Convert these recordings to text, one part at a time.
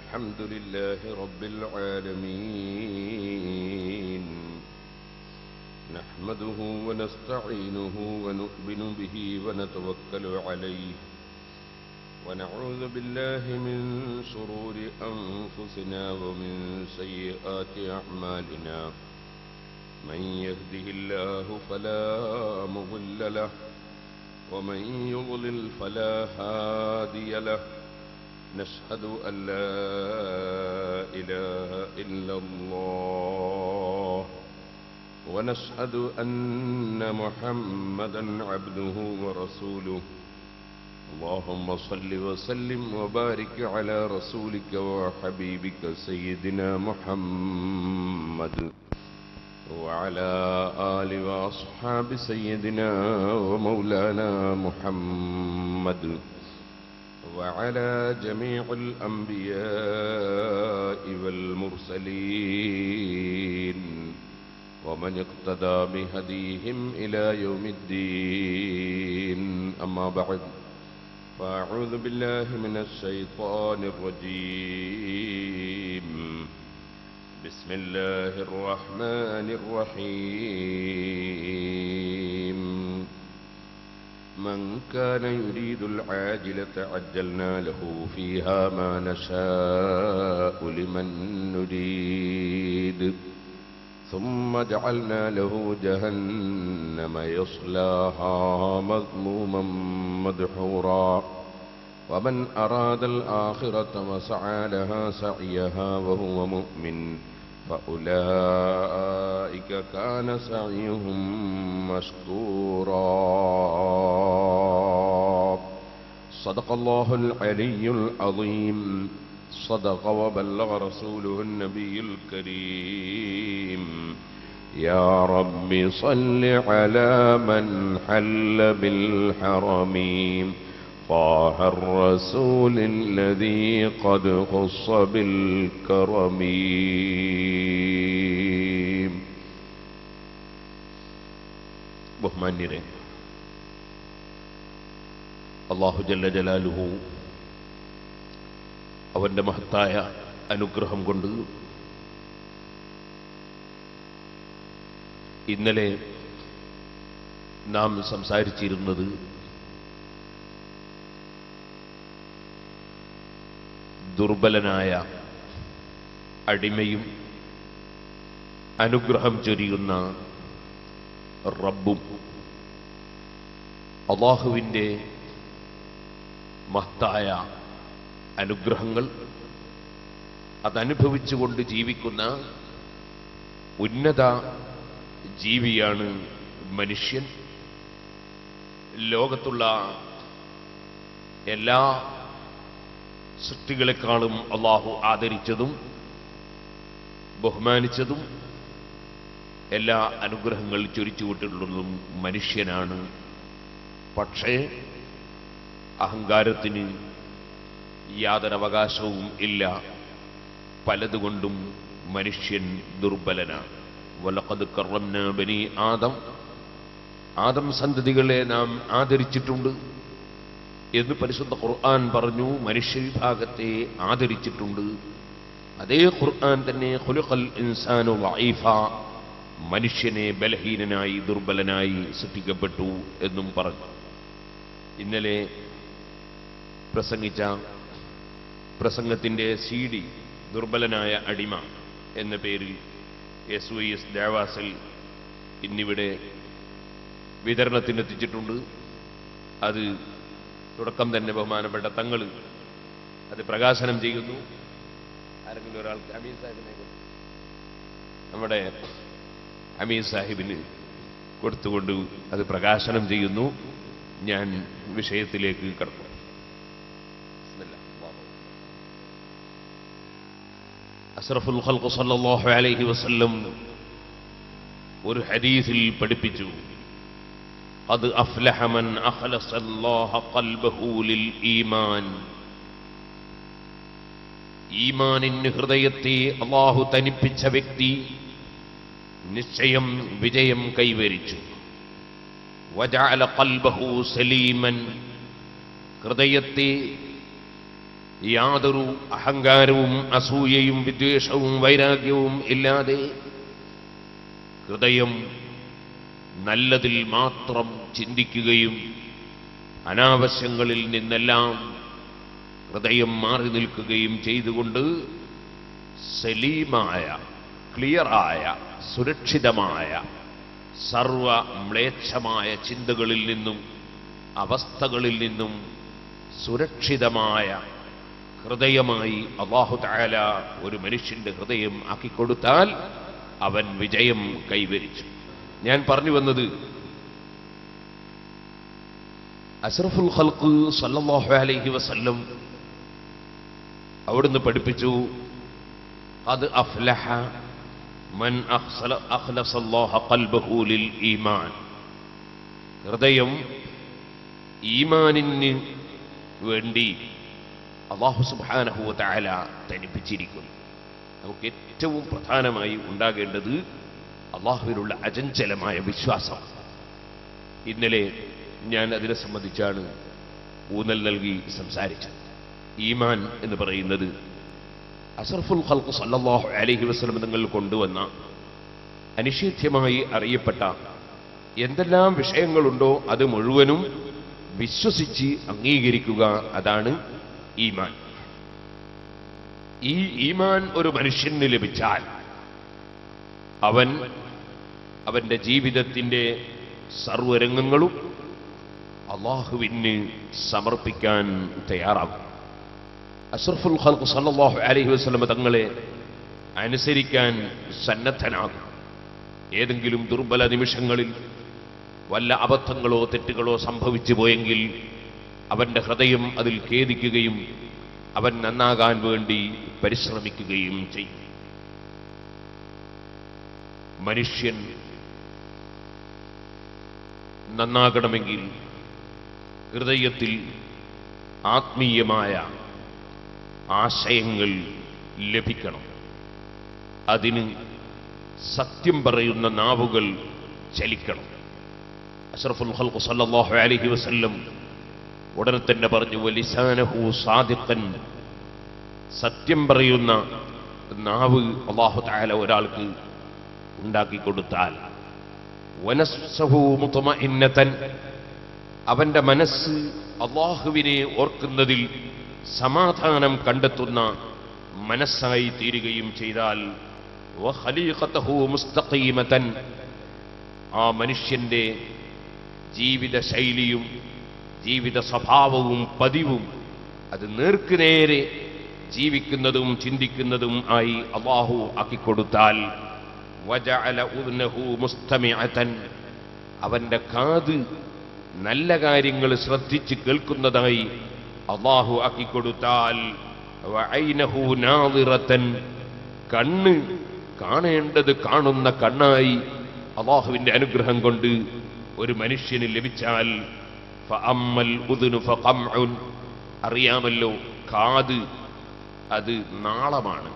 الحمد لله رب العالمين نحمده ونستعينه ونؤمن به ونتوكل عليه ونعوذ بالله من شرور أنفسنا ومن سيئات أعمالنا من يهده الله فلا مضل له ومن يضلل فلا هادي له نشهد أن لا إله إلا الله ونشهد أن محمدا عبده ورسوله اللهم صل وسلم وبارك على رسولك وحبيبك سيدنا محمد وعلى آل وأصحاب سيدنا ومولانا محمد وعلى جميع الأنبياء والمرسلين ومن اقتدى بهديهم إلى يوم الدين أما بعد فأعوذ بالله من الشيطان الرجيم بسم الله الرحمن الرحيم من كان يريد العاجلة عجلنا له فيها ما نشاء لمن نريد ثم جعلنا له جهنم يصلاها مذموما مدحورا ومن أراد الآخرة وسعى لها سعيها وهو مؤمن فأولئك كان سعيهم مشكورا صدق الله العلي العظيم صدق وبلغ رسوله النبي الكريم يا رب صل على من حل بالحرم طه الرسول الذي قد خص بالكرم ബഹുമാന്യരെ അള്ളാഹു ജല്ല ജലാലുഹു അവന്റെ മഹത്തായ അനുഗ്രഹം കൊണ്ട് ഇന്നലെ നാം സംസാരിച്ചിരുന്നത് ദുർബലനായ അടിമയും അനുഗ്രഹം ചൊരിയുന്ന റബ്ബും അള്ളാഹുവിൻ്റെ മഹത്തായ അനുഗ്രഹങ്ങൾ അതനുഭവിച്ചുകൊണ്ട് ജീവിക്കുന്ന ഉന്നത ജീവിയാണ് മനുഷ്യൻ ലോകത്തുള്ള എല്ലാ സൃഷ്ടികളെക്കാളും അള്ളാഹു ആദരിച്ചതും ബഹുമാനിച്ചതും എല്ലാ അനുഗ്രഹങ്ങൾ ചൊരിച്ചുവിട്ടുള്ളതും മനുഷ്യനാണ് പക്ഷേ അഹങ്കാരത്തിന് യാതൊരവകാശവും ഇല്ല പലതുകൊണ്ടും മനുഷ്യൻ ദുർബലനാണ് വലക്കത് കറന്ന ബനി ആദം ആദം സന്തതികളെ നാം ആദരിച്ചിട്ടുണ്ട് എന്ന് പരിശുദ്ധ ഖുർആൻ പറഞ്ഞു മനുഷ്യവിഭാഗത്തെ ആദരിച്ചിട്ടുണ്ട് അതേ ഖുർആൻ തന്നെ ഖുലുഖൽ ഇൻസാനു വഈഫ മനുഷ്യനെ ബലഹീനനായി ദുർബലനായി സൃഷ്ടിക്കപ്പെട്ടു എന്നും പറഞ്ഞു ഇന്നലെ പ്രസംഗിച്ച പ്രസംഗത്തിന്റെ സി ഡി ദുർബലനായ അടിമ എന്ന പേരിൽ എസ് വൈ എസ് ദേവാസിൽ ഇന്നിവിടെ വിതരണത്തിനെത്തിച്ചിട്ടുണ്ട് അത് തുടക്കം തന്നെ ബഹുമാനപ്പെട്ട തങ്ങൾ അത് പ്രകാശനം ചെയ്യുന്നു ആരെങ്കിലും ഒരാൾക്ക് അമീൻ സാഹിബിനെ കൊടുത്തു. നമ്മുടെ അമീൻ സാഹിബിന് കൊടുത്തുകൊണ്ട് അത് പ്രകാശനം ചെയ്യുന്നു ഞാൻ വിഷയത്തിലേക്ക് കടക്കും ബിസ്മില്ലാ. അസ്റഫുൽ ഖൽഖ് സല്ലല്ലാഹു അലൈഹി വസല്ലം ഒരു ഹദീസിൽ പഠിപ്പിച്ചു قد أفلح من أخلص الله قلبه للإيمان ഈമാനിന് ഹൃദയത്തെ അള്ളാഹു തനിപ്പിച്ച വ്യക്തി നിശ്ചയം വിജയം കൈവരിച്ചു വജഅല ഖൽബഹു സലീമൻ ഹൃദയത്തെ യാതൊരു അഹങ്കാരവും അസൂയയും വിദ്വേഷവും വൈരാഗ്യവും ഇല്ലാതെ ഹൃദയം നല്ലതിൽ മാത്രം ചിന്തിക്കുകയും അനാവശ്യങ്ങളിൽ നിന്നെല്ലാം ഹൃദയം മാറി നിൽക്കുകയും ചെയ്തുകൊണ്ട് സലീമായ ക്ലിയറായ സുരക്ഷിതമായ സർവ മ്ലേച്ഛമായ ചിന്തകളിൽ നിന്നും അവസ്ഥകളിൽ നിന്നും സുരക്ഷിതമായ ഹൃദയമായി അള്ളാഹു താല ഒരു മനുഷ്യന്റെ ഹൃദയം ആക്കിക്കൊടുത്താൽ അവൻ വിജയം കൈവരിച്ചു ഞാൻ പറഞ്ഞു വന്നത് അഷ്റഫുൽ ഖൽഖ് സല്ലല്ലാഹു അലൈഹി വസല്ലം അവിടുന്ന് പഠിപ്പിച്ചു അത് അഫ്ലഹ മൻ അഖ്സല അഖ്ലസല്ലാഹ ഖൽബഹു ലിൽ ഈമാൻ ഹൃദയം ഈമാനിന് വേണ്ടി അള്ളാഹു സുബ്ഹാനഹു വതആല തനിപ്പിച്ചിരിക്കുന്നു നമുക്ക് ഏറ്റവും പ്രധാനമായി ഉണ്ടാകേണ്ടത് അള്ളാഹുവിനുള്ള അചഞ്ചലമായ വിശ്വാസം ഇന്നലെ ഞാൻ അതിനെ സംബന്ധിച്ചാണ് ഊന്നൽ നൽകി സംസാരിച്ചത് ഈമാൻ എന്ന് പറയുന്നത് അസർഫുൽ ഖൽഖ് സല്ലല്ലാഹു അലൈഹി വസല്ലം നിങ്ങൾ കൊണ്ടുവന്ന അനിഷേധ്യമായി അറിയപ്പെട്ട എന്തെല്ലാം വിഷയങ്ങളുണ്ടോ അത് മുഴുവനും വിശ്വസിച്ച് അംഗീകരിക്കുക അതാണ് ഈമാൻ ഈ ഈമാൻ ഒരു മനുഷ്യന് ലഭിച്ചാൽ അവൻ അവന്റെ ജീവിതത്തിന്റെ സർവരംഗങ്ങളും അള്ളാഹുവിന് സമർപ്പിക്കാൻ തയ്യാറാകും അഷ്റഫുൽ ഖൽഖ് സല്ലല്ലാഹു അലൈഹി വസല്ലം തങ്ങളെ അനുസരിക്കാൻ സന്നദ്ധനാകും ഏതെങ്കിലും ദുർബല നിമിഷങ്ങളിൽ വല്ല അബദ്ധങ്ങളോ തെറ്റുകളോ സംഭവിച്ചു പോയെങ്കിൽ അവന്റെ ഹൃദയം അതിൽ ഖേദിക്കുകയും അവൻ നന്നാകാൻ വേണ്ടി പരിശ്രമിക്കുകയും ചെയ്യും മനുഷ്യൻ നന്നാകണമെങ്കിൽ ഹൃദയത്തിൽ ആത്മീയമായ ആശയങ്ങൾ ലഭിക്കണം അതിന് സത്യം പറയുന്ന നാവുകൾ ചലിക്കണം അഷ്റഫുൽ ഖൽഖ് സല്ലല്ലാഹു അലൈഹി വസല്ലം ഉടനെ തന്നെ പറഞ്ഞു വലിസാനഹു സാദിഖൻ സത്യം പറയുന്ന നാവ് അള്ളാഹു തആല ഒരാൾക്ക് ഉണ്ടാക്കി കൊടുത്താൽ വനസ്സഹു മുത്മഇന്നതൻ അവന്റെ മനസ്സ് അള്ളാഹുവിനെ ഓർക്കുന്നതിൽ സമാധാനം കണ്ടെത്തുന്ന മനസ്സായി തീരുകയും ചെയ്താൽ വഖലീഖതഹു മുസ്തഖീമതൻ ആ മനുഷ്യന്റെ ജീവിത ശൈലിയും ജീവിത സ്വഭാവവും പതിവും അത് നേർക്കുനേരെ ജീവിക്കുന്നതും ചിന്തിക്കുന്നതും ആയി അള്ളാഹു ആക്കിക്കൊടുത്താൽ വജഅല ഉദ്നഹു മുസ്തമിഅതൻ അവന്റെ കാത് നല്ല കാര്യങ്ങൾ ശ്രദ്ധിച്ച് കേൾക്കുന്നതായി അള്ളാഹു ആക്കിക്കൊടുത്താൽ വഅൈനഹു നാദിറതൻ കണ്ണ് കാണേണ്ടത് കാണുന്ന കണ്ണായി അള്ളാഹുവിന്റെ അനുഗ്രഹം കൊണ്ട് ഒരു മനുഷ്യന് ലഭിച്ചാൽ ഫഅമ്മൽ ഉദ്നു ഫഖംഉൻ അറിയാമല്ലോ കാത് അത് നാളമാണ്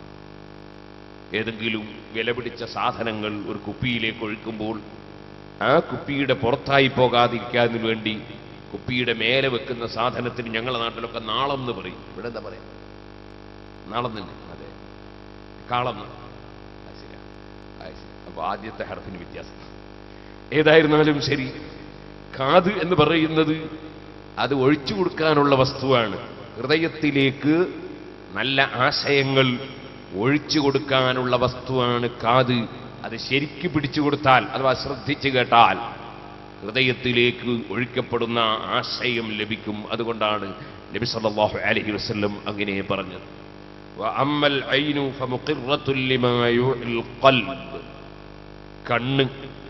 ഏതെങ്കിലും വിലപിടിച്ച സാധനങ്ങൾ ഒരു കുപ്പിയിലേക്ക് ഒഴിക്കുമ്പോൾ ആ കുപ്പിയുടെ പുറത്തായി പോകാതിരിക്കാതിന് വേണ്ടി കുപ്പിയുടെ മേലെ വെക്കുന്ന സാധനത്തിന് ഞങ്ങളുടെ നാട്ടിലൊക്കെ നാളം എന്ന് പറയും ഇവിടെ എന്താ പറയാ നാളം തന്നെ അതെ കാളം എന്ന്. അത് ശരിയാ. അത് ശരി. അപ്പൊ ആദ്യത്തെ ഹർഫിന് വ്യത്യാസം ഏതായിരുന്നാലും ശരി കാത് എന്ന് പറയുന്നത് അത് ഒഴിച്ചു കൊടുക്കാനുള്ള വസ്തുവാണ് ഹൃദയത്തിലേക്ക് നല്ല ആശയങ്ങൾ ഒഴിച്ചു കൊടുക്കാനുള്ള വസ്തുവാണ് കാത് അത് ശരിക്ക് പിടിച്ചു കൊടുത്താൽ അഥവാ ശ്രദ്ധിച്ചു കേട്ടാൽ ഹൃദയത്തിലേക്ക് ഒഴിക്കപ്പെടുന്ന ആശയം ലഭിക്കും അതുകൊണ്ടാണ് നബി സല്ലല്ലാഹു അലൈഹി വസല്ലം അങ്ങനെ പറഞ്ഞത് وأما العين فمقرة لما يوحي القلب കണ്ണ്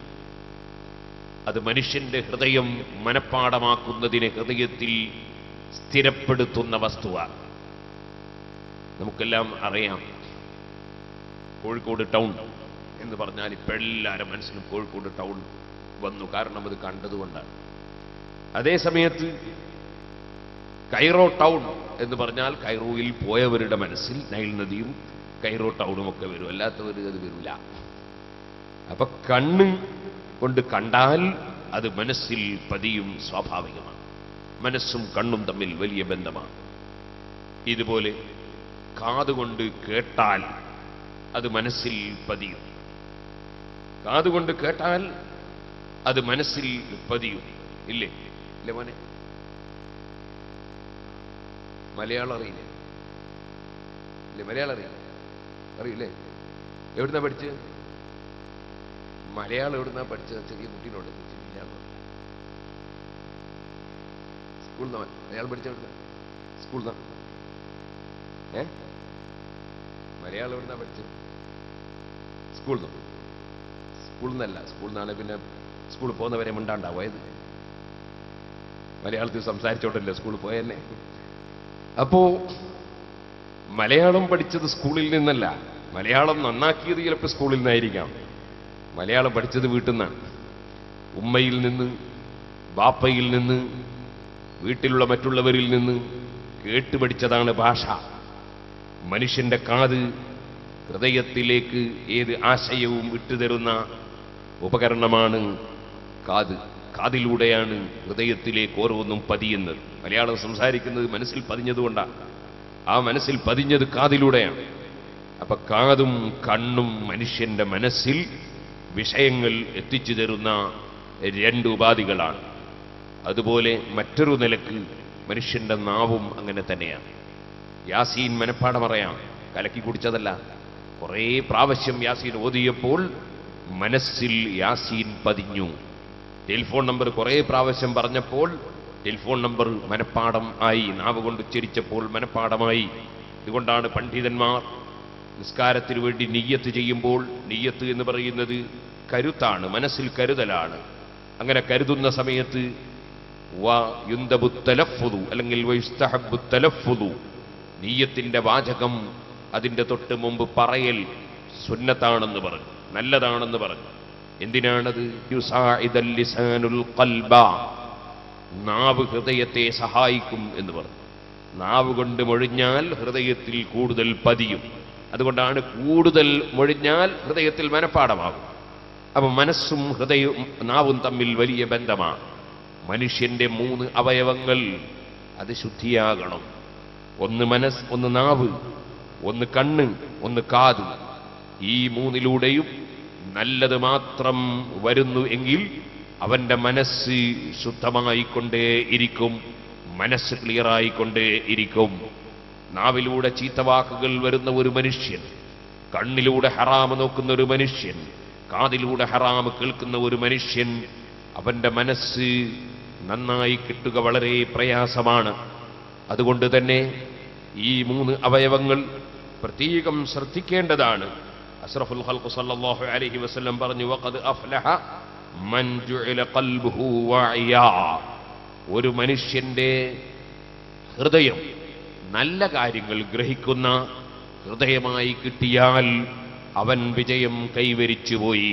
അത് മനുഷ്യന്റെ ഹൃദയം മനഃപ്പാടമാക്കുന്നതിന് ഹൃദയത്തിൽ സ്ഥിരപ്പെടുത്തുന്ന വസ്തുവാണ് നമുക്കെല്ലാം അറിയാം കോഴിക്കോട് ടൗൺ എന്ന് പറഞ്ഞാൽ ഇപ്പം എല്ലാവരും മനസ്സിലും കോഴിക്കോട് ടൗൺ വന്നു കാരണം അത് കണ്ടതുകൊണ്ടാണ് അതേ സമയത്ത് കൈറോ ടൗൺ എന്ന് പറഞ്ഞാൽ കൈറോയിൽ പോയവരുടെ മനസ്സിൽ നൈൽ നദിയും കൈറോ ടൗണും ഒക്കെ വരും അല്ലാത്തവർ അത് വരില്ല അപ്പൊ കണ്ണ് കൊണ്ട് കണ്ടാൽ അത് മനസ്സിൽ പതിയും സ്വാഭാവികമാണ് മനസ്സും കണ്ണും തമ്മിൽ വലിയ ബന്ധമാണ് ഇതുപോലെ കാതുകൊണ്ട് കേട്ടാൽ അത് മനസ്സിൽ പതിയും കാതുകൊണ്ട് കേട്ടാൽ അത് മനസ്സിൽ പതിയും ഇല്ലേ ഇല്ലേ മോനെ മലയാളം അറിയില്ലേ ഇല്ലേ മലയാളം അറിയില്ല അറിയില്ലേ എവിടുന്നാ പഠിച്ചത് മലയാളം എവിടുന്നാ പഠിച്ചത് ചെറിയ കുട്ടീനോട് ചോദിച്ചു. മലയാളം സ്കൂളിൽ നിന്ന് മലയാളം പഠിച്ച എവിടുന്ന സ്കൂളിൽ നിന്ന് ഏ മലയാളം എവിടുന്നാ പഠിച്ചത് സ്കൂളിൽ നിന്ന് സ്കൂളിൽ നിന്നല്ല സ്കൂളിൽ നിന്നാണ് പിന്നെ സ്കൂളിൽ പോകുന്നവരെ മിണ്ടാണ്ടാ പോയത് മലയാളത്തിൽ സംസാരിച്ചോണ്ടല്ലേ സ്കൂളിൽ പോയെന്നെ അപ്പോ മലയാളം പഠിച്ചത് സ്കൂളിൽ നിന്നല്ല മലയാളം നന്നാക്കിയത് ചിലപ്പോൾ സ്കൂളിൽ നിന്നായിരിക്കാം മലയാളം പഠിച്ചത് വീട്ടിൽ നിന്നാണ് ഉമ്മയിൽ നിന്ന് ബാപ്പയിൽ നിന്ന് വീട്ടിലുള്ള മറ്റുള്ളവരിൽ നിന്ന് കേട്ട് പഠിച്ചതാണ് ഭാഷ മനുഷ്യന്റെ കാത് ഹൃദയത്തിലേക്ക് ഏത് ആശയവും വിട്ടുതരുന്ന ഉപകരണമാണ് കാത് കാതിലൂടെയാണ് ഹൃദയത്തിലേക്ക് ഓരോന്നും പതിയുന്നത് മലയാളം സംസാരിക്കുന്നത് മനസ്സിൽ പതിഞ്ഞതുകൊണ്ടാണ് ആ മനസ്സിൽ പതിഞ്ഞത് കാതിലൂടെയാണ് അപ്പൊ കാതും കണ്ണും മനുഷ്യന്റെ മനസ്സിൽ വിഷയങ്ങൾ എത്തിച്ചു തരുന്ന രണ്ട് ഉപാധികളാണ് അതുപോലെ മറ്റൊരു നിലക്ക് മനുഷ്യന്റെ നാവും അങ്ങനെ തന്നെയാണ് യാസീൻ മനപ്പാടം അറിയാം കലക്കി കുടിച്ചതല്ല കുറേ പ്രാവശ്യം യാസീൻ ഓതിയപ്പോൾ മനസ്സിൽ യാസീൻ പതിഞ്ഞു ടെലിഫോൺ നമ്പർ കുറേ പ്രാവശ്യം പറഞ്ഞപ്പോൾ ടെലിഫോൺ നമ്പർ മനപ്പാടം ആയി നാവ് കൊണ്ട് ഉച്ചരിച്ചപ്പോൾ മനപ്പാടമായി ഇതുകൊണ്ടാണ് പണ്ഡിതന്മാർ നിസ്കാരത്തിന് വേണ്ടി നീയത്ത് ചെയ്യുമ്പോൾ നീയത്ത് എന്ന് പറയുന്നത് കരുത്താണ് മനസ്സിൽ കരുതലാണ് അങ്ങനെ കരുതുന്ന സമയത്ത് വ യുന്തബു തലഫുദു അല്ലെങ്കിൽ വയുസ്തഹബു തലഫുദു നീയത്തിന്റെ വാചകം അതിന്റെ തൊട്ട് മുമ്പ് പറയൽ സുന്നത്താണെന്ന് പറഞ്ഞു നല്ലതാണെന്ന് പറഞ്ഞു എന്തിനാണത് യുസാഇദൽ ലിസാനുൽ ഖൽബ നാവ് ഹൃദയത്തെ സഹായിക്കും എന്ന് പറഞ്ഞു നാവ് കൊണ്ട് മൊഴിഞ്ഞാൽ ഹൃദയത്തിൽ കൂടുതൽ പതിയും അതുകൊണ്ടാണ് കൂടുതൽ മൊഴിഞ്ഞാൽ ഹൃദയത്തിൽ മനപ്പാടമാകും അപ്പൊ മനസ്സും ഹൃദയവും നാവും തമ്മിൽ വലിയ ബന്ധമാണ് മനുഷ്യന്റെ മൂന്ന് അവയവങ്ങൾ അത് ശുദ്ധിയാകണം ഒന്ന് മനസ് ഒന്ന് നാവ് ഒന്ന് കണ്ണ് ഒന്ന് കാത് ഈ മൂന്നിലൂടെയും നല്ലത് മാത്രം വരുന്നു എങ്കിൽ അവന്റെ മനസ്സ് ശുദ്ധമായിക്കൊണ്ടേ ഇരിക്കും മനസ്സ് ക്ലിയറായിക്കൊണ്ടേ ഇരിക്കും നാവിലൂടെ ചീത്തവാക്കുകൾ വരുന്ന ഒരു മനുഷ്യൻ കണ്ണിലൂടെ ഹറാമ് നോക്കുന്ന ഒരു മനുഷ്യൻ കാതിലൂടെ ഹറാമ് കേൾക്കുന്ന ഒരു മനുഷ്യൻ അവന്റെ മനസ്സ് നന്നായി കിട്ടുക വളരെ പ്രയാസമാണ് അതുകൊണ്ട് തന്നെ ഈ മൂന്ന് അവയവങ്ങൾ പ്രത്യേകം ശ്രദ്ധിക്കേണ്ടതാണ് അസ്റഫുൽ ഖൽഖ് സല്ലല്ലാഹു അലൈഹി വസല്ലം പറഞ്ഞു വഖദ് അഫ്ലഹ മൻ ജുഇല ഖൽബുഹു വാഇയാ ഒരു മനുഷ്യന്റെ ഹൃദയം നല്ല കാര്യങ്ങൾ ഗ്രഹിക്കുന്ന ഹൃദയമായി കിട്ടിയാൽ അവൻ വിജയം കൈവരിച്ചുപോയി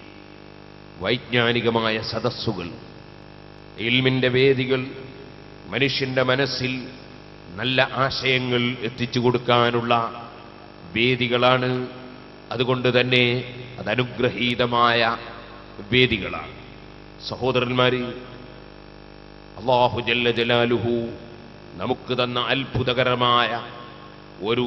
വൈജ്ഞാനികമായ സദസ്സുകൾ ഇൽമിന്റെ വേദികൾ മനുഷ്യന്റെ മനസ്സിൽ നല്ല ആശയങ്ങൾ എത്തിച്ചു കൊടുക്കാനുള്ള വേദികളാണ് അതുകൊണ്ട് തന്നെ അത് അനുഗ്രഹീതമായ വേദികളാണ് സഹോദരന്മാര് അള്ളാഹു ജല്ല ജലാലുഹു നമുക്ക് തന്ന അത്ഭുതകരമായ ഒരു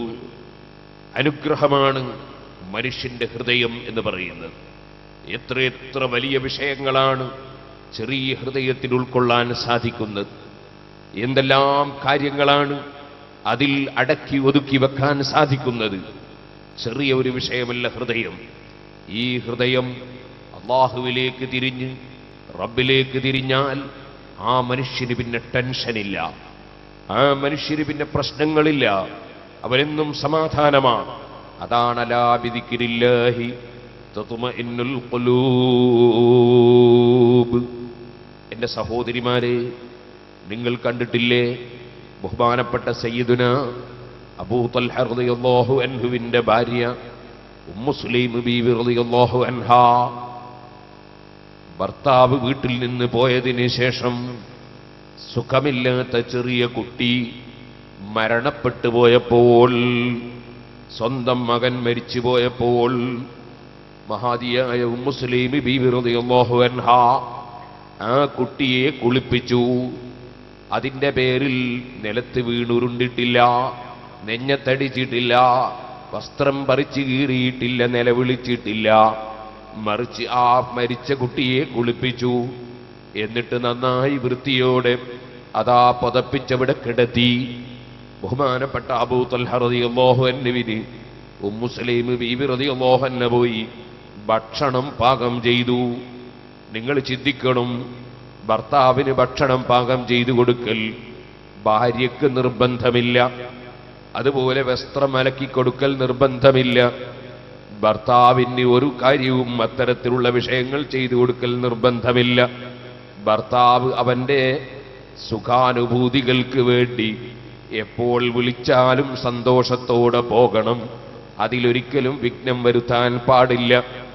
അനുഗ്രഹമാണ് മനുഷ്യന്റെ ഹൃദയം എന്ന് പറയുന്നത് എത്രയെത്ര വലിയ വിഷയങ്ങളാണ് ചെറിയ ഹൃദയത്തിൽ ഉൾക്കൊള്ളാൻ സാധിക്കുന്നത് എന്തെല്ലാം കാര്യങ്ങളാണ് അതിൽ അടക്കി ഒതുക്കി വെക്കാൻ സാധിക്കുന്നത് ചെറിയ ഒരു വിഷയമല്ല ഹൃദയം ഈ ഹൃദയം അള്ളാഹുവിലേക്ക് തിരിഞ്ഞ് റബ്ബിലേക്ക് തിരിഞ്ഞാൽ ആ മനുഷ്യന് പിന്നെ ടെൻഷനില്ല ആ മനുഷ്യന് പിന്നെ പ്രശ്നങ്ങളില്ല അവനെന്നും സമാധാനമാണ് അതാണ് അലാബിദിക്കിരില്ലാഹി തതുമഇന്നുൽ ഖുലൂബ് എന്റെ സഹോദരിമാരെ നിങ്ങൾ കണ്ടിട്ടില്ലേ ബഹുമാനപ്പെട്ട സയ്യിദുന അബൂ തൽഹ റളിയല്ലാഹു അൻഹുവിന്റെ ഭാര്യ ഉമ്മു സുലൈം ബീവി റളിയല്ലാഹു അൻഹാ ഭർത്താവ് വീട്ടിൽ നിന്ന് പോയതിന് ശേഷം സുഖമില്ലാത്ത ചെറിയ കുട്ടി മരണപ്പെട്ടു പോയപ്പോൾ സ്വന്തം മകൻ മരിച്ചു പോയപ്പോൾ മഹാദിയായ ഉമ്മുസ്ലീമി ബീവി റളിയല്ലാഹു അൻഹ ആ കുട്ടിയെ കുളിപ്പിച്ചു അതിന്റെ പേരിൽ നിലത്ത് വീണുരുണ്ടിട്ടില്ല നെഞ്ഞത്തടിച്ചിട്ടില്ല വസ്ത്രം പറിച്ചു കീറിയിട്ടില്ല നിലവിളിച്ചിട്ടില്ല മറിച്ച് ആ മരിച്ച കുട്ടിയെ കുളിപ്പിച്ചു എന്നിട്ട് നന്നായി വൃത്തിയോടെ അതാ പുതപ്പിച്ചവിടെ കിടത്തി ബഹുമാനപ്പെട്ട അബൂ തൽഹ റളിയല്ലാഹു അൻഹുവിന് ഉമ്മുസ്ലീം ബീബി റളിയല്ലാഹു അൻഹ പോയി ഭക്ഷണം പാകം ചെയ്തു നിങ്ങൾ ചിന്തിക്കണം ഭർത്താവിന് ഭക്ഷണം പാകം ചെയ്തു കൊടുക്കൽ ഭാര്യയ്ക്ക് നിർബന്ധമില്ല അതുപോലെ വസ്ത്രം അലക്കി കൊടുക്കൽ നിർബന്ധമില്ല ഭർത്താവിന് ഒരു കാര്യവും അത്തരത്തിലുള്ള വിഷയങ്ങൾ ചെയ്തു കൊടുക്കൽ നിർബന്ധമില്ല ഭർത്താവ് അവന്റെ സുഖാനുഭൂതികൾക്ക് വേണ്ടി എപ്പോൾ വിളിച്ചാലും സന്തോഷത്തോടെ പോകണം അതിലൊരിക്കലും വിഘ്നം വരുത്താൻ പാടില്ല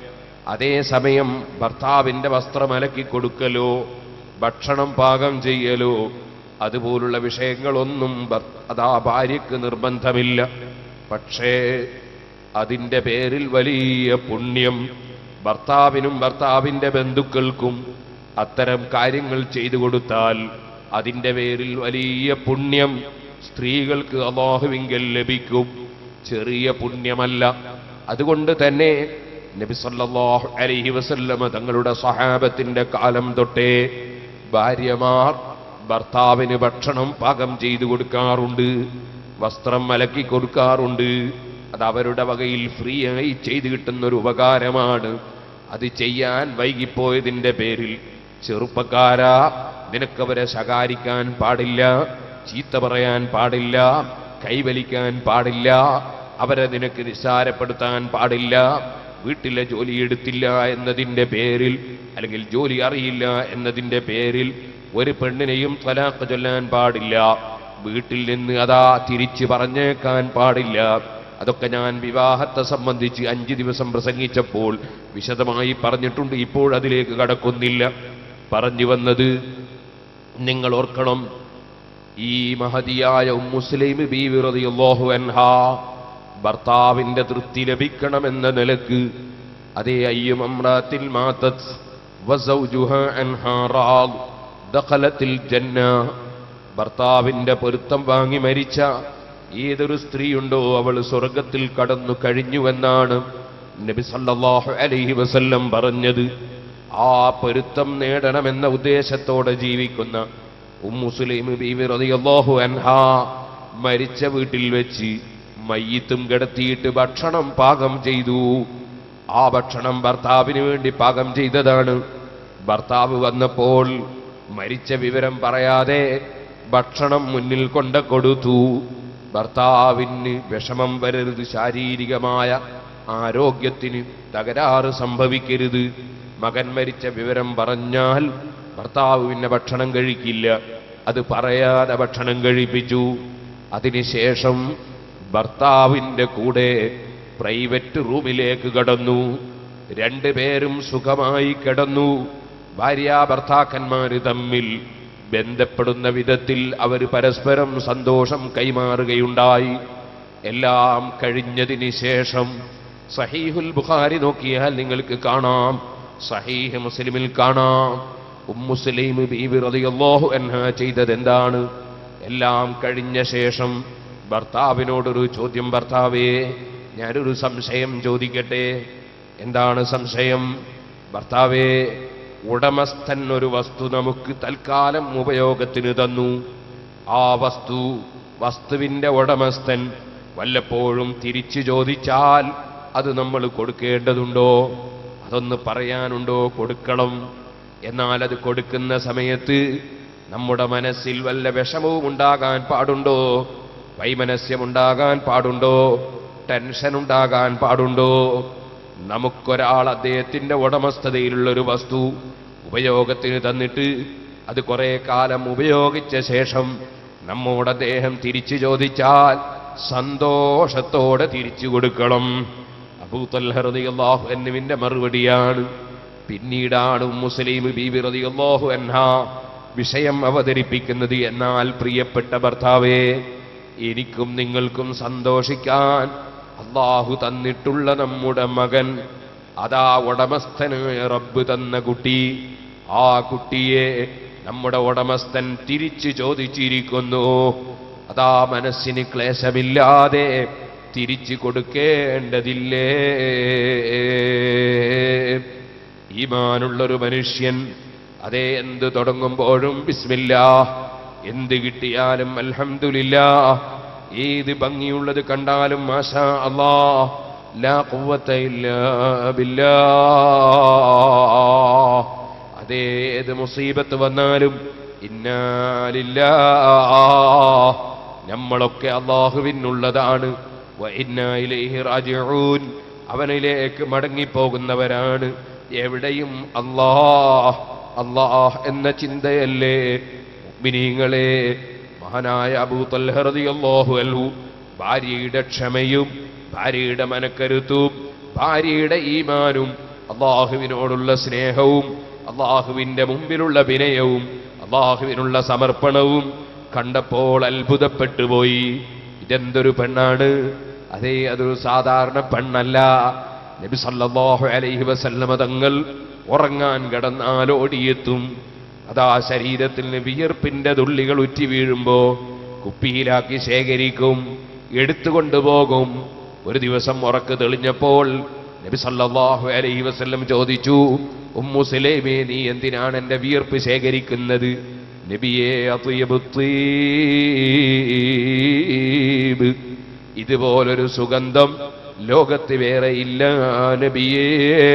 അതേസമയം ഭർത്താവിന്റെ വസ്ത്രം അലക്കി കൊടുക്കലോ ഭക്ഷണം പാകം ചെയ്യലോ അതുപോലുള്ള വിഷയങ്ങളൊന്നും ഭർ- അതാ ഭാര്യയ്ക്ക് നിർബന്ധമില്ല പക്ഷേ അതിന്റെ പേരിൽ വലിയ പുണ്യം ഭർത്താവിനും ഭർത്താവിന്റെ ബന്ധുക്കൾക്കും അത്തരം കാര്യങ്ങൾ ചെയ്തു കൊടുത്താൽ അതിന്റെ പേരിൽ വലിയ പുണ്യം സ്ത്രീകൾക്ക് അള്ളാഹുവിങ്കൽ ലഭിക്കും ചെറിയ പുണ്യമല്ല അതുകൊണ്ട് തന്നെ നബി സല്ലല്ലാഹു അലൈഹി വസല്ലമ തങ്ങളുടെ സഹാബത്തിന്റെ കാലം തൊട്ടേ ഭാര്യമാർ ഭർത്താവിന് ഭക്ഷണം പാകം ചെയ്തു കൊടുക്കാറുണ്ട് വസ്ത്രം അലക്കി കൊടുക്കാറുണ്ട് അത് അവരുടെ വകയിൽ ഫ്രീ ആയി ചെയ്തു കിട്ടുന്ന ഒരു ഉപകാരമാണ് അത് ചെയ്യാൻ വൈകിപ്പോയതിന്റെ പേരിൽ ചെറുപ്പക്കാരാ നിനക്കവരെ ശകാരിക്കാൻ പാടില്ല ചീത്ത പറയാൻ പാടില്ല കൈവലിക്കാൻ പാടില്ല അവരെ നിനക്ക് നിസ്സാരപ്പെടുത്താൻ പാടില്ല വീട്ടിലെ ജോലി എടുത്തില്ല എന്നതിന്റെ പേരിൽ അല്ലെങ്കിൽ ജോലി അറിയില്ല എന്നതിന്റെ പേരിൽ ഒരു പെണ്ണിനെയും തലാഖ് ചൊല്ലാൻ പാടില്ല വീട്ടിൽ നിന്ന് അതാ തിരിച്ചു പറഞ്ഞേക്കാൻ പാടില്ല അതൊക്കെ ഞാൻ വിവാഹത്തെ സംബന്ധിച്ച് അഞ്ച് ദിവസം പ്രസംഗിച്ചപ്പോൾ വിശദമായി പറഞ്ഞിട്ടുണ്ട് ഇപ്പോൾ അതിലേക്ക് കടക്കുന്നില്ല പറഞ്ഞു വന്നത് നിങ്ങൾ ഓർക്കണം ഈ മഹതിയായ മുസ്ലിം ബീവി റളിയല്ലാഹു അൻഹ ഭർത്താവിന്റെ തൃപ്തി ലഭിക്കണമെന്ന നിലക്ക് അതേ അയ്യും അമ്രാത്തിൽ മാതത് വസൗജുഹ അൻഹാ റാദ് ദഖലത്തിൽ ജന്ന ഭർത്താവിന്റെ പൊരുത്തം വാങ്ങി മരിച്ച ഏതൊരു സ്ത്രീയുണ്ടോ അവൾ സ്വർഗത്തിൽ കടന്നു കഴിഞ്ഞുവെന്നാണ് നബി സല്ലല്ലാഹു അലൈഹി വസല്ലം പറഞ്ഞത് ആ പൊരുത്തം നേടണമെന്ന ഉദ്ദേശത്തോടെ ജീവിക്കുന്ന ഉമ്മുസുലൈം ബീവി റളിയല്ലാഹു അൻഹാ മരിച്ച വീട്ടിൽ വെച്ച് മയ്യത്തും കിടത്തിയിട്ട് ഭക്ഷണം പാകം ചെയ്തു ആ ഭക്ഷണം ഭർത്താവിന് വേണ്ടി പാകം ചെയ്തതാണ് ഭർത്താവ് വന്നപ്പോൾ മരിച്ച വിവരം പറയാതെ ഭക്ഷണം മുന്നിൽ കൊണ്ട കൊടുത്തു ഭർത്താവിന് വിഷമം വരരുത് ശാരീരികമായ ആരോഗ്യത്തിന് തകരാറ് സംഭവിക്കരുത് മകൻ മരിച്ച വിവരം പറഞ്ഞാൽ ഭർത്താവ് പിന്നെ ഭക്ഷണം കഴിക്കില്ല അത് പറയാതെ ഭക്ഷണം കഴിപ്പിച്ചു അതിനുശേഷം ഭർത്താവിൻ്റെ കൂടെ പ്രൈവറ്റ് റൂമിലേക്ക് കടന്നു രണ്ടുപേരും സുഖമായി കിടന്നു ഭാര്യ ഭർത്താക്കന്മാര് തമ്മിൽ ബന്ധപ്പെടുന്ന വിധത്തിൽ അവർ പരസ്പരം സന്തോഷം കൈമാറുകയുണ്ടായി എല്ലാം കഴിഞ്ഞതിന് ശേഷം സഹീഹുൽ ബുഖാരി നോക്കിയാൽ നിങ്ങൾക്ക് കാണാം സഹീഹ് മുസ്ലിമിൽ കാണാം ഉമ്മുസ്ലീം ബീബി റളിയല്ലാഹു അൻഹ ചെയ്തത് എന്താണ് എല്ലാം കഴിഞ്ഞ ശേഷം ഭർത്താവിനോടൊരു ചോദ്യം ഭർത്താവേ ഞാനൊരു സംശയം ചോദിക്കട്ടെ എന്താണ് സംശയം ഭർത്താവേ ഉടമസ്ഥൻ ഒരു വസ്തു നമുക്ക് തൽക്കാലം ഉപയോഗത്തിന് തന്നു ആ വസ്തു വസ്തുവിന്റെ ഉടമസ്ഥൻ വല്ലപ്പോഴും തിരിച്ചു ചോദിച്ചാൽ അത് നമ്മൾ കൊടുക്കേണ്ടതുണ്ടോ അതൊന്ന് പറയാനുണ്ടോ കൊടുക്കണം എന്നാൽ അത് കൊടുക്കുന്ന സമയത്ത് നമ്മുടെ മനസ്സിൽ വല്ല വിഷമവും ഉണ്ടാകാൻ പാടുണ്ടോ വൈമനസ്യമുണ്ടാകാൻ പാടുണ്ടോ ടെൻഷൻ ഉണ്ടാകാൻ പാടുണ്ടോ നമുക്കൊരാൾ അദ്ദേഹത്തിന്റെ ഉടമസ്ഥതയിലുള്ള ഒരു വസ്തു ഉപയോഗത്തിന് തന്നിട്ട് അത് കുറെ കാലം ഉപയോഗിച്ച ശേഷം നമ്മോട് അദ്ദേഹം തിരിച്ചു ചോദിച്ചാൽ സന്തോഷത്തോടെ തിരിച്ചു കൊടുക്കണം അബൂത്തൽഹറിയാഹു എന്നുവിന്റെ മറുപടിയാണ് പിന്നീടാണ് മുസ്ലിം ബീബി റളിയല്ലാഹു അൻഹ വിഷയം അവതരിപ്പിക്കുന്നത് എന്നാൽ പ്രിയപ്പെട്ട ഭർത്താവേ എനിക്കും നിങ്ങൾക്കും സന്തോഷിക്കാൻ അള്ളാഹു തന്നിട്ടുള്ള നമ്മുടെ മകൻ അതാ ഉടമസ്ഥനായ റബ്ബ് തന്ന കുട്ടി ആ കുട്ടിയെ നമ്മുടെ ഉടമസ്ഥൻ തിരിച്ചു ചോദിച്ചിരിക്കുന്നു അതാ മനസ്സിന് ക്ലേശമില്ലാതെ തിരിച്ചു കൊടുക്കേണ്ടതില്ലേ ഈമാനുള്ളൊരു മനുഷ്യൻ അതേ എന്ത് തുടങ്ങുമ്പോഴും ബിസ്മില്ല എന്ത് കിട്ടിയാലും അൽഹംദുലില്ല ഏത് ഭംഗിയുള്ളത് കണ്ടാലും മാഷാ അല്ലാ ലാ ഖുവത ഇല്ലാ ബില്ലാ അതേ ഏത് മുസീബത്ത് വന്നാലും ഇന്നാലില്ലാ നമ്മളൊക്കെ അള്ളാഹുവിനുള്ളതാണ് വ ഇന്നാ ഇലൈഹി റാജിഊൻ അവനിലേക്ക് മടങ്ങിപ്പോകുന്നവരാണ് എവിടെയും അല്ലാഹ് അല്ലാഹ് എന്ന ചിന്തയല്ലേ മുഅ്മിനീങ്ങളെ മഹാനായ അബൂ തൽഹ റളിയല്ലാഹു അൻഹു ഭാര്യയുടെ ക്ഷമയും ഭാര്യയുടെ മനക്കരുത്തും ഭാര്യയുടെ ഈമാനും അള്ളാഹുവിനോടുള്ള സ്നേഹവും അള്ളാഹുവിന്റെ മുമ്പിലുള്ള വിനയവും അള്ളാഹുവിനുള്ള സമർപ്പണവും കണ്ടപ്പോൾ അത്ഭുതപ്പെട്ടു പോയി ഇതെന്തൊരു പെണ്ണാണ് അതേ അതൊരു സാധാരണ പെണ്ണല്ല നബി സല്ലല്ലാഹു അലൈഹി വസല്ലമ തങ്ങൾ ഉറങ്ങാൻ കിടന്നാൽ ഓടിയെത്തും അതാ ശരീരത്തിൽ നിന്ന് വിയർപ്പിന്റെ തുള്ളികൾ ഉറ്റി വീഴുമ്പോ കുപ്പിയിലാക്കി ശേഖരിക്കും എടുത്തുകൊണ്ടുപോകും ഒരു ദിവസം ഉറക്ക് തെളിഞ്ഞപ്പോൾ നബി സല്ലല്ലാഹു അലൈഹി വസല്ലം ചോദിച്ചു ഉമ്മു സുലൈമേ നീ എന്തിനാണ് എന്റെ വിയർപ്പ് ശേഖരിക്കുന്നത് നബിയെ അത്വയബു ത്വീബ്. ഇതുപോലൊരു സുഗന്ധം ലോകത്ത് വേറെ ഇല്ല നബിയേ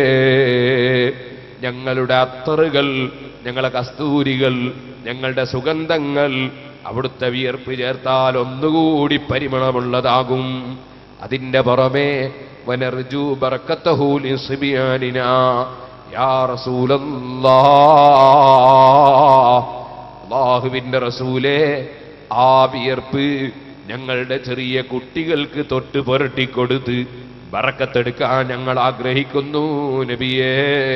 ഞങ്ങളുടെ അത്തറുകൾ ഞങ്ങളെ കസ്തൂരികൾ ഞങ്ങളുടെ സുഗന്ധങ്ങൾ അവിടുത്തെ വിയർപ്പ് ചേർത്താൽ ഒന്നുകൂടി പരിമളമുള്ളതാകും അതിന്റെ പുറമെ വനർജു ബർക്കത്തഹു ലിസ്ബിയാനിനാ യാ റസൂലല്ലാഹ് അള്ളാഹുവിന്റെ റസൂലെ ആ വിയർപ്പ് ഞങ്ങളുടെ ചെറിയ കുട്ടികൾക്ക് തൊട്ട് പുരട്ടിക്കൊടുത്ത് ബറക്കത്തെടുക്കാൻ ഞങ്ങൾ ആഗ്രഹിക്കുന്നു നബിയേ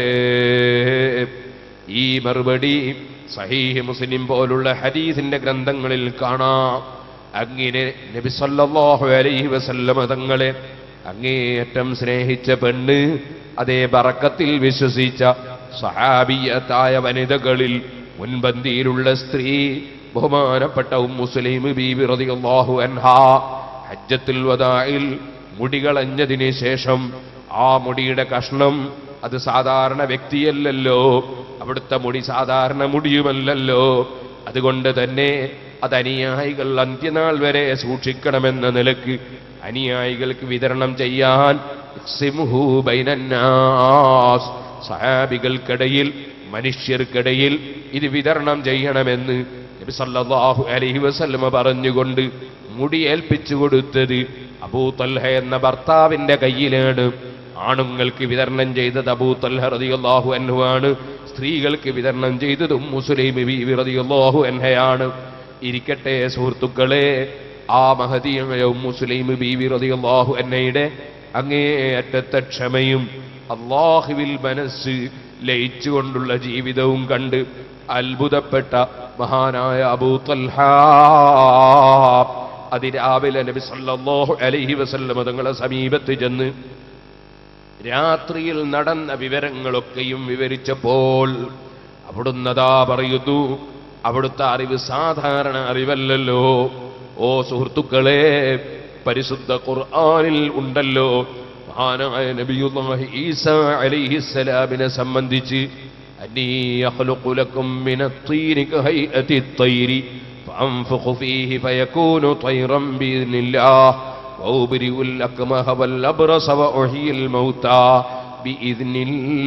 ഈ മറുപടി സഹീഹ് മുസ്ലിം പോലുള്ള ഹദീസിന്റെ ഗ്രന്ഥങ്ങളിൽ കാണാം അങ്ങനെ നബി സല്ലല്ലാഹു അലൈഹി വസല്ലമ തങ്ങളെ അങ്ങേയറ്റം സ്നേഹിച്ച പെണ്ണ് അതേ ബറക്കത്തിൽ വിശ്വസിച്ച സഹാബിയത്തായ വനിതകളിൽ മുൻപന്തിയിലുള്ള സ്ത്രീ ബഹുമാനപ്പെട്ട ഉമ്മുസ്ലീം ബീബി റളിയല്ലാഹു അൻഹാ ഹജ്ജത്തുൽ വദായിൽ മുടികളഞ്ഞതിന് ശേഷം ആ മുടിയുടെ കഷ്ണം അത് സാധാരണ വ്യക്തിയല്ലല്ലോ അവിടുത്തെ മുടി സാധാരണ മുടിയുമല്ലല്ലോ അതുകൊണ്ട് തന്നെ അത് അനുയായികൾ അന്ത്യനാൾ വരെ സൂക്ഷിക്കണമെന്ന നിലക്ക് അനുയായികൾക്ക് വിതരണം ചെയ്യാൻ ഇഖ്സിമുഹു ബൈനന്നാസ് സഹാബികൾക്കിടയിൽ മനുഷ്യർക്കിടയിൽ ഇത് വിതരണം ചെയ്യണമെന്ന് നബി സല്ലല്ലാഹു അലൈഹി വസല്ലമ പറഞ്ഞുകൊണ്ട് മുടി ഏൽപ്പിച്ചു കൊടുത്തത് അബൂ തൽഹ എന്ന ഭർത്താവിന്റെ കയ്യിലാണ് ആണുങ്ങൾക്ക് വിതരണം ചെയ്തത് അബൂ തൽഹ റളിയല്ലാഹു അൻഹു ആണ് സ്ത്രീകൾക്ക് വിതരണം ചെയ്തതും മുസ്ലിം ബീവി റളിയല്ലാഹു അൻഹയാണ് ഇരിക്കട്ടെ സുഹൃത്തുക്കളെ ആ മഹദീയ മുസ്ലിം ബീവി റളിയല്ലാഹു അൻഹയുടെ അങ്ങേയറ്റത്തെ ക്ഷമയും അള്ളാഹുവിൽ മനസ്സ് ലയിച്ചുകൊണ്ടുള്ള ജീവിതവും കണ്ട് അത്ഭുതപ്പെട്ട മഹാനായ അബൂ തൽഹ അതിരാവിലെ നബി സല്ലല്ലാഹു അലൈഹി വസല്ലമ തങ്ങളെ സമീപത്ത് ചെന്ന് രാത്രിയിൽ നടന്ന വിവരങ്ങളൊക്കെയും വിവരിച്ചപ്പോൾ അവിടുന്നതാ പറയുന്നു അവിടുത്തെ അറിവ് സാധാരണ അറിവല്ലല്ലോ ഓ സുഹൃത്തുക്കളെ പരിശുദ്ധ ഖുർആനിൽ ഉണ്ടല്ലോ മഹാനായ നബിയുല്ലാഹി ഈസ അലൈഹിസ്സലാമിനെ സംബന്ധിച്ച് അന്നീ യഖ്ലുഖു ലക്കും മിനത്തീനി കഹൈഅത്തി الطير فأنفخ فيه فيكون طيرا بإذن الله وأبرئ الأكمه والأبرص وأحيي الموتى بإذن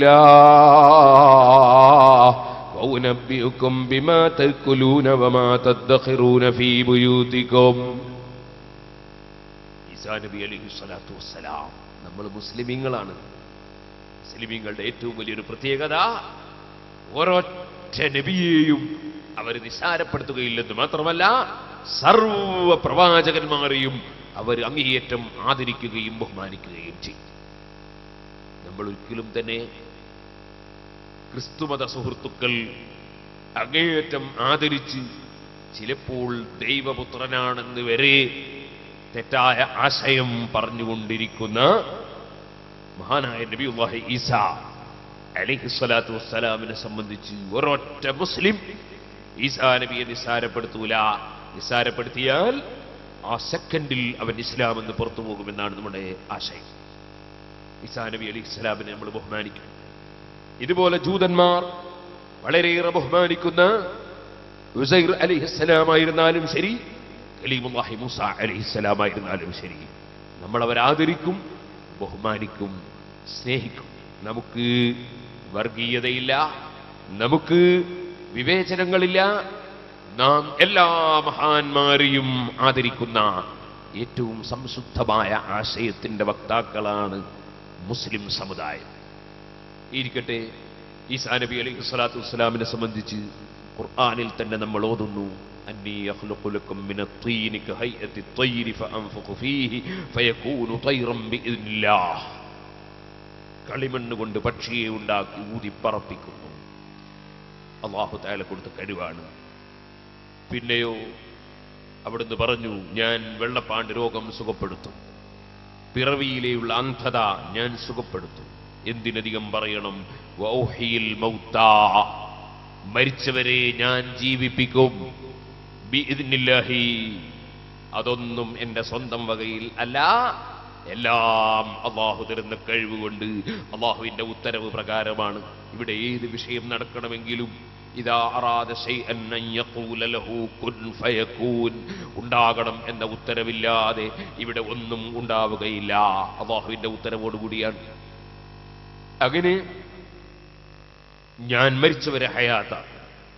الله وأنبئكم بما تأكلون وما تدخرون في بيوتكم ഈസാ നബി അലൈഹി സ്വലാത്തു വസ്സലാം നമ്മൾ മുസ്ലിമീങ്ങളാണ് മുസ്ലിമീങ്ങളുടെ ഏറ്റവും വലിയൊരു പ്രത്യേകത ഒരൊറ്റ നബിയെയും അവർ നിസാരപ്പെടുത്തുകയില്ലെന്ന് മാത്രമല്ല സർവ പ്രവാചകന്മാരെയും അവർ അങ്ങേയറ്റം ആദരിക്കുകയും ബഹുമാനിക്കുകയും ചെയ്യും നമ്മൾ ഒരിക്കലും തന്നെ ക്രിസ്തുമത സുഹൃത്തുക്കൾ അങ്ങേയറ്റം ആദരിച്ച് ചിലപ്പോൾ ദൈവപുത്രനാണെന്ന് വരെ തെറ്റായ ആശയം പറഞ്ഞുകൊണ്ടിരിക്കുന്ന മഹാനായ നബിയുല്ലാഹി ഈസ അലിഹിസ്വലാത്തു വസ്സലാമിനെ സംബന്ധിച്ച് ഒരൊറ്റ മുസ്ലിം ഈസാ നബിയെ നിസ്സാരപ്പെടുത്തൂല നിസ്സാരപ്പെടുത്തിയാൽ ആ സെക്കൻഡിൽ അവൻ ഇസ്ലാം എന്ന് പുറത്തു പോകുമെന്നാണ് നമ്മുടെ ആശയം ഈസാ നബി അലി ഇസ്ലാമിനെ നമ്മൾ ബഹുമാനിക്കും ഇതുപോലെ ജൂതന്മാർ വളരെയേറെ ബഹുമാനിക്കുന്ന ഉസൈർ അലിഹിസ്സലാമായിരുന്നാലും ശരി കലീമുല്ലാഹി മൂസ അലിഹിസ്സലാമായിരുന്നാലും ശരി നമ്മൾ അവരെ ആദരിക്കും ബഹുമാനിക്കും സ്നേഹിക്കും നമുക്ക് വർഗീയതയില്ല നമുക്ക് വിവേചനങ്ങളില്ല നാം എല്ലാ മഹാന്മാരെയും ആദരിക്കുന്ന ഏറ്റവും സംശുദ്ധമായ ആശയത്തിന്റെ വക്താക്കളാണ് മുസ്ലിം സമുദായം ഇരിക്കട്ടെ ഈസാ നബി അലൈഹി സ്വലാത്തു വസ്സലാമിനെ സംബന്ധിച്ച് ഖുർആനിൽ തന്നെ നമ്മൾ ഓതുന്നു അന്നീ യഖ്ലുഖു ലക്കും മിന الطين كهيئة الطير فأنفخ فيه فيكون طيرا بإذن الله കളിമണ്ണ് കൊണ്ട് പക്ഷിയെ ഉണ്ടാക്കി ഊതിപ്പറപ്പിക്കുന്നു അള്ളാഹു താല കൊടുത്ത കഴിവാണ് പിന്നെയോ അവിടുന്ന് പറഞ്ഞു ഞാൻ വെള്ളപ്പാണ്ട് രോഗം സുഖപ്പെടുത്തും പിറവിയിലെയുള്ള അന്ധത ഞാൻ സുഖപ്പെടുത്തും എന്തിനധികം പറയണം വൗഹിയിൽ മൗത്താ മരിച്ചവരെ ഞാൻ ജീവിപ്പിക്കും ബിഇദ്നില്ലാഹി. അതൊന്നും എന്റെ സ്വന്തം വകയിൽ അല്ല എല്ലാം അള്ളാഹു തരുന്ന കഴിവുകൊണ്ട് അള്ളാഹുവിന്റെ ഉത്തരവ് പ്രകാരമാണ് ഇവിടെ ഏത് വിഷയം നടക്കണമെങ്കിലും ഇതാ അറാദ ശൈഅൻ അൻ യഖൂല ലഹു കുൻ ഫയകൂൻ ഉണ്ടാകണം എന്ന ഉത്തരവില്ലാതെ ഇവിടെ ഒന്നും ഉണ്ടാവുകയില്ല അള്ളാഹുവിന്റെ ഉത്തരവോടുകൂടിയാണ് അങ്ങനെ ഞാൻ മരിച്ചവരെ ഹയാത്താണ്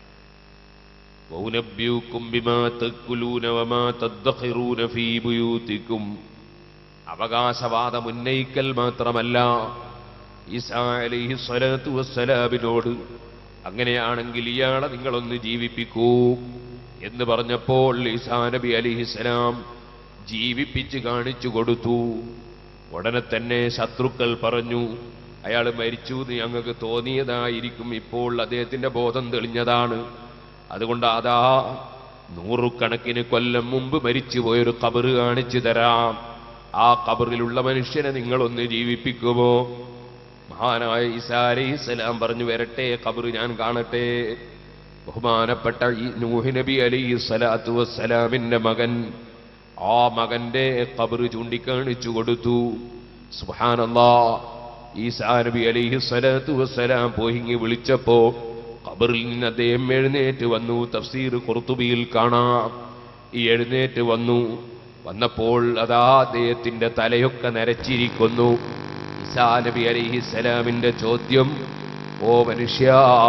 وأنبئكم بما تأكلون وما تدخرون في بيوتكم അവകാശവാദം ഉന്നയിക്കൽ മാത്രമല്ല ഈസാ അലൈഹി സ്വലാത്തു വസ്സലാമിനോട് അങ്ങനെയാണെങ്കിൽ ഇയാളെ നിങ്ങളൊന്ന് ജീവിപ്പിക്കൂ എന്ന് പറഞ്ഞപ്പോൾ ഈസാ നബി അലിഹിസ്സലാം ജീവിപ്പിച്ച് കാണിച്ചു കൊടുത്തു ഉടനെ തന്നെ ശത്രുക്കൾ പറഞ്ഞു അയാൾ മരിച്ചു എന്ന് ഞങ്ങൾക്ക് തോന്നിയതായിരിക്കും ഇപ്പോൾ അദ്ദേഹത്തിന്റെ ബോധം തെളിഞ്ഞതാണ് അതുകൊണ്ട് അതാ നൂറുകണക്കിന് കൊല്ലം മുമ്പ് മരിച്ചുപോയൊരു കബറ് കാണിച്ചു തരാം ആ കബറിലുള്ള മനുഷ്യനെ നിങ്ങളൊന്ന് ജീവിപ്പിക്കുമോ മഹാനായ ഈസാ അലൈഹിസ്സലാം പറഞ്ഞു വരട്ടെ കബറ് ഞാൻ കാണട്ടെ ബഹുമാനപ്പെട്ട ഈ നൂഹ് നബി അലൈഹി സ്വലാത്തു വസ്സലാമിന്റെ മകൻ ആ മകന്റെ കബറ് ചൂണ്ടിക്കാണിച്ചു കൊടുത്തു സുബ്ഹാനല്ലാ ഈസാ നബി അലൈഹി സ്വലാത്തു വസ്സലാം പോയിങ്ങി വിളിച്ചപ്പോ ഖബറിൽ നിന്ന് അദ്ദേഹം എഴുന്നേറ്റ് വന്നു തഫ്സീർ ഖുർത്തുബിയിൽ കാണാം ഈ എഴുന്നേറ്റ് വന്നു വന്നപ്പോൾ അതാ അദ്ദേഹത്തിന്റെ തലയൊക്കെ നരച്ചിരിക്കുന്നു ഈസാ നബി അലിഹിസ്സലാമിന്റെ ചോദ്യം ഓ മനുഷ്യ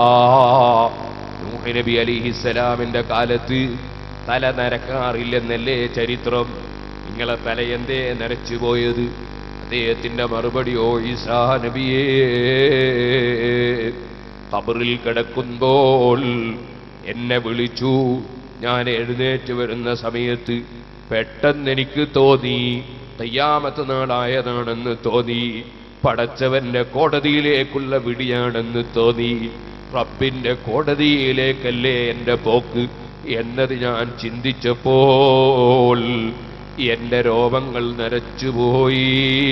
നൂഹ് നബി അലിഹിസ്സലാമിന്റെ കാലത്ത് തല നരക്കാറില്ലെന്നല്ലേ ചരിത്രം നിങ്ങളെ തല എന്തേ നരച്ചു പോയത് അദ്ദേഹത്തിന്റെ മറുപടി ഓ ഈസാ നബിയേ കബറിൽ കിടക്കുമ്പോൾ എന്നെ വിളിച്ചു ഞാൻ എഴുന്നേറ്റ് വരുന്ന സമയത്ത് പെട്ടെന്ന് എനിക്ക് തോന്നി തയ്യാമത്ത് നാളായതാണെന്ന് തോന്നി പടച്ചവന്റെ കോടതിയിലേക്കുള്ള വിടിയാണെന്ന് തോന്നി റബ്ബിന്റെ കോടതിയിലേക്കല്ലേ എന്റെ പോക്ക് എന്നത് ഞാൻ ചിന്തിച്ചപ്പോൾ എന്റെ രോമങ്ങൾ നരച്ചുപോയി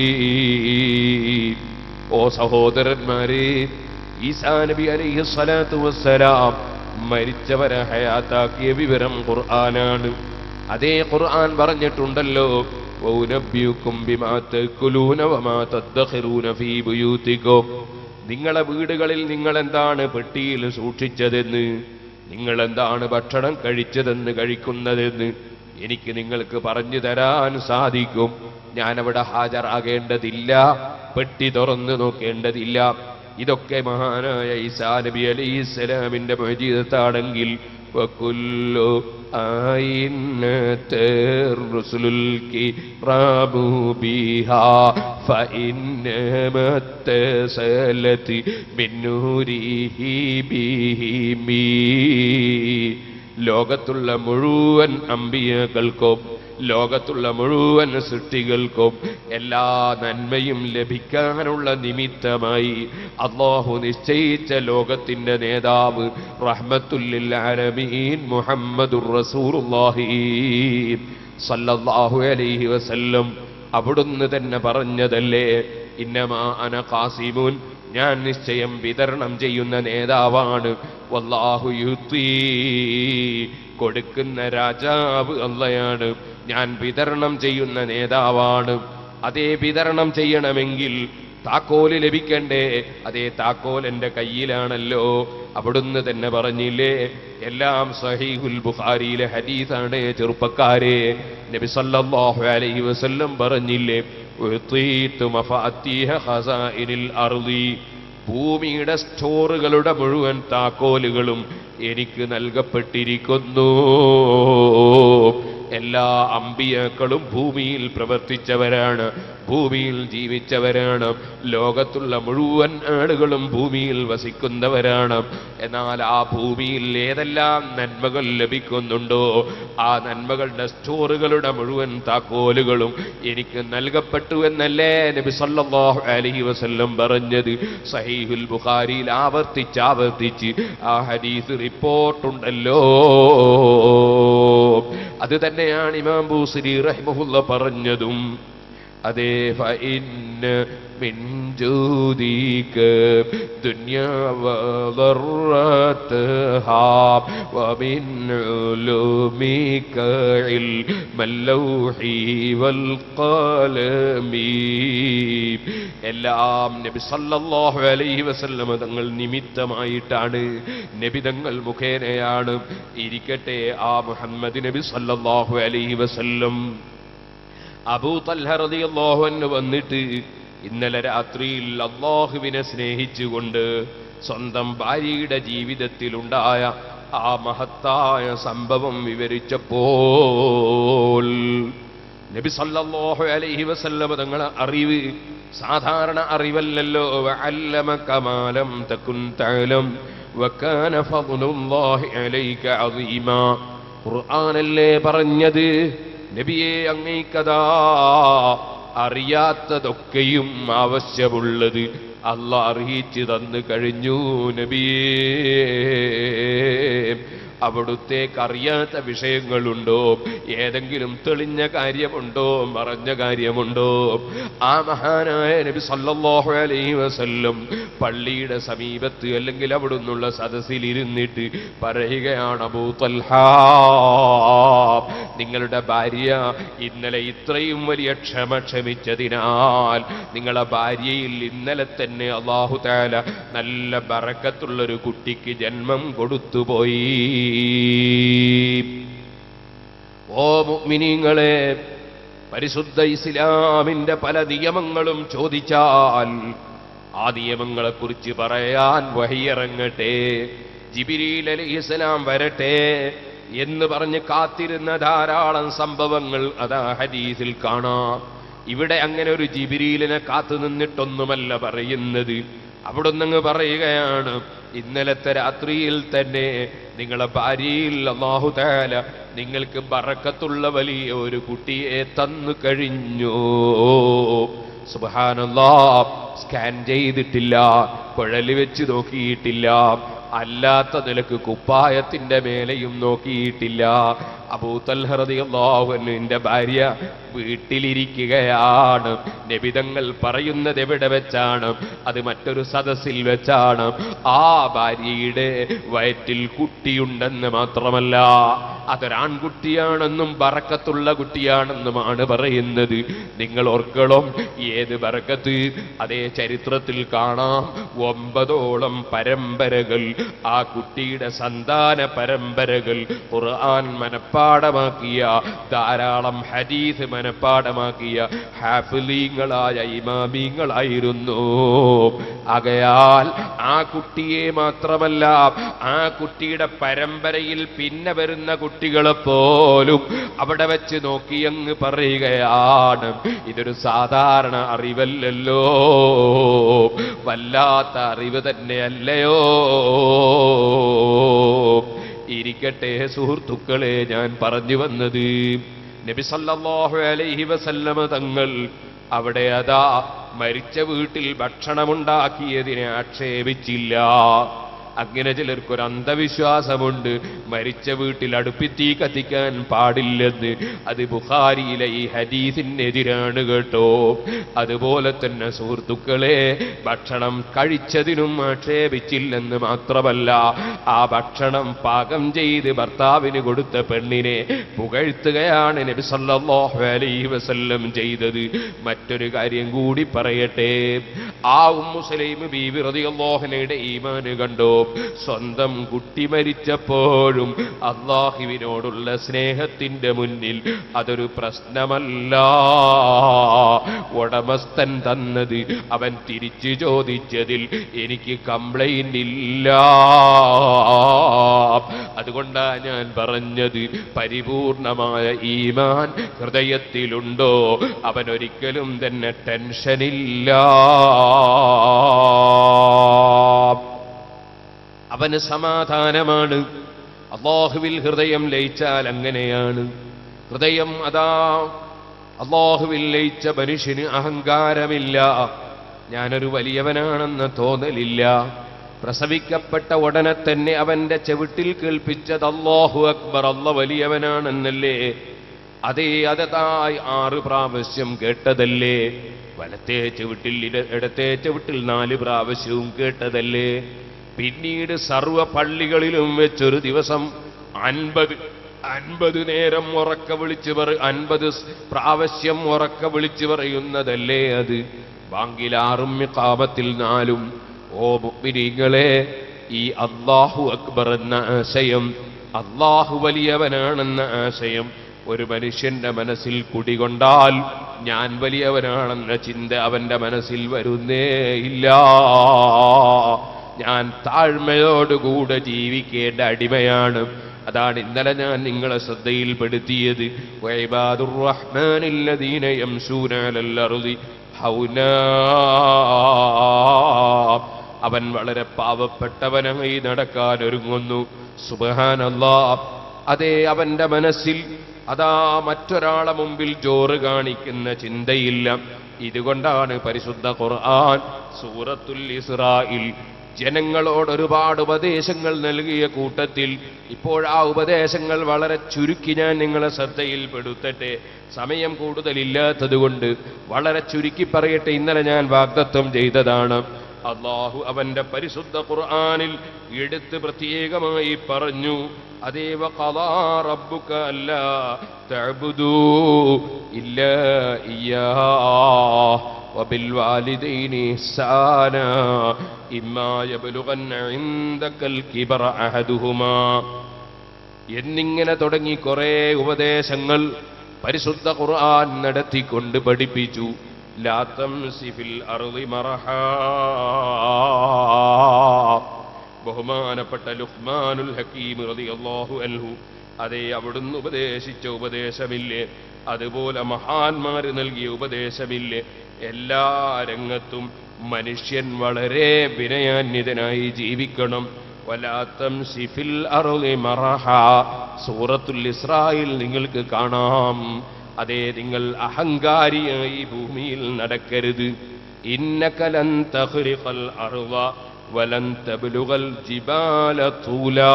ഓ സഹോദരന്മാരെ ഈസാ നബി അലൈഹി സ്വലാത്തു വസ്സലാം മരിച്ചവരെ ഹയാത്താക്കിയ വിവരം ഖുർആനാണ് അതേ ഖുർആൻ പറഞ്ഞിട്ടുണ്ടല്ലോ വൗനബ്യുക്കും ബിമാ തഅക്കുലൂന വമാ തദ്ഖിറൂന ഫീ ബുയൂതിക്കും നിങ്ങളെ വീടുകളിൽ നിങ്ങൾ എന്താണ് പെട്ടിയിൽ സൂക്ഷിച്ചതെന്ന് നിങ്ങൾ എന്താണ് ഭക്ഷണം കഴിച്ചതെന്ന് കഴിക്കുന്നതെന്ന് എനിക്ക് നിങ്ങൾക്ക് പറഞ്ഞു തരാൻ സാധിക്കും ഞാനവിടെ ഹാജരാകേണ്ടതില്ല പെട്ടി തുറന്നു നോക്കേണ്ടതില്ല ഇതൊക്കെ മഹാനായ ഈസാ നബി അലൈഹി സ്വലാമിന്റെ മജീദത്താണെങ്കിൽ വകുല്ലു ആയിന്നത്തെ റുസുലുൽ കിറാബു ബിഹാ ഫഇന്നമത്തസലതി മിന്നൂരിഹി ബിഹിമീ ലോകത്തുള്ള മുഴുവൻ അമ്പിയകൾക്കും ലോകത്തുള്ള മുഴുവൻ സൃഷ്ടികൾക്കും എല്ലാ നന്മയും ലഭിക്കാനുള്ള നിമിത്തമായി അള്ളാഹു നിശ്ചയിച്ച ലോകത്തിന്റെ നേതാവ് റഹ്മത്തുല്ലിൽ ആലമീൻ മുഹമ്മദുർ റസൂലുള്ളാഹി സല്ലല്ലാഹു അലൈഹി വസല്ലം അവിടുന്ന് തന്നെ പറഞ്ഞതല്ലേ ഇന്നമാ അന ഖാസിമുൻ ഞാൻ നിശ്ചയം വിതരണം ചെയ്യുന്ന നേതാവാണ് വല്ലാഹു യുത്തി കൊടുക്കുന്ന രാജാവ് അല്ലയാണ് ഞാൻ വിതരണം ചെയ്യുന്ന നേതാവാണ് അതേ വിതരണം ചെയ്യണമെങ്കിൽ താക്കോല് ലഭിക്കണ്ടേ അതേ താക്കോൽ എന്റെ കയ്യിലാണല്ലോ അവിടുന്ന് തന്നെ പറഞ്ഞില്ലേ എല്ലാം സഹീഹുൽ ബുഖാരിയിലെ ഹദീസാണ് ചെറുപ്പക്കാരെ നബി സല്ലല്ലാഹു അലൈഹി വസല്ലം പറഞ്ഞില്ലേ ഉഅ്തീതു മഫാത്തീഹ ഖസാഇനിൽ അർളി ഭൂമിയുടെ സ്റ്റോറുകളുടെ മുഴുവൻ താക്കോലുകളും എനിക്ക് നൽകപ്പെട്ടിരിക്കുന്നു എല്ലാ അമ്പിയാക്കളും ഭൂമിയിൽ പ്രവർത്തിച്ചവരാണ് ഭൂമിയിൽ ജീവിച്ചവരാണ് ലോകത്തുള്ള മുഴുവൻ ആളുകളും ഭൂമിയിൽ വസിക്കുന്നവരാണ് എന്നാൽ ആ ഭൂമിയിൽ ഏതെല്ലാം നന്മകൾ ലഭിക്കുന്നുണ്ടോ ആ നന്മകളുടെ സ്റ്റോറുകളുടെ മുഴുവൻ താക്കോലുകളും എനിക്ക് നൽകപ്പെട്ടു എന്നല്ലേ നബി സല്ലല്ലാഹു അലൈഹി വസല്ലം പറഞ്ഞത് സഹീഹുൽ ബുഖാരിയിൽ ആവർത്തിച്ച് ആവർത്തിച്ച് ആ ഹദീസ് റിപ്പോർട്ടുണ്ടല്ലോ അത് തന്നെയാണ് ഇമാം ബൂസരി റഹിമഹുല്ല പറഞ്ഞതും അതേ ഫഇന്ന മിൻ ജൂദിക ദുനിയ വദറതഹാ വമിൻ ഉലൂമിക ഇൽമൽ ലൗഹി വൽ ഖലമി എല്ലാം നബി സല്ലല്ലാഹു അലൈഹി വസല്ലം തങ്ങൾ നിമിത്തമായിട്ടാണ് നബി തങ്ങൾ മുഖേനയാണ് ഇരിക്കട്ടെ ആ മുഹമ്മദ് നബി സല്ലല്ലാഹു അലൈഹി വസല്ലം അബൂ തൽഹ റളിയല്ലാഹു അൻഹു വന്നിട്ട് ഇന്നലെ രാത്രിയിൽ അള്ളാഹുവിനെ സ്നേഹിച്ചുകൊണ്ട് സ്വന്തം ഭാര്യയുടെ ജീവിതത്തിലുണ്ടായ ആ മഹത്തായ സംഭവം വിവരിച്ചപ്പോൾ നബി സല്ലല്ലാഹു അലൈഹി വസല്ലമ തങ്ങളെ അറിവ് സാധാരണ അറിവല്ലല്ലോ വഅല്ലമക മാലം തകുൻ തഅലം വകാന ഫദ്ലുല്ലാഹി അലൈക അസീമാ ഖുർആനല്ലേ പറഞ്ഞത് നബിയെ അങ്ങേക്കതാ അറിയാത്തതൊക്കെയും ആവശ്യമുള്ളത് അല്ല അറിയിച്ചു തന്നു കഴിഞ്ഞു നബിയേ അവിടുത്തേക്ക് അറിയാത്ത വിഷയങ്ങളുണ്ടോ ഏതെങ്കിലും തെളിഞ്ഞ കാര്യമുണ്ടോ മറഞ്ഞ കാര്യമുണ്ടോ ആ മഹാനായ നബി സല്ലല്ലാഹു അലൈഹി വസല്ലം പള്ളിയുടെ സമീപത്ത് അല്ലെങ്കിൽ അവിടുന്നുള്ള സദസ്സിൽ ഇരുന്നിട്ട് പറയുകയാണ് അബൂ തൽഹ നിങ്ങളുടെ ഭാര്യ ഇന്നലെ ഇത്രയും വലിയ ക്ഷമ ക്ഷമിച്ചതിനാൽ നിങ്ങളെ ഭാര്യയിൽ ഇന്നലെ തന്നെ അള്ളാഹു താല നല്ല ബറക്കത്തുള്ളൊരു കുട്ടിക്ക് ജന്മം കൊടുത്തുപോയി ഓ മുഅ്മിനീങ്ങളെ പരിശുദ്ധ ഇസ്ലാമിന്റെ പല നിയമങ്ങളും ചോദിച്ചാൽ ആ നിയമങ്ങളെ കുറിച്ച് പറയാൻ വഹിയിറങ്ങട്ടെ ജിബിരിൽ അലൈഹിസ്സലാം വരട്ടെ എന്ന് പറഞ്ഞ് കാത്തിരുന്ന ധാരാളം സംഭവങ്ങൾ അതാ ഹദീസിൽ കാണാം ഇവിടെ അങ്ങനെ ഒരു ജിബിരിലിനെ കാത്തു നിന്നിട്ടൊന്നുമല്ല പറയുന്നത് അവിടുന്ന് പറയുകയാണ് ഇന്നലത്തെ രാത്രിയിൽ തന്നെ നിങ്ങളെ ഭാര്യയിൽ അള്ളാഹു താല നിങ്ങൾക്ക് ബറക്കത്തുള്ള വലിയ ഒരു കുട്ടിയെ തന്നു കഴിഞ്ഞു സുബാനല്ലാ സ്കാൻ ചെയ്തിട്ടില്ല കുഴല് വെച്ച് നോക്കിയിട്ടില്ല അല്ലാത്ത നിലക്ക് കുപ്പായത്തിന്റെ മേലെയും നോക്കിയിട്ടില്ല അബൂത്തൽഹറിയാഹുവിന്റെ ഭാര്യ വീട്ടിലിരിക്കുകയാണ് നബിതങ്ങൾ പറയുന്നത് എവിടെ വെച്ചാണ് അത് മറ്റൊരു സദസ്സിൽ വെച്ചാണ് ആ ഭാര്യയുടെ വയറ്റിൽ കുട്ടിയുണ്ടെന്ന് മാത്രമല്ല അതൊരാൺകുട്ടിയാണെന്നും ബറക്കത്തുള്ള കുട്ടിയാണെന്നുമാണ് പറയുന്നത് നിങ്ങൾ ഓർക്കണം ഏത് ബറക്കത്ത് അതേ ചരിത്രത്തിൽ കാണാം ഒമ്പതോളം പരമ്പരകൾ ആ കുട്ടിയുടെ സന്താന പരമ്പരകൾ ഖുർആൻ മനപ്പാടമാക്കിയ ധാരാളം ഹദീസ് മനപ്പാടമാക്കിയ ഹാഫിലീങ്ങളായ ഇമാമീങ്ങളായിരുന്നു ആകയാൽ ആ കുട്ടിയെ മാത്രമല്ല ആ കുട്ടിയുടെ പരമ്പരയിൽ പിന്നെ വരുന്ന കുട്ടികളെ പോലും അവിടെ വെച്ച് നോക്കിയങ്ങ് പറയുകയാണ് ഇതൊരു സാധാരണ അറിവല്ലല്ലോ വല്ലാത്ത അറിവ് തന്നെയല്ലയോ ഇരിക്കട്ടെ സുഹൃത്തുക്കളെ ഞാൻ പറഞ്ഞു വന്നത് നബി സല്ലല്ലാഹു അലൈഹി വസല്ലമ തങ്ങൾ അവിടെ അതാ മരിച്ച വീട്ടിൽ ഭക്ഷണമുണ്ടാക്കിയതിനെ ആക്ഷേപിച്ചില്ല അങ്ങനെ ചിലർക്കൊരു അന്ധവിശ്വാസമുണ്ട് മരിച്ച വീട്ടിൽ അടുപ്പിത്തീ കത്തിക്കാൻ പാടില്ലെന്ന് അത് ബുഖാരിയിലെ ഈ ഹദീസിനെതിരാണ് കേട്ടോ അതുപോലെ തന്നെ സുഹൃത്തുക്കളെ ഭക്ഷണം കഴിച്ചതിനും ആക്ഷേപിച്ചില്ലെന്ന് മാത്രമല്ല ആ ഭക്ഷണം പാകം ചെയ്ത് ഭർത്താവിന് കൊടുത്ത പെണ്ണിനെ പുകഴ്ത്തുകയാണ് നബി സല്ലല്ലാഹു അലൈഹി വസല്ലം ചെയ്തത് മറ്റൊരു കാര്യം കൂടി പറയട്ടെ ആ ഉമ്മുസലൈം ബീവി റളിയല്ലാഹുനയുടെ ഈമാന് കണ്ടോ സ്വന്തം കുട്ടി മരിച്ചപ്പോഴും അള്ളാഹുവിനോടുള്ള സ്നേഹത്തിന്റെ മുന്നിൽ അതൊരു പ്രശ്നമല്ല ഉടമസ്ഥൻ തന്നത് അവൻ തിരിച്ചു ചോദിച്ചതിൽ എനിക്ക് കംപ്ലൈന്റ് ഇല്ല അതുകൊണ്ടാ ഞാൻ പറഞ്ഞത് പരിപൂർണമായ ഈമാൻ ഹൃദയത്തിലുണ്ടോ അവൻ ഒരിക്കലും തന്നെ ടെൻഷനില്ല അവന് സമാധാനമാണ് അള്ളാഹുവിൽ ഹൃദയം ലയിച്ചാൽ അങ്ങനെയാണ് ഹൃദയം അതാ അള്ളാഹുവിൽ ലയിച്ച മനുഷ്യന് അഹങ്കാരമില്ല ഞാനൊരു വലിയവനാണെന്ന് തോന്നലില്ല പ്രസവിക്കപ്പെട്ട ഉടനെ തന്നെ അവന്റെ ചെവിട്ടിൽ കേൾപ്പിച്ചത് അള്ളാഹു അക്ബർ അല്ല വലിയവനാണെന്നല്ലേ അതേ അതതായി ആറ് പ്രാവശ്യം കേട്ടതല്ലേ വലത്തെ ചവിട്ടിൽ ഇട- ഇടത്തെ ചവിട്ടിൽ നാല് പ്രാവശ്യവും കേട്ടതല്ലേ പിന്നീട് സർവ പള്ളികളിലും വെച്ചൊരു ദിവസം അൻപത് അൻപത് നേരം ഉറക്ക വിളിച്ചു പറ അൻപത് സ് പ്രാവശ്യം ഉറക്ക വിളിച്ചു പറയുന്നതല്ലേ അത് ബാങ്കിലാറും കാമത്തിൽ നാലും ഓ മുഗ്മിനീങ്ങളെ ഈ അള്ളാഹു അക്ബർ എന്ന ആശയം അള്ളാഹു വലിയവനാണെന്ന ആശയം ഒരു മനുഷ്യന്റെ മനസ്സിൽ കുടികൊണ്ടാൽ ഞാൻ വലിയവനാണെന്ന ചിന്ത അവന്റെ മനസ്സിൽ വരുന്നേ ഇല്ല ഞാൻ താഴ്മയോടുകൂടെ ജീവിക്കേണ്ട അടിമയാണ് അതാണ് ഇന്നലെ ഞാൻ നിങ്ങളെ ശ്രദ്ധയിൽപ്പെടുത്തിയത് വൈബാദുർ റഹ്മാനില്ലദീന യംശൂന അലൽ അർളി ഹൗനാ അവൻ വളരെ പാവപ്പെട്ടവനായി നടക്കാൻ ഒരുങ്ങുന്നു സുബഹാനല്ലാ അതേ അവന്റെ മനസ്സിൽ അതാ മറ്റൊരാളെ മുമ്പിൽ ജോറ് കാണിക്കുന്ന ചിന്തയില്ല ഇതുകൊണ്ടാണ് പരിശുദ്ധ ഖുർആൻ സൂറത്തുൽ ഇസ്രായിൽ ജനങ്ങളോട് ഒരുപാട് ഉപദേശങ്ങൾ നൽകിയ കൂട്ടത്തിൽ ഇപ്പോൾ ആ ഉപദേശങ്ങൾ വളരെ ചുരുക്കി ഞാൻ നിങ്ങളെ ശ്രദ്ധയിൽപ്പെടുത്തട്ടെ സമയം കൂടുതലില്ലാത്തതുകൊണ്ട് വളരെ ചുരുക്കി പറയട്ടെ ഇന്നലെ ഞാൻ വാഗ്ദത്വം ചെയ്തതാണ് അള്ളാഹു അവന്റെ പരിശുദ്ധ ഖുർആനിൽ എടുത്ത് പ്രത്യേകമായി പറഞ്ഞു അതേവ ഖളാ റബ്ബുക അല്ലാ തഅബുദൂ ഇല്ലാ ഇയ്യാ وبالوالدين إحسانا إما يبلغن عندك الكبر أحدهما എന്നിങ്ങനെ തുടങ്ങി കുറെ ഉപദേശങ്ങൾ പരിശുദ്ധ ഖുർആൻ നടത്തിക്കൊണ്ട് പഠിപ്പിച്ചു ലാത്തം സിഫിൽ അറുതി മറഹ ബഹുമാനപ്പെട്ട ലുഹ്മാനുൽ ഹക്കീം റളിയല്ലാഹു അൻഹു അതേ അവിടുന്ന് ഉപദേശിച്ച ഉപദേശമില്ലേ അതുപോലെ മഹാന്മാര് നൽകിയ ഉപദേശമില്ലേ എല്ലാ രംഗത്തും മനുഷ്യൻ വളരെ വിനയാന്വിതനായി ജീവിക്കണം വലാത്തം സിഫിൽ അറുളി മറഹ സൂറത്തുൽ ഇസ്രായിൽ നിങ്ങൾക്ക് കാണാം അതേ നിങ്ങൾ അഹങ്കാരിയായി ഭൂമിയിൽ നടക്കരുത് ഇന്നകലൻ തഖ്രിഖൽ അർള വലൻ തബ്ലുഗൽ ജിബാല തൂലാ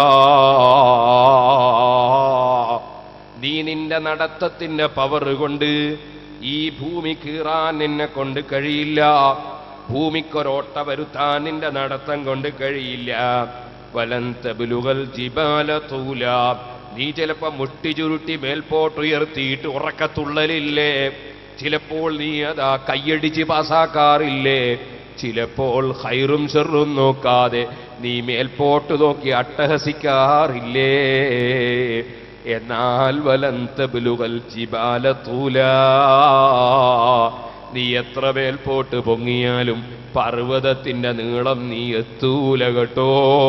നീ നിന്റെ നടത്തത്തിന്റെ പവർ കൊണ്ട് ഈ ഭൂമി കീറാൻ നിന്നെ കൊണ്ട് കഴിയില്ല ഭൂമിക്കൊരോട്ട വരുത്താൻ നിന്റെ നടത്തം കൊണ്ട് കഴിയില്ല വലന്തബുലുകൾ ജിബാല തൂല നീ ചിലപ്പോ മുട്ടി ചുരുട്ടി മേൽപോട്ടുയർത്തിയിട്ട് ഉറക്കത്തുള്ളലില്ലേ ചിലപ്പോൾ നീ അതാ കയ്യടിച്ച് പാസാക്കാറില്ലേ ചിലപ്പോൾ ഹൈറും ചെറും നോക്കാതെ നീ മേൽപോട്ട് നോക്കി അട്ടഹസിക്കാറില്ലേ എന്നാൽ വലന്തബുലുകൾ ജിബാല തൂല നീ എത്ര മേൽപോട്ട് പൊങ്ങിയാലും പർവ്വതത്തിന്റെ നീളം നീ എത്തൂല കേട്ടോ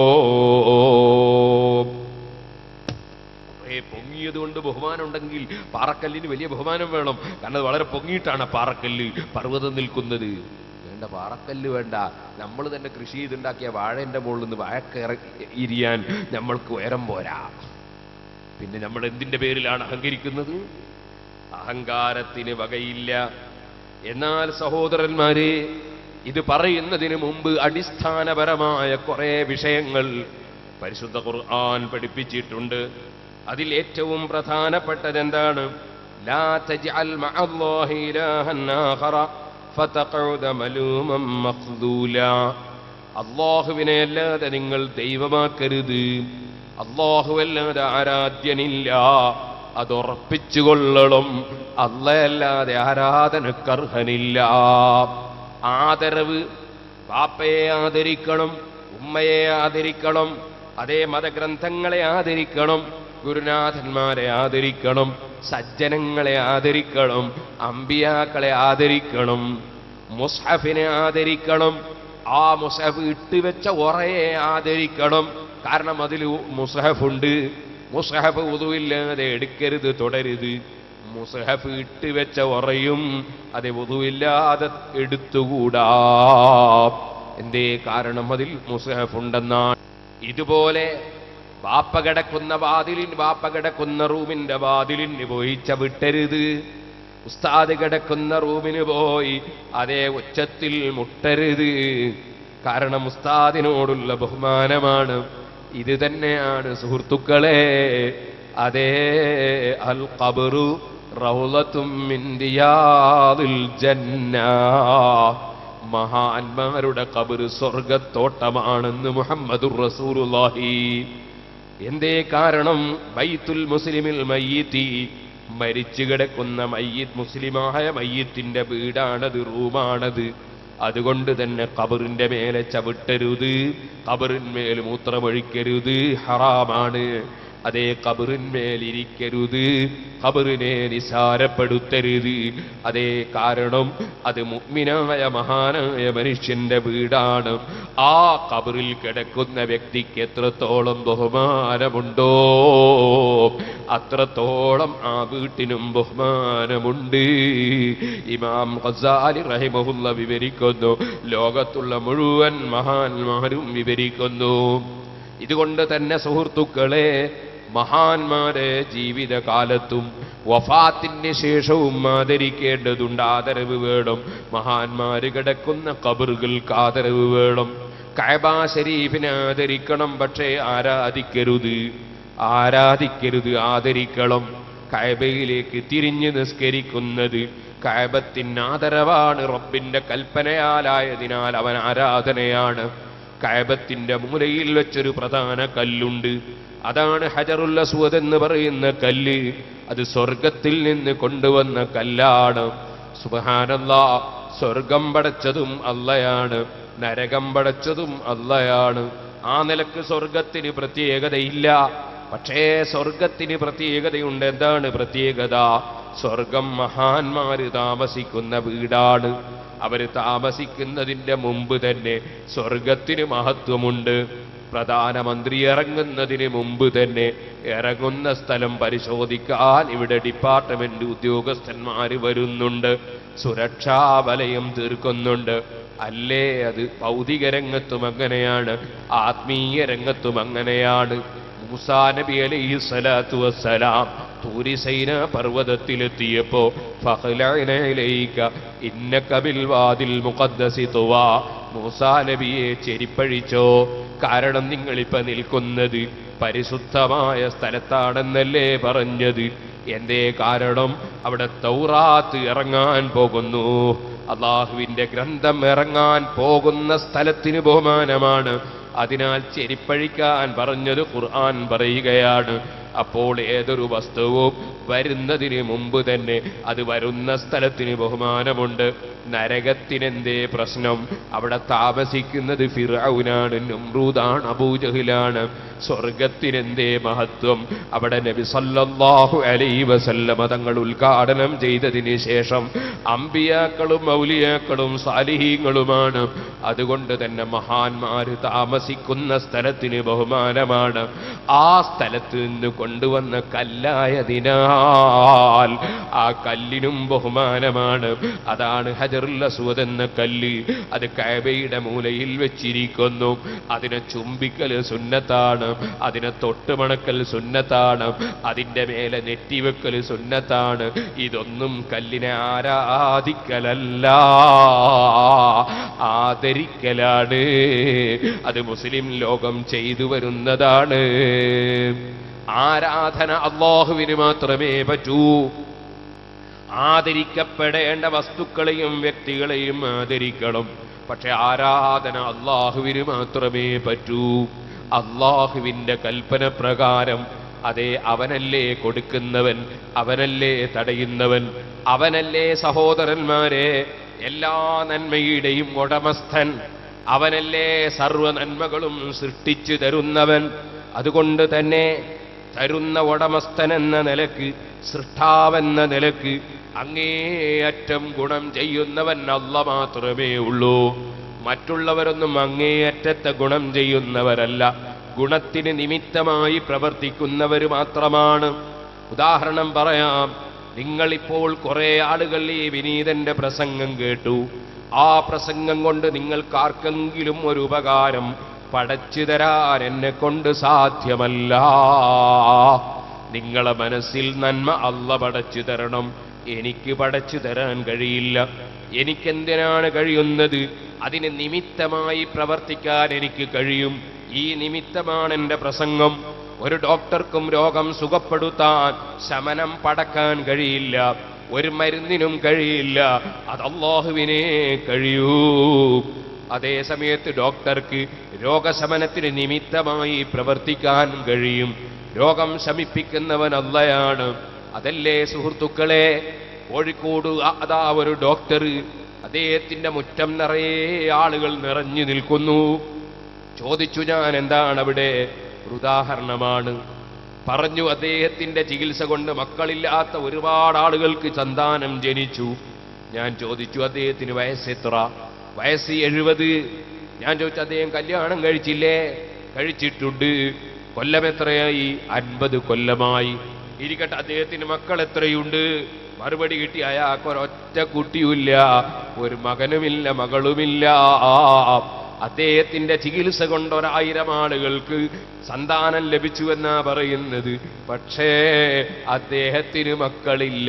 കുറേ പൊങ്ങിയത് കൊണ്ട് ബഹുമാനം ഉണ്ടെങ്കിൽ പാറക്കല്ലിന് വലിയ ബഹുമാനം വേണം കാരണം അത് വളരെ പൊങ്ങിയിട്ടാണ് പാറക്കല്ല് പർവ്വതം നിൽക്കുന്നത് വേണ്ട പാറക്കല്ല് വേണ്ട നമ്മൾ തന്നെ കൃഷി ചെയ്തുണ്ടാക്കിയ വാഴന്റെ മുകളിൽ നിന്ന് വാഴക്കയറ ഇരിയാൻ നമ്മൾക്ക് ഉയരം പോരാ പിന്നെ നമ്മൾ എന്തിന്റെ പേരിലാണ് അഹങ്കരിക്കുന്നത് അഹങ്കാരത്തിന് വകയില്ല എന്നാൽ സഹോദരന്മാരെ ഇത് പറയുന്നതിന് മുമ്പ് അടിസ്ഥാനപരമായ കുറെ വിഷയങ്ങൾ പരിശുദ്ധ ഖുർആൻ പഠിപ്പിച്ചിട്ടുണ്ട് അതിൽ ഏറ്റവും പ്രധാനപ്പെട്ടത് എന്താണ് ലാ തജ്അൽ മഅല്ലാഹി ഇലാഹൻ ആഖറ ഫതഖഉദ മലൂമൻ മഖ്ദൂലാ അള്ളാഹുവിനെ അല്ലാതെ നിങ്ങൾ ദൈവമാക്കരുത് അള്ളാഹുവല്ലാതെ ആരാധ്യനില്ല അതുറപ്പിച്ചുകൊള്ളണം അല്ലയല്ലാതെ ആരാധനക്കർഹനില്ല ആദരവ് പാപ്പയെ ആദരിക്കണം ഉമ്മയെ ആദരിക്കണം അതേ മതഗ്രന്ഥങ്ങളെ ആദരിക്കണം ഗുരുനാഥന്മാരെ ആദരിക്കണം സജ്ജനങ്ങളെ ആദരിക്കണം അമ്പിയാക്കളെ ആദരിക്കണം മുസ്ഹഫിനെ ആദരിക്കണം ആ മുസഹഫ് ഇട്ടുവെച്ച ഉറയെ ആദരിക്കണം കാരണം അതിൽ മുസഹഫുണ്ട് മുസഹഫ് ഉതുവില്ലാതെ എടുക്കരുത് തുടരുത് മുസഹഫ് ഇട്ടുവെച്ച ഉറയും അത് ഉതുവില്ലാതെ എടുത്തുകൂടാ എന്തേ കാരണം അതിൽ മുസഹഫ് ഉണ്ടെന്നാണ് ഇതുപോലെ വാപ്പ കിടക്കുന്ന വാതിലിന് വാപ്പ കിടക്കുന്ന റൂമിന്റെ വാതിലിന് പോയി ചവിട്ടരുത് ഉസ്താദ് കിടക്കുന്ന റൂമിന് പോയി അതേ ഉച്ചത്തിൽ മുട്ടരുത് കാരണം ഉസ്താദിനോടുള്ള ബഹുമാനമാണ് ഇത് തന്നെയാണ് സുഹൃത്തുക്കളെ അതേ അൽ ഖബറു റൗളത്തും മിൻ റിയാദിൽ ജന്ന മഹാന്മാരുടെ കബറ് സ്വർഗത്തോട്ടമാണെന്ന് മുഹമ്മദുർ റസൂലുള്ളാഹി എന്തേ കാരണം ബൈത്തുൽ മുസ്ലിമിൽ മയ്യത്തി മരിച്ചു കിടക്കുന്ന മയ്യത്ത് മുസ്ലിമായ മയ്യത്തിന്റെ വീടാണത് റൂമാണത് അതുകൊണ്ട് തന്നെ കബറിന്റെ മേലെ ചവിട്ടരുത് കബറിന്മേൽ മൂത്രമൊഴിക്കരുത് ഹറാമാണ് അതേ കബറിന്മേൽ ഇരിക്കരുത് കബറിനെ നിസാരപ്പെടുത്തരുത് അതേ കാരണം അത് മുഗ്മിനായ മഹാനായ മനുഷ്യന്റെ വീടാണ് ആ കബറിൽ കിടക്കുന്ന വ്യക്തിക്ക് എത്രത്തോളം ബഹുമാനമുണ്ടോ അത്രത്തോളം ആ വീട്ടിനും ബഹുമാനമുണ്ട് ഇമാം ഖസാലി റഹിമഹുല്ല വിവരിക്കുന്നു ലോകത്തുള്ള മുഴുവൻ മഹാന്മാരും വിവരിക്കുന്നു ഇതുകൊണ്ട് തന്നെ സുഹൃത്തുക്കളെ മഹാന്മാരെ ജീവിതകാലത്തും വഫാത്തിന് ശേഷവും ആദരിക്കേണ്ടതുണ്ട് ആദരവ് വേണം മഹാന്മാര് കിടക്കുന്ന കബറുകൾക്ക് ആദരവ് വേണം കഅബ ശരീഫിനെ ആദരിക്കണം പക്ഷേ ആരാധിക്കരുത് ആരാധിക്കരുത് ആദരിക്കണം കഅബയിലേക്ക് തിരിഞ്ഞു നിസ്കരിക്കുന്നത് കഅബത്തിന് ആദരവാണ് റബ്ബിന്റെ കൽപ്പനയാലായതിനാൽ അവൻ ആരാധനയാണ് കഅബത്തിന്റെ മൂലയിൽ വെച്ചൊരു പ്രധാന കല്ലുണ്ട് അതാണ് ഹജറുൽ അസ്വദ് എന്ന് പറയുന്ന കല്ല് അത് സ്വർഗത്തിൽ നിന്ന് കൊണ്ടുവന്ന കല്ലാണ് സുബഹാനല്ലാ സ്വർഗം പടച്ചതും അല്ലയാണ് നരകം പടച്ചതും അല്ലയാണ് ആ നിലക്ക് സ്വർഗത്തിന് പ്രത്യേകതയില്ല പക്ഷേ സ്വർഗത്തിന് പ്രത്യേകതയുണ്ട് എന്താണ് പ്രത്യേകത സ്വർഗം മഹാന്മാര് താമസിക്കുന്ന വീടാണ് അവര് താമസിക്കുന്നതിന്റെ മുമ്പ് തന്നെ സ്വർഗത്തിന് മഹത്വമുണ്ട് പ്രധാനമന്ത്രി ഇറങ്ങുന്നതിന് മുമ്പ് തന്നെ ഇറങ്ങുന്ന സ്ഥലം പരിശോധിക്കാൻ ഇവിടെ ഡിപ്പാർട്ട്മെന്റ് ഉദ്യോഗസ്ഥന്മാര് വരുന്നുണ്ട് സുരക്ഷാ വലയം തീർക്കുന്നുണ്ട് അല്ലേ അത് ഭൗതിക രംഗത്തും അങ്ങനെയാണ് ആത്മീയ രംഗത്തും അങ്ങനെയാണ് മൂസാ നബി അലൈഹി സ്വലാത്തു വസ്സലാം തൂരിസൈന പർവ്വതത്തിലെത്തിയപ്പോ ഫഖ്ലഅനയിലൈക ഇന്നക ബിൽ വാദിൽ മുഖദ്ദസി തുവാ മൂസാ നബിയെ ചെരിപ്പഴിച്ചോ കാരണം നിങ്ങളിപ്പോ നിൽക്കുന്നത് പരിശുദ്ധമായ സ്ഥലത്താണെന്നല്ലേ പറഞ്ഞത് എന്തേ കാരണം അവിടെ തൗറാത്ത് ഇറങ്ങാൻ പോകുന്നു അള്ളാഹുവിന്റെ ഗ്രന്ഥം ഇറങ്ങാൻ പോകുന്ന സ്ഥലത്തിന് ബഹുമാനമാണ് അതിനാൽ ചെരിപ്പഴിക്കാൻ പറഞ്ഞത് ഖുർആൻ പറയുകയാണ് അപ്പോൾ ഏതൊരു വസ്തുവും വരുന്നതിന് മുമ്പ് തന്നെ അത് വരുന്ന സ്ഥലത്തിന് ബഹുമാനമുണ്ട് നരകത്തിനെന്തേ പ്രശ്നം അവിടെ താമസിക്കുന്നത് ഫിറൌനാണ് നുംറൂദാണ് അബൂജഹിലാണ് സ്വർഗത്തിനെന്തേ മഹത്വം അവിടെ നബി സല്ലല്ലാഹു അലൈഹി വസല്ലമ തങ്ങൾ ഉദ്ഘാടനം ചെയ്തതിന് ശേഷം അമ്പിയാക്കളും മൗലിയാക്കളും സാലിഹീങ്ങളുമാണ് അതുകൊണ്ട് തന്നെ മഹാന്മാര് താമസിക്കുന്ന സ്ഥലത്തിന് ബഹുമാനമാണ് ആ സ്ഥലത്ത് നിന്ന് കൊണ്ടുവന്ന കല്ലായതിനാൽ ആ കല്ലിനും ബഹുമാനമാണ് അതാണ് ഹജറുൽ അസ്വദ് എന്ന കല്ല് അത് കഅബയുടെ മൂലയിൽ വെച്ചിരിക്കുന്നു അതിനെ ചുംബിക്കൽ സുന്നത്താണ് അതിനെ തൊട്ടുമണക്കൽ സുന്നത്താണ് അതിൻ്റെ മേലെ നെറ്റിവെക്കൽ സുന്നത്താണ് ഇതൊന്നും കല്ലിനെ ആരാധിക്കലല്ല ആദരിക്കലാണ് അത് മുസ്ലിം ലോകം ചെയ്തു വരുന്നതാണ് ആരാധന അള്ളാഹുവിന് മാത്രമേ പറ്റൂ ആദരിക്കപ്പെടേണ്ട വസ്തുക്കളെയും വ്യക്തികളെയും ആദരിക്കണം പക്ഷെ ആരാധന അള്ളാഹുവിന് മാത്രമേ പറ്റൂ അള്ളാഹുവിന്റെ കൽപ്പന പ്രകാരം അതെ അവനല്ലേ കൊടുക്കുന്നവൻ അവനല്ലേ തടയുന്നവൻ അവനല്ലേ സഹോദരന്മാരെ എല്ലാ നന്മയുടെയും ഉടമസ്ഥൻ അവനല്ലേ സർവ നന്മകളും സൃഷ്ടിച്ചു തരുന്നവൻ അതുകൊണ്ട് തന്നെ തരുന്ന ഉടമസ്ഥൻ എന്ന നിലക്ക് സൃഷ്ടാവെന്ന നിലക്ക് അങ്ങേയറ്റം ഗുണം ചെയ്യുന്നവൻ അല്ല മാത്രമേ ഉള്ളൂ മറ്റുള്ളവരൊന്നും അങ്ങേയറ്റത്തെ ഗുണം ചെയ്യുന്നവരല്ല ഗുണത്തിന് നിമിത്തമായി പ്രവർത്തിക്കുന്നവർ മാത്രമാണ് ഉദാഹരണം പറയാം നിങ്ങളിപ്പോൾ കുറെ ആളുകൾ ഈ വിനീതന്റെ പ്രസംഗം കേട്ടു ആ പ്രസംഗം കൊണ്ട് നിങ്ങൾക്കാർക്കെങ്കിലും ഒരു ഉപകാരം പടച്ചു തരാൻ എന്നെ കൊണ്ട് സാധ്യമല്ല നിങ്ങളെ മനസ്സിൽ നന്മ അല്ല പടച്ചു തരണം എനിക്ക് പടച്ചു തരാൻ കഴിയില്ല എനിക്കെന്തിനാണ് കഴിയുന്നത് അതിന് നിമിത്തമായി പ്രവർത്തിക്കാൻ എനിക്ക് കഴിയും ഈ നിമിത്തമാണ് എൻ്റെ പ്രസംഗം ഒരു ഡോക്ടർക്കും രോഗം സുഖപ്പെടുത്താൻ ശമനം പടക്കാൻ കഴിയില്ല ഒരു മരുന്നിനും കഴിയില്ല അത് അള്ളാഹുവിനെ കഴിയൂ അതേ സമയത്ത് ഡോക്ടർക്ക് രോഗശമനത്തിന് നിമിത്തമായി പ്രവർത്തിക്കാൻ കഴിയും രോഗം ശമിപ്പിക്കുന്നവൻ അല്ലയാണ് അതല്ലേ സുഹൃത്തുക്കളെ കോഴിക്കോട് അ- അതാ ഒരു ഡോക്ടർ അദ്ദേഹത്തിന്റെ മുറ്റം നിറയെ ആളുകൾ നിറഞ്ഞു നിൽക്കുന്നു ചോദിച്ചു ഞാൻ എന്താണ് അവിടെ ഒരു ഉദാഹരണമാണ് പറഞ്ഞു അദ്ദേഹത്തിന്റെ ചികിത്സ കൊണ്ട് മക്കളില്ലാത്ത ഒരുപാട് ആളുകൾക്ക് സന്താനം ജനിച്ചു ഞാൻ ചോദിച്ചു അദ്ദേഹത്തിന് വയസ്സെത്ര വയസ്സ് എഴുപത് ഞാൻ ചോദിച്ചു അദ്ദേഹം കല്യാണം കഴിച്ചില്ലേ കഴിച്ചിട്ടുണ്ട് കൊല്ലം എത്രയായി അൻപത് കൊല്ലമായി ഇരിക്കട്ടെ അദ്ദേഹത്തിന് മക്കൾ എത്രയുണ്ട് മറുപടി കിട്ടി അയാൾക്ക് ഒരൊറ്റ കുട്ടിയുമില്ല ഒരു മകനുമില്ല മകളുമില്ല അദ്ദേഹത്തിന്റെ ചികിത്സ കൊണ്ട് ഒരായിരം ആളുകൾക്ക് സന്താനം ലഭിച്ചു എന്നാ പറയുന്നത് പക്ഷേ അദ്ദേഹത്തിന് മക്കളില്ല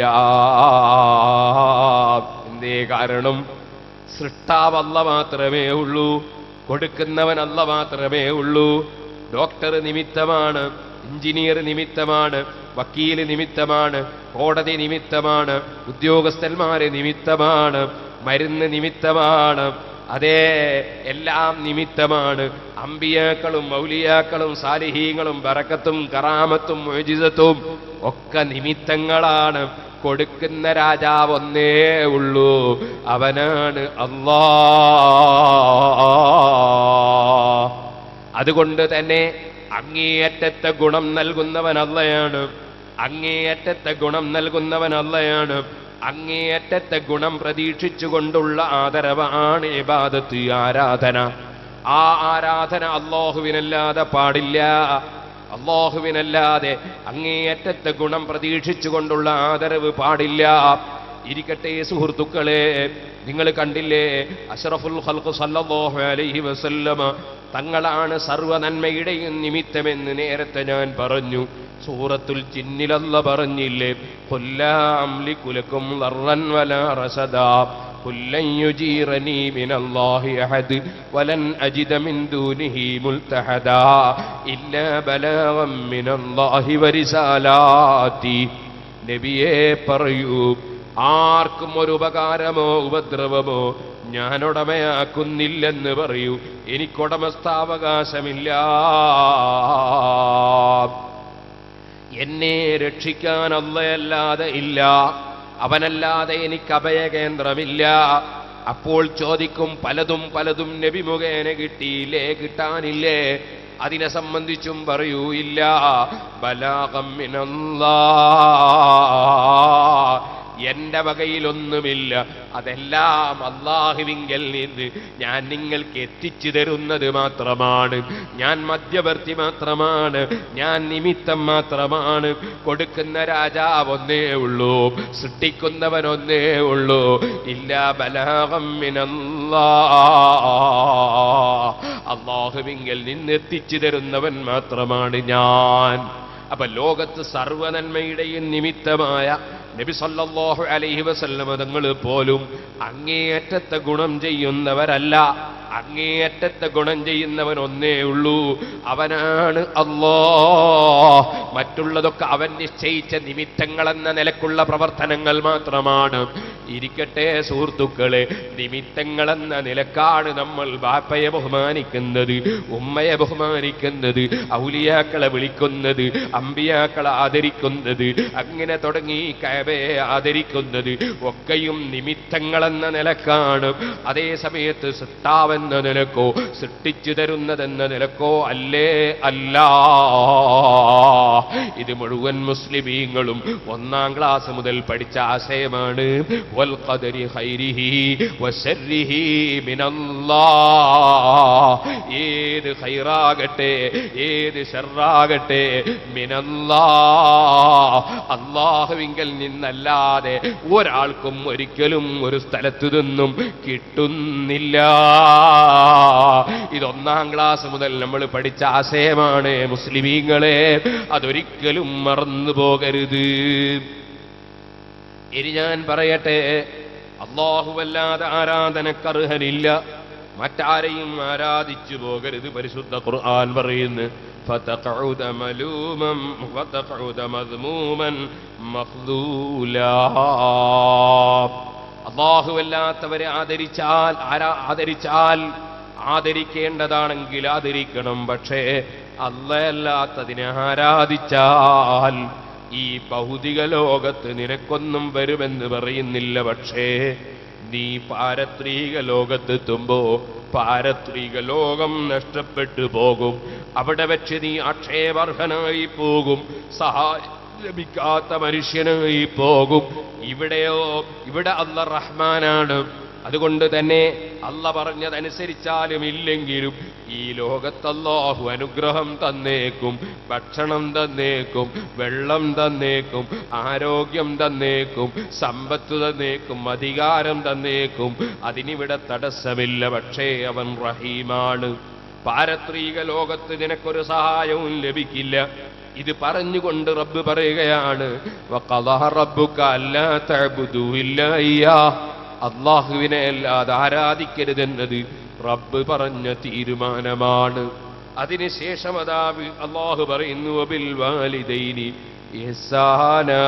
എന്തേ കാരണം സൃഷ്ടാവ് അല്ല മാത്രമേ ഉള്ളൂ കൊടുക്കുന്നവൻ അല്ല മാത്രമേ ഉള്ളൂ ഡോക്ടർ നിമിത്തമാണ് എഞ്ചിനീയർ നിമിത്തമാണ് വക്കീല് നിമിത്തമാണ് കോടതി നിമിത്തമാണ് ഉദ്യോഗസ്ഥന്മാര് നിമിത്തമാണ് മരുന്ന് നിമിത്തമാണ് അതേ എല്ലാം നിമിത്തമാണ് അമ്പിയാക്കളും മൗലിയാക്കളും സാലിഹീങ്ങളും ബറക്കത്തും കറാമത്തും മൊജിസത്തും ഒക്കെ നിമിത്തങ്ങളാണ് കൊടുക്കുന്ന രാജാവ് ഒന്നേ ഉള്ളൂ അവനാണ് അല്ലാ അതുകൊണ്ട് തന്നെ അങ്ങേയറ്റത്തെ ഗുണം നൽകുന്നവൻ അല്ലയാണ് അങ്ങേയറ്റത്തെ ഗുണം നൽകുന്നവൻ അല്ലയാണ് അങ്ങേയറ്റത്തെ ഗുണം പ്രതീക്ഷിച്ചുകൊണ്ടുള്ള ആദരവാണ് ഇബാദത്ത് ആരാധന ആ ആരാധന അള്ളാഹുവിനല്ലാതെ പാടില്ല അള്ളാഹുവിനല്ലാതെ അങ്ങേയറ്റത്തെ ഗുണം പ്രതീക്ഷിച്ചുകൊണ്ടുള്ള ആദരവ് പാടില്ല ഇരിക്കട്ടെ സുഹൃത്തുക്കളെ നിങ്ങൾ കണ്ടില്ലേ അഷ്റഫുൽ ഖൽഖ് സല്ലല്ലാഹു അലൈഹി വസല്ലമ തങ്ങളാണ് സർവ നന്മയുടെയും നിമിത്തമെന്ന് നേരത്തെ ഞാൻ പറഞ്ഞു സൂറത്തുൽ ജിന്നിലല്ല പറഞ്ഞില്ലേ കൊല്ലാം ലിക്കുലക്കും ലർറൻ വലാ റസദാ قل لن يجيرني من الله أحد ولن أجد من دونه ملتحدا إلا بلاغا من الله ورسالاته നബിയെ പറയൂ ആർക്കും ഒരു ഉപകാരമോ ഉപദ്രവമോ ഞാൻ ഉടമയാക്കുന്നില്ലെന്ന് പറയൂ എനിക്കുടമസ്ഥാവകാശമില്ല എന്നെ രക്ഷിക്കാൻ അല്ലയല്ലാതെ ഇല്ല അവനല്ലാതെ എനിക്ക് അഭയകേന്ദ്രമില്ല അപ്പോൾ ചോദിക്കും പലതും പലതും നബി മുഖേന കിട്ടിയില്ലേ കിട്ടാനില്ലേ അതിനെ സംബന്ധിച്ചും പറയൂ ഇല്ല ബലാകം മിനല്ലാ എന്റെ വകയിലൊന്നുമില്ല അതെല്ലാം അള്ളാഹുവിങ്കൽ നിന്ന് ഞാൻ നിങ്ങൾക്ക് എത്തിച്ചു തരുന്നത് മാത്രമാണ് ഞാൻ മധ്യവർത്തി മാത്രമാണ് ഞാൻ നിമിത്തം മാത്രമാണ് കൊടുക്കുന്ന രാജാവ് ഒന്നേ ഉള്ളൂ സൃഷ്ടിക്കുന്നവൻ ഒന്നേ ഉള്ളൂ ഇല്ല ബലാകം മിനല്ലാ അള്ളാഹുവിങ്കൽ നിന്ന് എത്തിച്ചു തരുന്നവൻ മാത്രമാണ് ഞാൻ അപ്പൊ ലോകത്ത് സർവനന്മയുടെയും നിമിത്തമായ നബി സല്ലല്ലാഹു അലൈഹി വസല്ലമ തങ്ങൾ പോലും അങ്ങേയറ്റത്തെ ഗുണം ചെയ്യുന്നവരല്ല അങ്ങേയറ്റത്തെ ഗുണം ചെയ്യുന്നവൻ ഒന്നേ ഉള്ളൂ അവനാണ് അല്ലാ മറ്റുള്ളതൊക്കെ അവൻ നിശ്ചയിച്ച നിമിത്തങ്ങളെന്ന നിലക്കുള്ള പ്രവർത്തനങ്ങൾ മാത്രമാണ് ഇരിക്കട്ടെ സുഹൃത്തുക്കളെ നിമിത്തങ്ങളെന്ന നിലക്കാണ് നമ്മൾ ബാപ്പയെ ബഹുമാനിക്കുന്നത് ഉമ്മയെ ബഹുമാനിക്കുന്നത് ഔലിയാക്കളെ വിളിക്കുന്നത് അമ്പിയാക്കളെ ആദരിക്കുന്നത് അങ്ങനെ തുടങ്ങി കയബയെ ആദരിക്കുന്നത് ഒക്കെയും നിമിത്തങ്ങളെന്ന നിലക്കാണ് അതേ സമയത്ത് സൃഷ്ടാവെന്ന നിലക്കോ സൃഷ്ടിച്ചു തരുന്നതെന്ന നിലക്കോ അല്ലേ അല്ല ഇത് മുഴുവൻ മുസ്ലിമീങ്ങളും ഒന്നാം ക്ലാസ് മുതൽ പഠിച്ച ആശയമാണ് വൽ ഖദരി ഖൈരിഹി വശർരിഹി മിനല്ലാഹ് ഏത് ഖൈറാകട്ടെ ഏത് ഷർറാകട്ടെ മിനല്ലാഹ് അള്ളാഹുവിങ്കൽ നിന്നല്ലാതെ ഒരാൾക്കും ഒരിക്കലും ഒരു സ്ഥലത്തു നിന്നും കിട്ടുന്നില്ല ഇതൊന്നാം ക്ലാസ് മുതൽ നമ്മൾ പഠിച്ച ആശയമാണ് മുസ്ലിമീങ്ങളെ അതൊരിക്കലും മറന്നു പോകരുത് ഇനി ഞാൻ പറയട്ടെ അള്ളാഹുവല്ലാതെ ആരാധനക്കർഹനില്ല മറ്റാരെയും ആരാധിച്ചു പോകരുത് പരിശുദ്ധ ഖുർആൻ പറയുന്നു فتقعد ملوما فتقعد مذموما مخذولا അള്ളാഹുവല്ലാത്തവരെ ആദരിച്ചാൽ ആരാ ആദരിച്ചാൽ ആദരിക്കേണ്ടതാണെങ്കിൽ ആദരിക്കണം പക്ഷേ അല്ലയല്ലാത്തതിനെ ആരാധിച്ചാൽ ഈ ഭൗതിക ലോകത്ത് നിനക്കൊന്നും വരുമെന്ന് പറയുന്നില്ല പക്ഷേ നീ പാരത്രീക ലോകത്തെത്തുമ്പോ പാരത്രീക ലോകം നഷ്ടപ്പെട്ടു പോകും അവിടെ വെച്ച് നീ ആക്ഷേപർഹനായി പോകും സഹായം ലഭിക്കാത്ത മനുഷ്യനായി പോകും ഇവിടെയോ ഇവിടെ അല്ല റഹ്മാനാണ് അതുകൊണ്ട് തന്നെ അല്ല പറഞ്ഞതനുസരിച്ചാലും ഇല്ലെങ്കിലും ഈ ലോകത്തല്ലാഹു അനുഗ്രഹം തന്നേക്കും ഭക്ഷണം തന്നേക്കും വെള്ളം തന്നേക്കും ആരോഗ്യം തന്നേക്കും സമ്പത്ത് തന്നേക്കും അധികാരം തന്നേക്കും അതിനിവിടെ തടസ്സമില്ല പക്ഷേ അവൻ റഹീമാണ് പാരത്രീക ലോകത്ത് നിനക്കൊരു സഹായവും ലഭിക്കില്ല ഇത് പറഞ്ഞുകൊണ്ട് റബ്ബ് പറയുകയാണ് വഖളഹ റബ്ബുക അല്ലാ തഅബുദു ഇല്ലാ ഇയ്യാ അള്ളാഹുവിനെ അല്ലാതെ ആരാധിക്കരുതെന്നത് റബ്ബ് പറഞ്ഞ തീരുമാനമാണ് അതിനുശേഷം അതാ വി- അള്ളാഹു പറയുന്നു വബിൽ വാലിദൈനി ഇഹ്സാനാ.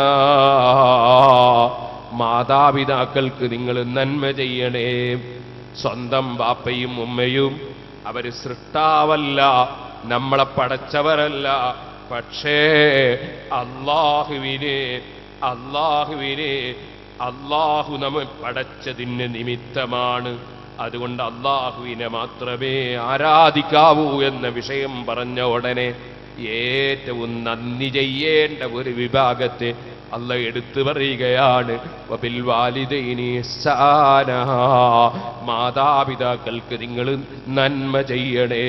മാതാപിതാക്കൾക്ക് നിങ്ങൾ നന്മ ചെയ്യണേ സ്വന്തം ബാപ്പയും ഉമ്മയും അവര് സൃഷ്ടാവല്ല നമ്മളെ പടച്ചവരല്ല പക്ഷേ അള്ളാഹുവിനെ അള്ളാഹുവിനെ അള്ളാഹു നമ്മെ പടച്ചതിന് നിമിത്തമാണ് അതുകൊണ്ട് അള്ളാഹുവിനെ മാത്രമേ ആരാധിക്കാവൂ എന്ന വിഷയം പറഞ്ഞ ഉടനെ ഏറ്റവും നന്ദി ചെയ്യേണ്ട ഒരു വിഭാഗത്തെ അല്ല എടുത്തു പറയുകയാണ് വബിൽ വാലിദൈനി ഇഹ്സാനാ. മാതാപിതാക്കൾക്ക് നിങ്ങൾ നന്മ ചെയ്യണേ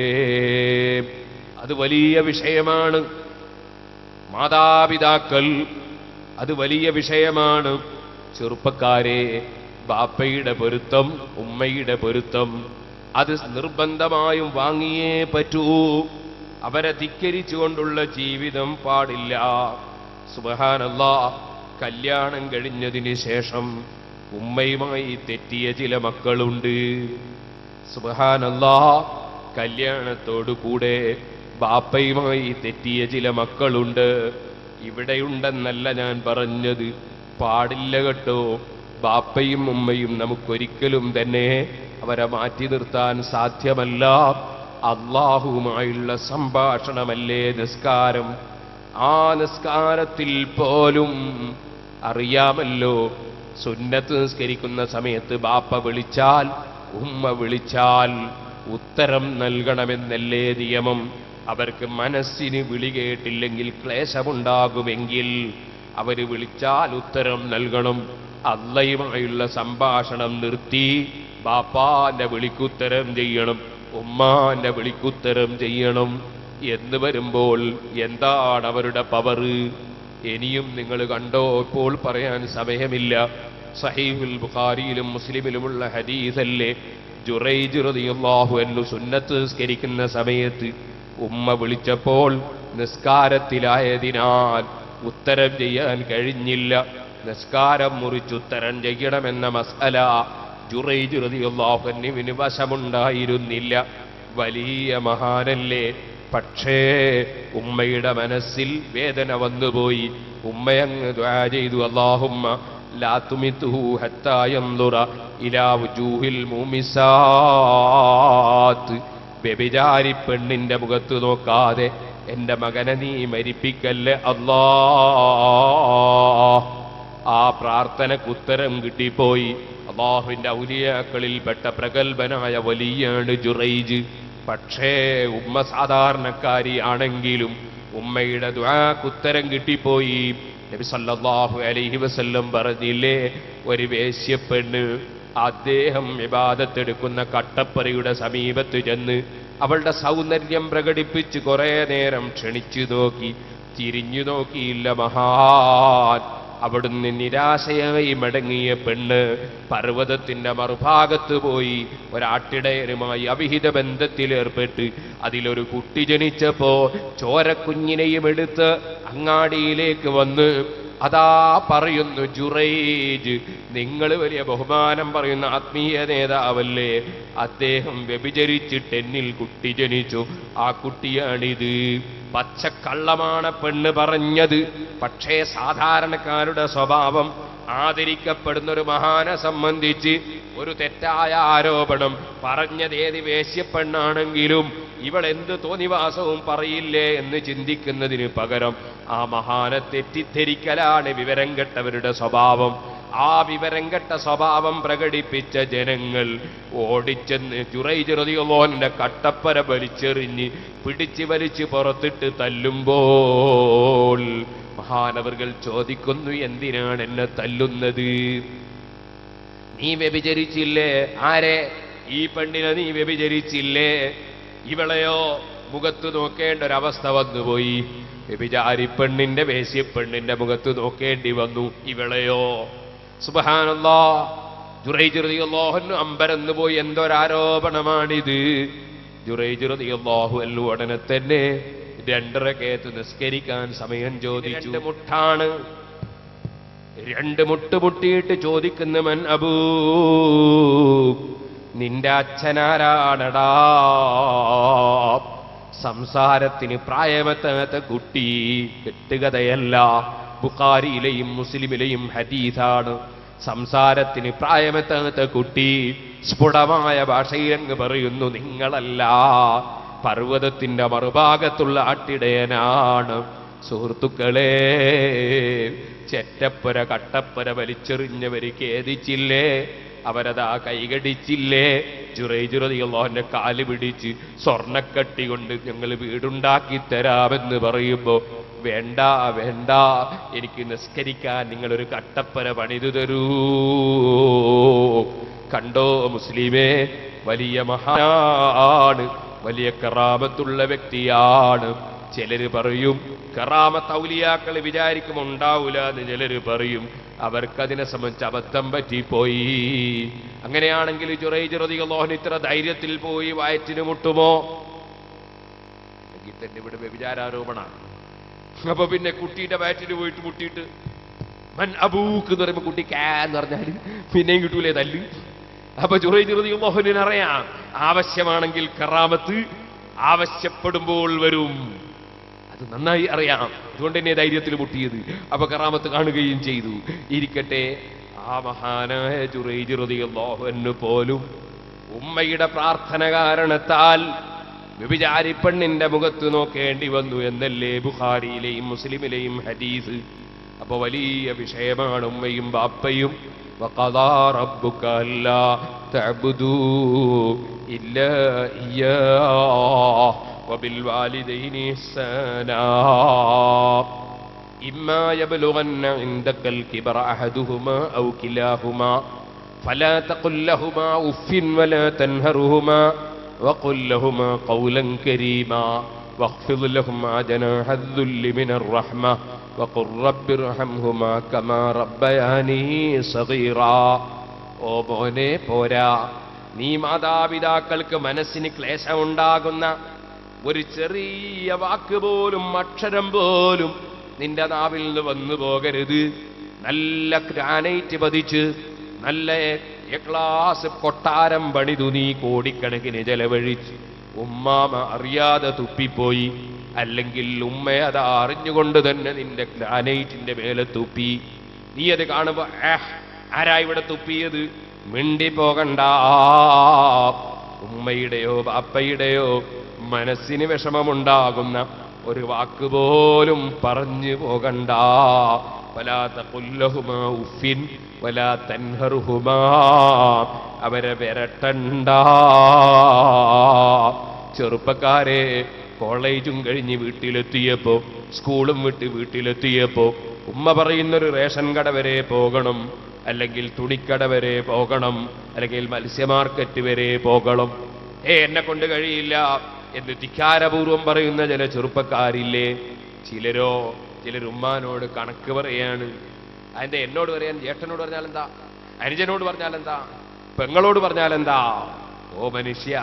അത് വലിയ വിഷയമാണ് മാതാപിതാക്കൾ അത് വലിയ വിഷയമാണ് ചെറുപ്പക്കാരെ ബാപ്പയുടെ പൊരുത്തം ഉമ്മയുടെ പൊരുത്തം അത് നിർബന്ധമായും വാങ്ങിയേ പറ്റൂ അവരെ ധിക്കരിച്ചുകൊണ്ടുള്ള ജീവിതം പാടില്ല സുബഹാനല്ല കല്യാണം കഴിഞ്ഞതിന് ശേഷം ഉമ്മയുമായി തെറ്റിയ ചില മക്കളുണ്ട് സുബഹാനല്ല കല്യാണത്തോടു കൂടെ ബാപ്പയുമായി തെറ്റിയ ചില മക്കളുണ്ട് ഇവിടെയുണ്ടെന്നല്ല ഞാൻ പറഞ്ഞത് പാടില്ല കേട്ടോ ബാപ്പയും ഉമ്മയും നമുക്കൊരിക്കലും തന്നെ അവരെ മാറ്റി നിർത്താൻ സാധ്യമല്ല അള്ളാഹുവുമായുള്ള സംഭാഷണമല്ലേ നിസ്കാരം ആ നിസ്കാരത്തിൽ പോലും അറിയാമല്ലോ സുന്നത്ത് നിസ്കരിക്കുന്ന സമയത്ത് ബാപ്പ വിളിച്ചാൽ ഉമ്മ വിളിച്ചാൽ ഉത്തരം നൽകണമെന്നല്ലേ നിയമം അവർക്ക് മനസ്സിന് വിളി കേട്ടില്ലെങ്കിൽ ക്ലേശമുണ്ടാകുമെങ്കിൽ അവർ വിളിച്ചാൽ ഉത്തരം നൽകണം അള്ളയുമായുള്ള സംഭാഷണം നിർത്തി ബാപ്പാന്റെ വിളിക്കുത്തരം ചെയ്യണം ഉമ്മാന്റെ വിളിക്കുത്തരം ചെയ്യണം എന്ന് വരുമ്പോൾ എന്താണ് അവരുടെ പവറ് ഇനിയും നിങ്ങൾ കണ്ടോ ഇപ്പോൾ പറയാൻ സമയമില്ല സഹീഹുൽ ബുഖാരിയിലും മുസ്ലിമിലുമുള്ള ഹദീസല്ലേ ജുറൈജ് റളിയല്ലാഹു അൻഹു സുന്നത്ത് നിസ്കരിക്കുന്ന സമയത്ത് ഉമ്മ വിളിച്ചപ്പോൾ നിസ്കാരത്തിലായതിനാൽ ഉത്തരം ചെയ്യാൻ കഴിഞ്ഞില്ല നിസ്കാരം മുറിച്ചുത്തരം ചെയ്യണമെന്ന മസല ജുറൈജ് റളിയല്ലാഹു അൻഹുവിന് വശമുണ്ടായിരുന്നില്ല വലിയ മഹാനല്ലേ പക്ഷേ ഉമ്മയുടെ മനസ്സിൽ വേദന വന്നുപോയി ഉമ്മയങ്ങ് ദ്വാ ചെയ്തു അള്ളാഹുമ്മ ലാ തുമിത്തുഹു ഹത്താ യൻദുറ ഇലാ വുജൂഹിൽ മൂമിസാത്ത് വ്യഭിചാരി പെണ്ണിന്റെ മുഖത്ത് നോക്കാതെ എന്റെ മകനെ നീ മരിപ്പിക്കല്ലേ അല്ലാ ആ പ്രാർത്ഥനക്ക് ഉത്തരം കിട്ടിപ്പോയി അള്ളാഹുവിന്റെ ഔലിയാക്കളിൽപ്പെട്ട പ്രഗത്ഭനായ വലിയാണ് ജുറൈജ് പക്ഷേ ഉമ്മ സാധാരണക്കാരിയാണെങ്കിലും ഉമ്മയുടെ ദ്വാക്കുത്തരം കിട്ടിപ്പോയി നബി സല്ലല്ലാഹു അലൈഹി വസല്ലം പറഞ്ഞില്ലേ ഒരു വേശ്യപ്പെണ്ണ് അദ്ദേഹം വിവാദത്തെടുക്കുന്ന കട്ടപ്പറയുടെ സമീപത്ത് ചെന്ന് അവളുടെ സൗന്ദര്യം പ്രകടിപ്പിച്ച് കുറെ നേരം ക്ഷണിച്ചു നോക്കി തിരിഞ്ഞു നോക്കിയില്ല മഹാൻ അവിടുന്ന് നിരാശയായി മടങ്ങിയ പെണ്ണ് പർവ്വതത്തിന്റെ മറുഭാഗത്ത് പോയി ഒരാട്ടിടയനുമായി അവിഹിത ബന്ധത്തിലേർപ്പെട്ട് അതിലൊരു കുട്ടി ജനിച്ചപ്പോ ചോരക്കുഞ്ഞിനെയും എടുത്ത് അങ്ങാടിയിലേക്ക് വന്ന് അതാ പറയുന്നു ജുറൈജ് നിങ്ങൾ വലിയ ബഹുമാനം പറയുന്ന ആത്മീയ നേതാവല്ലേ അദ്ദേഹം വ്യഭിചരിച്ചിട്ട് എന്നിൽ കുട്ടി ജനിച്ചു ആ കുട്ടിയാണിത് പച്ചക്കള്ളമാണ് പെണ്ണ് പറഞ്ഞത് പക്ഷേ സാധാരണക്കാരുടെ സ്വഭാവം ആദരിക്കപ്പെടുന്ന ഒരു മഹാനെ സംബന്ധിച്ച് ഒരു തെറ്റായ ആരോപണം പറഞ്ഞത് ഏത് വേശ്യപ്പെണ്ണാണെങ്കിലും ഇവൾ എന്ത് തോന്നിവാസവും പറയില്ലേ എന്ന് ചിന്തിക്കുന്നതിന് പകരം ആ മഹാനെ തെറ്റിദ്ധരിക്കലാണ് വിവരം കെട്ടവരുടെ സ്വഭാവം ആ വിവരം കെട്ട സ്വഭാവം പ്രകടിപ്പിച്ച ജനങ്ങൾ ഓടിച്ചെന്ന് ചുറൈചുറതിയോന്റെ കട്ടപ്പര വലിച്ചെറിഞ്ഞ് പിടിച്ച് വലിച്ച് പുറത്തിട്ട് തല്ലുമ്പോൾ മഹാനവറുകൾ ചോദിക്കുന്നു എന്തിനാണ് എന്നെ തല്ലുന്നത് നീ വ്യഭിചരിച്ചില്ലേ ആരെ ഈ പെണ്ണിനെ നീ വ്യഭിചരിച്ചില്ലേ ഇവളെയോ മുഖത്ത് നോക്കേണ്ട ഒരവസ്ഥ വന്നുപോയി വ്യഭിചാരി പെണ്ണിന്റെ വേശ്യപ്പെണ്ണിന്റെ മുഖത്ത് നോക്കേണ്ടി വന്നു ഇവളെയോ സുബഹാനല്ലാ ജുറൈജുറിയാഹു അമ്പരന്ന് പോയി എന്തൊരാരോപണമാണിത് ജുറൈജുറിയാഹു അല്ലു ഉടനെ തന്നെ രണ്ടര കേത്ത് നിസ്കരിക്കാൻ സമയം ചോദിച്ചു രണ്ട് മുട്ടാണ് രണ്ട് മുട്ട് മുട്ടിയിട്ട് ചോദിക്കുന്ന മൻ അബൂ നിന്റെ അച്ഛനാരാണടാ സംസാരത്തിന് പ്രായമെത്താത്ത കുട്ടി കെട്ടുകഥയല്ല ബുഖാരിയിലെയും മുസ്ലിമിലെയും ഹദീസാണ് സംസാരത്തിന് പ്രായമെത്താത്ത കുട്ടി സ്ഫുടമായ ഭാഷയിലങ്ങ് പറയുന്നു നിങ്ങളല്ല പർവ്വതത്തിന്റെ മറുഭാഗത്തുള്ള ആട്ടിടയനാണ് സുഹൃത്തുക്കളെ ചെറ്റപ്പുര കട്ടപ്പുര വലിച്ചെറിഞ്ഞവര് ഖേദിച്ചില്ലേ അവരതാ കൈകടിച്ചില്ലേ ചുറൈചുറതിയുള്ളവന്റെ കാല് പിടിച്ച് സ്വർണ്ണക്കട്ടി കൊണ്ട് ഞങ്ങൾ വീടുണ്ടാക്കി തരാമെന്ന് പറയുമ്പോ വേണ്ട വേണ്ട എനിക്ക് നിസ്കരിക്കാൻ നിങ്ങളൊരു കട്ടപ്പര പണിതു തരൂ കണ്ടോ മുസ്ലിമേ വലിയ മഹാനാണ് വലിയ കറാമത്തുള്ള വ്യക്തിയാണ് ചിലര് പറയും കറാമത്ത് ഔലിയാക്കൾ വിചാരിക്കും ഉണ്ടാവൂല എന്ന് ചിലര് പറയും അവർക്കതിനെ സംബന്ധിച്ച് അബദ്ധം പറ്റിപ്പോയി അങ്ങനെയാണെങ്കിൽ ചുറൈചുറതികളോഹൻ ഇത്ര ധൈര്യത്തിൽ പോയി വയറ്റിന് മുട്ടുമോ അല്ലെങ്കിൽ തന്നെ ഇവിടെ വ്യഭിചാരോപണമാണ് അപ്പൊ പിന്നെ കുട്ടിയുടെ വയറ്റിന് പോയിട്ട് മുട്ടിയിട്ട് മൻ അബൂക്ക് എന്ന് പറയുമ്പോ കുട്ടി കാ എന്ന് പറഞ്ഞാൽ പിന്നെയും കിട്ടൂലേ തല്ല് അപ്പൊ ചുറൈചുറതി മോഹനിന് അറിയാം ആവശ്യമാണെങ്കിൽ കറാമത്ത് ആവശ്യപ്പെടുമ്പോൾ വരും അത് നന്നായി അറിയാം അതുകൊണ്ട് തന്നെ ധൈര്യത്തിൽ മുട്ടിയത് അപ്പൊ കറാമത്ത് കാണുകയും ചെയ്തു ഇരിക്കട്ടെ ആ മഹാനായ ചുറൈചുറതിയല്ലോഹന് പോലും ഉമ്മയുടെ പ്രാർത്ഥന കാരണത്താൽ വ്യഭിചാരി പെണ്ണിന്റെ മുഖത്ത് നോക്കേണ്ടി വന്നു എന്നല്ലേ ബുഖാരിയിലെയും മുസ്ലിമിലെയും ഹദീസ് അപ്പൊ വലിയ വിഷയമാണ് ഉമ്മയും ബാപ്പയും وقضى ربك ألا تعبدوا إلا إياه وبالوالدين إحسانا إما يبلغن عندك الكبر أحدهما أو كلاهما فلا تقل لهما أف ولا تنهرهما وقل لهما قولا كريما واخفض لهما جناح الذل من الرحمة وقل رب ارحمهما كما ربياني صغيرا ഓ മോനെ പോരാ നീ മാതാപിതാക്കൾക്ക് മനസ്സിന് ക്ലേശമുണ്ടാകുന്ന ഒരു ചെറിയ വാക്ക് പോലും അക്ഷരം പോലും നിന്റെ നാവിൽ നിന്ന് വന്നു പോകരുത് നല്ല ഗ്രാനൈറ്റ് പതിച്ച് നല്ല എ ക്ലാസ് കൊട്ടാരം പണിതു നീ കോടിക്കണക്കിന് ചെലവഴിച്ച് ഉമ്മാമ അറിയാതെ തുപ്പിപ്പോയി അല്ലെങ്കിൽ ഉമ്മ അത് അറിഞ്ഞുകൊണ്ട് തന്നെ നിന്റെ ഗ്രാനൈറ്റിന്റെ മേലെ തുപ്പി നീ അത് കാണുമ്പോ ഏഹ് ആരാ ഇവിടെ തുപ്പിയത് മിണ്ടി പോകണ്ട ഉമ്മയുടെയോ ബാപ്പയുടെയോ മനസ്സിന് വിഷമമുണ്ടാകുന്ന ഒരു വാക്ക് പോലും പറഞ്ഞു പോകണ്ട വലാത്ത കൊല്ലഹുമാ ഉഫിൻ വലാ തൻഹറുഹുമാ അവരെ വിരട്ടണ്ട ചെറുപ്പക്കാരെ കോളേജും കഴിഞ്ഞ് വീട്ടിലെത്തിയപ്പോ സ്കൂളും വിട്ട് വീട്ടിലെത്തിയപ്പോ ഉമ്മ പറയുന്നൊരു റേഷൻ കട വരെ പോകണം അല്ലെങ്കിൽ തുണിക്കട വരെ പോകണം അല്ലെങ്കിൽ മത്സ്യ മാർക്കറ്റ് വരെ പോകണം ഏ എന്നെ കൊണ്ട് കഴിയില്ല എന്ന് ധിക്കാരപൂർവം പറയുന്ന ചില ചെറുപ്പക്കാരില്ലേ ചിലരോ ചിലർ ഉമ്മാനോട് കണക്ക് പറയാണ് അതിന്റെ എന്നോട് പറയാൻ ജ്യേഷ്ഠനോട് പറഞ്ഞാൽ എന്താ അനുജനോട് പറഞ്ഞാൽ എന്താ പെങ്ങളോട് പറഞ്ഞാൽ എന്താ ഓ മനുഷ്യ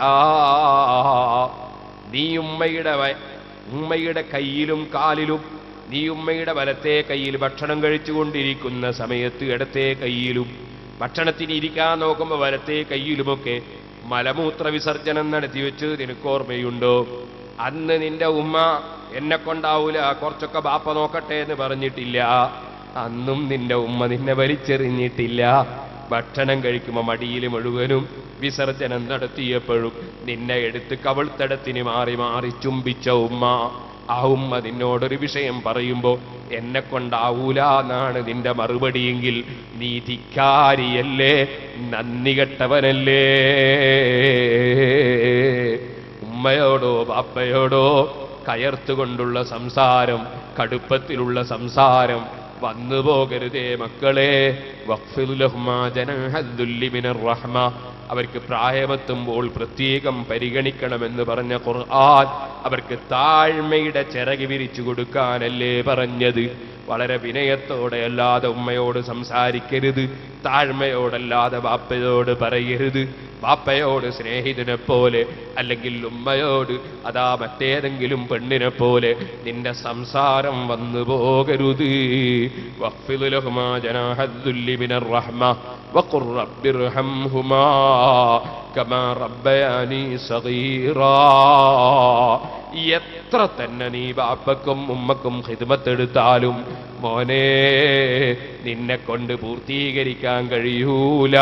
നീ ഉമ്മയുടെ വ- ഉമ്മയുടെ കയ്യിലും കാലിലും നീ ഉമ്മയുടെ വലത്തെ കയ്യിൽ ഭക്ഷണം കഴിച്ചുകൊണ്ടിരിക്കുന്ന സമയത്ത് ഇടത്തെ കയ്യിലും ഭക്ഷണത്തിന് ഇരിക്കാൻ നോക്കുമ്പോൾ വലത്തെ കയ്യിലുമൊക്കെ മലമൂത്ര വിസർജനം നടത്തി വെച്ച് നിനക്ക് ഓർമ്മയുണ്ടോ അന്ന് നിന്റെ ഉമ്മ എന്നെ കൊണ്ടാവൂല കുറച്ചൊക്കെ ബാപ്പ നോക്കട്ടെ എന്ന് പറഞ്ഞിട്ടില്ല അന്നും നിന്റെ ഉമ്മ നിന്നെ വലിച്ചെറിഞ്ഞിട്ടില്ല ഭക്ഷണം കഴിക്കുമ്പോൾ മടിയിൽ മുഴുവനും വിസർജനം നടത്തിയപ്പോഴും നിന്നെ എടുത്ത് കവിൾത്തടത്തിന് മാറി മാറി ചുംബിച്ച ഉമ്മ ആ ഉമ്മ നിന്നോടൊരു വിഷയം പറയുമ്പോ എന്നെ കൊണ്ടാവൂല എന്നാണ് നിന്റെ മറുപടിയെങ്കിൽ നീ ധിക്കാരിയല്ലേ നന്ദി കെട്ടവനല്ലേ ഉമ്മയോടോ ബാപ്പയോടോ കയർത്തുകൊണ്ടുള്ള സംസാരം കടുപ്പത്തിലുള്ള സംസാരം വന്നു പോകരുതേ മക്കളെ വഖ്ഫിദുലഹുമാ ജനഹദ്ദുല്ലി മിനർ റഹ്മ അവർക്ക് പ്രായമെത്തുമ്പോൾ പ്രത്യേകം പരിഗണിക്കണമെന്ന് പറഞ്ഞ ഖുർആൻ അവർക്ക് താഴ്മയുടെ ചിറകി വിരിച്ചു കൊടുക്കാനല്ലേ പറഞ്ഞത് വളരെ വിനയത്തോടെ അല്ലാതെ ഉമ്മയോട് സംസാരിക്കരുത് താഴ്മയോടല്ലാതെ ബാപ്പയോട് പറയരുത് ബാപ്പയോട് സ്നേഹിതനെ പോലെ അല്ലെങ്കിൽ ഉമ്മയോട് അതാ മറ്റേതെങ്കിലും പെണ്ണിനെ പോലെ നിന്റെ സംസാരം വന്നു പോകരുത് വഖ്ഫിദ് ലഹുമാ ജനാഹദ്ദുല്ലി മിനർ റഹ്മ വഖുർ റബ്ബിർഹംഹുമാ കമാ റബ്ബയാനി സഗീറാ എത്ര തന്നെ നീ ബാപ്പക്കും ഉമ്മക്കും ഹിദ്മത്തെടുത്താലും മോനെ നിന്നെ കൊണ്ട് പൂർത്തീകരിക്കാൻ കഴിയൂല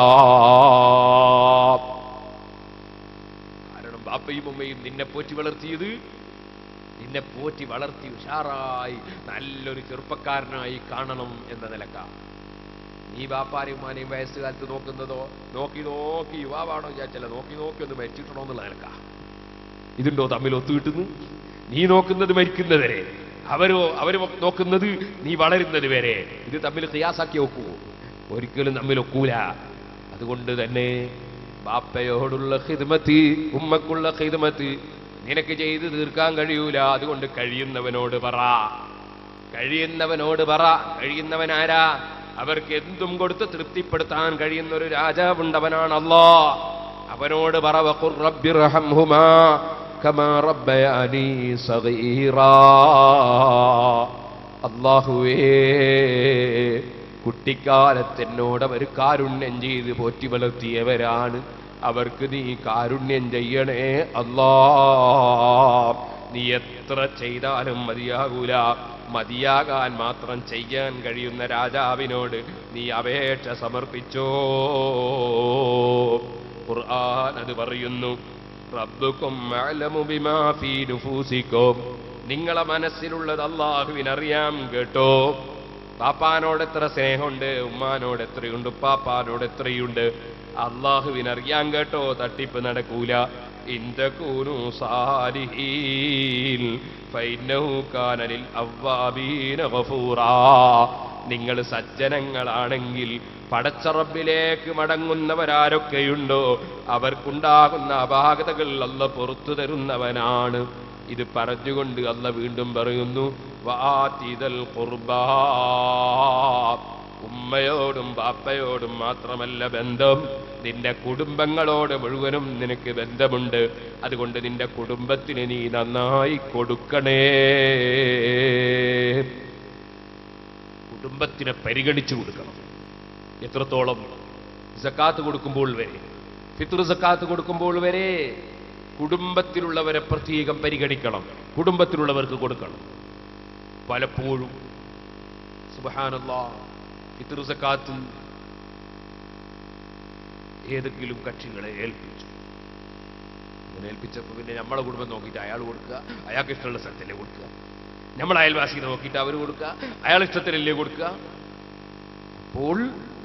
കാരണം ബാപ്പയും ഉമ്മയും നിന്നെ പോറ്റി വളർത്തിയത് നിന്നെ പോറ്റി വളർത്തി ഉഷാറായി നല്ലൊരു ചെറുപ്പക്കാരനായി കാണണം എന്ന നിലക്കാണ് നീ ബാപ്പാരെയും ഉമ്മാനെയും വയസ്സുകാലത്ത് നോക്കുന്നതോ നോക്കി നോക്കി യുവാവാണോ വിചാരിച്ചല്ല നോക്കി നോക്കി ഒന്ന് മരിച്ചിട്ടണോ എന്നുള്ള നിലക്കാ ഇതുണ്ടോ തമ്മിൽ ഒത്തുകിട്ടുന്നു നീ നോക്കുന്നത് മരിക്കുന്നവരെ അവരോ അവര് നോക്കുന്നത് നീ വളരുന്നത് വരെ ഇത് തമ്മിൽ ക്രിയാസാക്കി നോക്കുവോ ഒരിക്കലും തമ്മിൽ ഒക്കൂല അതുകൊണ്ട് തന്നെ ബാപ്പയോടുള്ള ഹിദ്മത്ത് ഉമ്മക്കുള്ള ഹിദ്മത്ത് നിനക്ക് ചെയ്ത് തീർക്കാൻ കഴിയൂല അതുകൊണ്ട് കഴിയുന്നവനോട് പറ കഴിയുന്നവനോട് പറ കഴിയുന്നവൻ ആരാ അവർക്ക് എന്തും കൊടുത്ത് തൃപ്തിപ്പെടുത്താൻ കഴിയുന്ന ഒരു രാജാവുണ്ടവനാണ് അല്ലാ അവനോട് പറ വഖുർ റബ്ബിർഹംഹുമാ കമാ റബ്ബയാനി സഗീറാ അല്ലാഹുവേ കുട്ടിക്കാലത്തെന്നോട് അവർ കാരുണ്യം ചെയ്ത് പോറ്റി വളർത്തിയവരാണ് അവർക്ക് നീ കാരുണ്യം ചെയ്യണേ അല്ലാ നീ എത്ര ചെയ്താലും മതിയാകൂല മതിയാകാൻ മാത്രം ചെയ്യാൻ കഴിയുന്ന രാജാവിനോട് നീ അപേക്ഷ സമർപ്പിച്ചോ ഖുർആൻ അത് പറയുന്നു റബ്ബുക്കും അഅലമു ബിമാ ഫീ നുഫൂസിക്കും നിങ്ങളെ മനസ്സിലുള്ളത് അള്ളാഹുവിനറിയാം കേട്ടോ പാപ്പാനോട് എത്ര സ്നേഹമുണ്ട് ഉമ്മാനോട് എത്രയുണ്ട് പാപ്പാനോട് എത്രയുണ്ട് അള്ളാഹുവിനറിയാൻ കേട്ടോ തട്ടിപ്പ് നടക്കൂല ഇന്തകൂനു സാലിഹീൻ ഫൈനഹു കാനലിൽ അവ്വാബീന ഗഫൂറാ നിങ്ങൾ സജ്ജനങ്ങളാണെങ്കിൽ പടച്ചറബിലേക്ക് മടങ്ങുന്നവരാരൊക്കെയുണ്ടോ അവർക്കുണ്ടാകുന്ന അപാകതകൾ അല്ല പുറത്തു തരുന്നവനാണ് ഇത് പറഞ്ഞുകൊണ്ട് അല്ല വീണ്ടും പറയുന്നു വാതിദൽ ഖുർബാ ഉമ്മയോടും ബാപ്പയോടും മാത്രമല്ല ബന്ധം നിന്റെ കുടുംബങ്ങളോട് മുഴുവനും നിനക്ക് ബന്ധമുണ്ട് അതുകൊണ്ട് നിന്റെ കുടുംബത്തിന് നീ നന്നായി കൊടുക്കണേ കുടുംബത്തിനെ പരിഗണിച്ചു കൊടുക്കണം എത്രത്തോളം സക്കാത്ത് കൊടുക്കുമ്പോൾ വരെ ഫിത്ർ സക്കാത്ത് കൊടുക്കുമ്പോൾ വരെ കുടുംബത്തിലുള്ളവരെ പ്രത്യേകം പരിഗണിക്കണം കുടുംബത്തിലുള്ളവർക്ക് കൊടുക്കണം പലപ്പോഴും സുബഹാനല്ലാ ഫിത്ർ സക്കാത്ത് ഏതെങ്കിലും കക്ഷികളെ ഏൽപ്പിച്ചു അങ്ങനെ ഏൽപ്പിച്ചപ്പോൾ പിന്നെ നമ്മളെ കുടുംബം നോക്കിയിട്ട് അയാൾ കൊടുക്കുക അയാൾക്ക് ഇഷ്ടമുള്ള സ്ഥലത്തല്ലേ കൊടുക്കുക നമ്മൾ അയൽവാസിയെ നോക്കിയിട്ട് അവർ കൊടുക്കുക അയാൾ ഇഷ്ടത്തിലല്ലേ കൊടുക്കുക അപ്പോൾ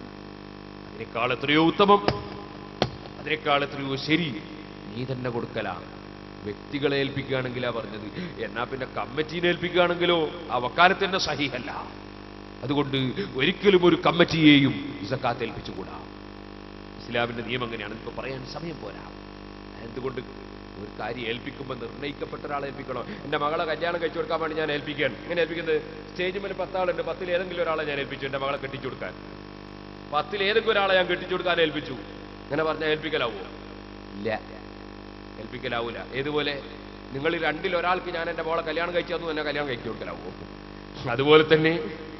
അതിനേക്കാൾ എത്രയോ ഉത്തമം അതിനേക്കാൾ എത്രയോ ശരി നീ തന്നെ കൊടുക്കലാ വ്യക്തികളെ ഏൽപ്പിക്കുകയാണെങ്കിലാ പറഞ്ഞത് എന്നാ പിന്നെ കമ്മിറ്റീനെ ഏൽപ്പിക്കുകയാണെങ്കിലോ ആ വക്കാലത്തിന്റെ സഹിഹല്ല അതുകൊണ്ട് ഒരിക്കലും ഒരു കമ്മിറ്റിയെയും ഇസക്കാത്ത് ഏൽപ്പിച്ചുകൂടാ ഇസ്ലാമിന്റെ നിയമം എങ്ങനെയാണ് ഇപ്പൊ പറയാൻ സമയം പോരാ എന്തുകൊണ്ട് ഒരു കാര്യം ഏൽപ്പിക്കുമ്പോൾ നിർണ്ണയിക്കപ്പെട്ട ഒരാളെ ഏൽപ്പിക്കണോ എന്റെ മകളെ കല്യാണം കഴിച്ചു കൊടുക്കാൻ വേണ്ടി ഞാൻ ഏൽപ്പിക്കാൻ ഇങ്ങനെ ഏൽപ്പിക്കുന്നത് സ്റ്റേജ് മേലെ പത്താളുണ്ട് പത്തിൽ ഏതെങ്കിലും ഒരാളെ ഞാൻ ഏൽപ്പിച്ചു എന്റെ മകളെ കെട്ടിച്ചു കൊടുക്കാൻ പത്തിൽ ഏതെങ്കിലും ഒരാളെ ഞാൻ കെട്ടിച്ചു കൊടുക്കാൻ ഏൽപ്പിച്ചു അങ്ങനെ പറഞ്ഞാൽ ഏൽപ്പിക്കലാവോ ഇല്ല ഏൽപ്പിക്കലാവൂല ഏതുപോലെ നിങ്ങൾ രണ്ടിൽ ഒരാൾക്ക് ഞാൻ എന്റെ മോളെ കല്യാണം കഴിച്ചു തന്നു എന്നെ കല്യാണം കഴിച്ചു കൊടുക്കലാവോ അതുപോലെ തന്നെ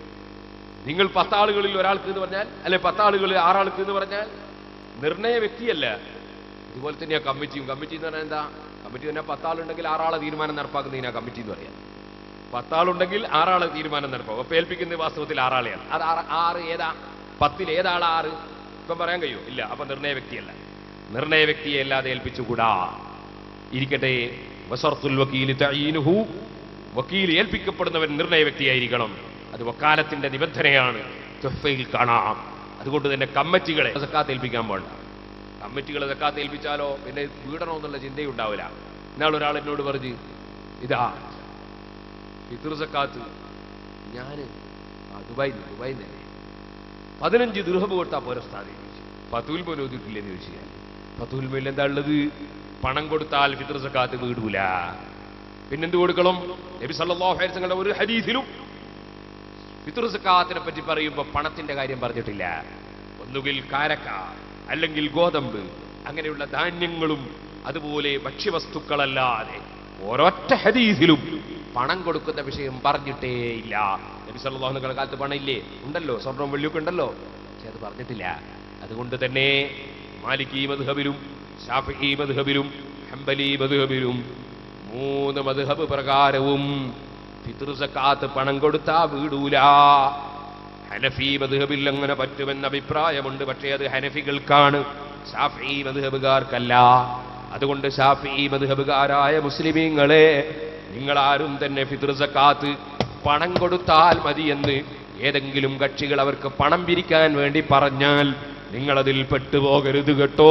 നിങ്ങൾ പത്താളുകളിൽ ഒരാൾക്ക് എന്ന് പറഞ്ഞാൽ അല്ലെ പത്താളുകളിൽ ആറാൾക്ക് എന്ന് പറഞ്ഞാൽ നിർണയ വ്യക്തിയല്ല ഇതുപോലെ തന്നെയാ കമ്മിറ്റിയും കമ്മിറ്റി എന്ന് പറഞ്ഞാൽ എന്താ കമ്മിറ്റി തന്നെ പത്താളുണ്ടെങ്കിൽ ആറാളെ തീരുമാനം നടപ്പാക്കുന്നതിനാ കമ്മിറ്റി എന്ന് പറയാം പത്താളുണ്ടെങ്കിൽ ആറാളെ തീരുമാനം നടപ്പാക്കും അപ്പൊ ഏൽപ്പിക്കുന്നത് വാസ്തവത്തിൽ ആറാളെയാണ് അത് ആറ് ആറ് ഏതാ പത്തിൽ ഏതാളാ ആറ് ഇപ്പം പറയാൻ കഴിയോ ഇല്ല അപ്പൊ നിർണയ വ്യക്തിയല്ല നിർണയ വ്യക്തിയെ അല്ലാതെ ഏൽപ്പിച്ചുകൂടാ ഇരിക്കട്ടെ വസർത്തുൽ വക്കീൽ തഈനുഹു വക്കീൽ ഏൽപ്പിക്കപ്പെടുന്നവൻ നിർണയ വ്യക്തിയായിരിക്കണം അത് വക്കാലത്തിന്റെ നിബന്ധനയാണ് തുഹ്ഫയിൽ കാണാം അതുകൊണ്ട് തന്നെ കമ്മിറ്റികളെ സക്കാത്ത് ഏൽപ്പിക്കാൻ പാടില്ല കമ്മിറ്റികളെ സക്കാത്ത് ഏൽപ്പിച്ചാലോ പിന്നെ വീടണമെന്നുള്ള ചിന്തയുണ്ടാവില്ല എന്നാൽ ഒരാൾ എന്നോട് പറഞ്ഞ് ഇതാ ഫിത്ർ സക്കാത്ത് ഞാൻ ദുബായി ദുബായി തന്നെ പതിനഞ്ച് ദൃഹബ് കൊടുത്താൽ പോരെ സ്ഥാനം പത്തുവിൽ പോലും ഒതിട്ടില്ലെന്ന് ചോദിച്ചു ഞാൻ പത്തുവിൽ മേലിൽ എന്താ ഉള്ളത് പണം കൊടുത്താൽ ഫിത്ർ സക്കാത്ത് വീടൂല പിന്നെന്ത് കൊടുക്കണം നബി സല്ലല്ലാഹു അലൈഹി വസല്ലം ഒരു ഹദീസിലും ഫിത്ർ സക്കാത്തിനെ പറ്റി പറയുമ്പോൾ പണത്തിന്റെ കാര്യം പറഞ്ഞിട്ടില്ല ഒന്നുകിൽ കാരക്ക അല്ലെങ്കിൽ ഗോതമ്പ് അങ്ങനെയുള്ള ധാന്യങ്ങളും അതുപോലെ ഭക്ഷ്യവസ്തുക്കളല്ലാതെ ഒരൊറ്റ ഹദീസിലും പണം കൊടുക്കുന്ന വിഷയം പറഞ്ഞിട്ടേ ഇല്ല നബി സല്ലല്ലാഹു അലൈഹി വസല്ലം കാലത്ത് പണം ഇല്ലേ ഉണ്ടല്ലോ സ്വർണ്ണവും വെള്ളിയൊക്കെ ഉണ്ടല്ലോ പക്ഷെ അത് പറഞ്ഞിട്ടില്ല അതുകൊണ്ട് തന്നെ മാലിക്കി മദ്ഹബിലും ഷാഫി മദ്ഹബിലും ഹംബലി മദ്ഹബിലും മൂന്ന് മദ്ഹബ് പ്രകാരവും ഫിത്ർ സക്കാത്ത് പണം കൊടുത്താ വീടൂല ഹനഫി മദ്ഹബിൽ അങ്ങനെ പറ്റുമെന്ന അഭിപ്രായമുണ്ട് പക്ഷേ അത് ഹനഫികൾക്കാണ് ഷാഫി മദ്ഹബുകാർക്കല്ല അതുകൊണ്ട് ഷാഫി മദ്ഹബുകാരായ മുസ്ലിമീങ്ങളെ നിങ്ങളാരും തന്നെ ഫിത്ർ സക്കാത്ത് പണം കൊടുത്താൽ മതിയെന്ന് ഏതെങ്കിലും കക്ഷികൾ അവർക്ക് പണം പിരിക്കാൻ വേണ്ടി പറഞ്ഞാൽ നിങ്ങളതിൽ പെട്ടുപോകരുത് കേട്ടോ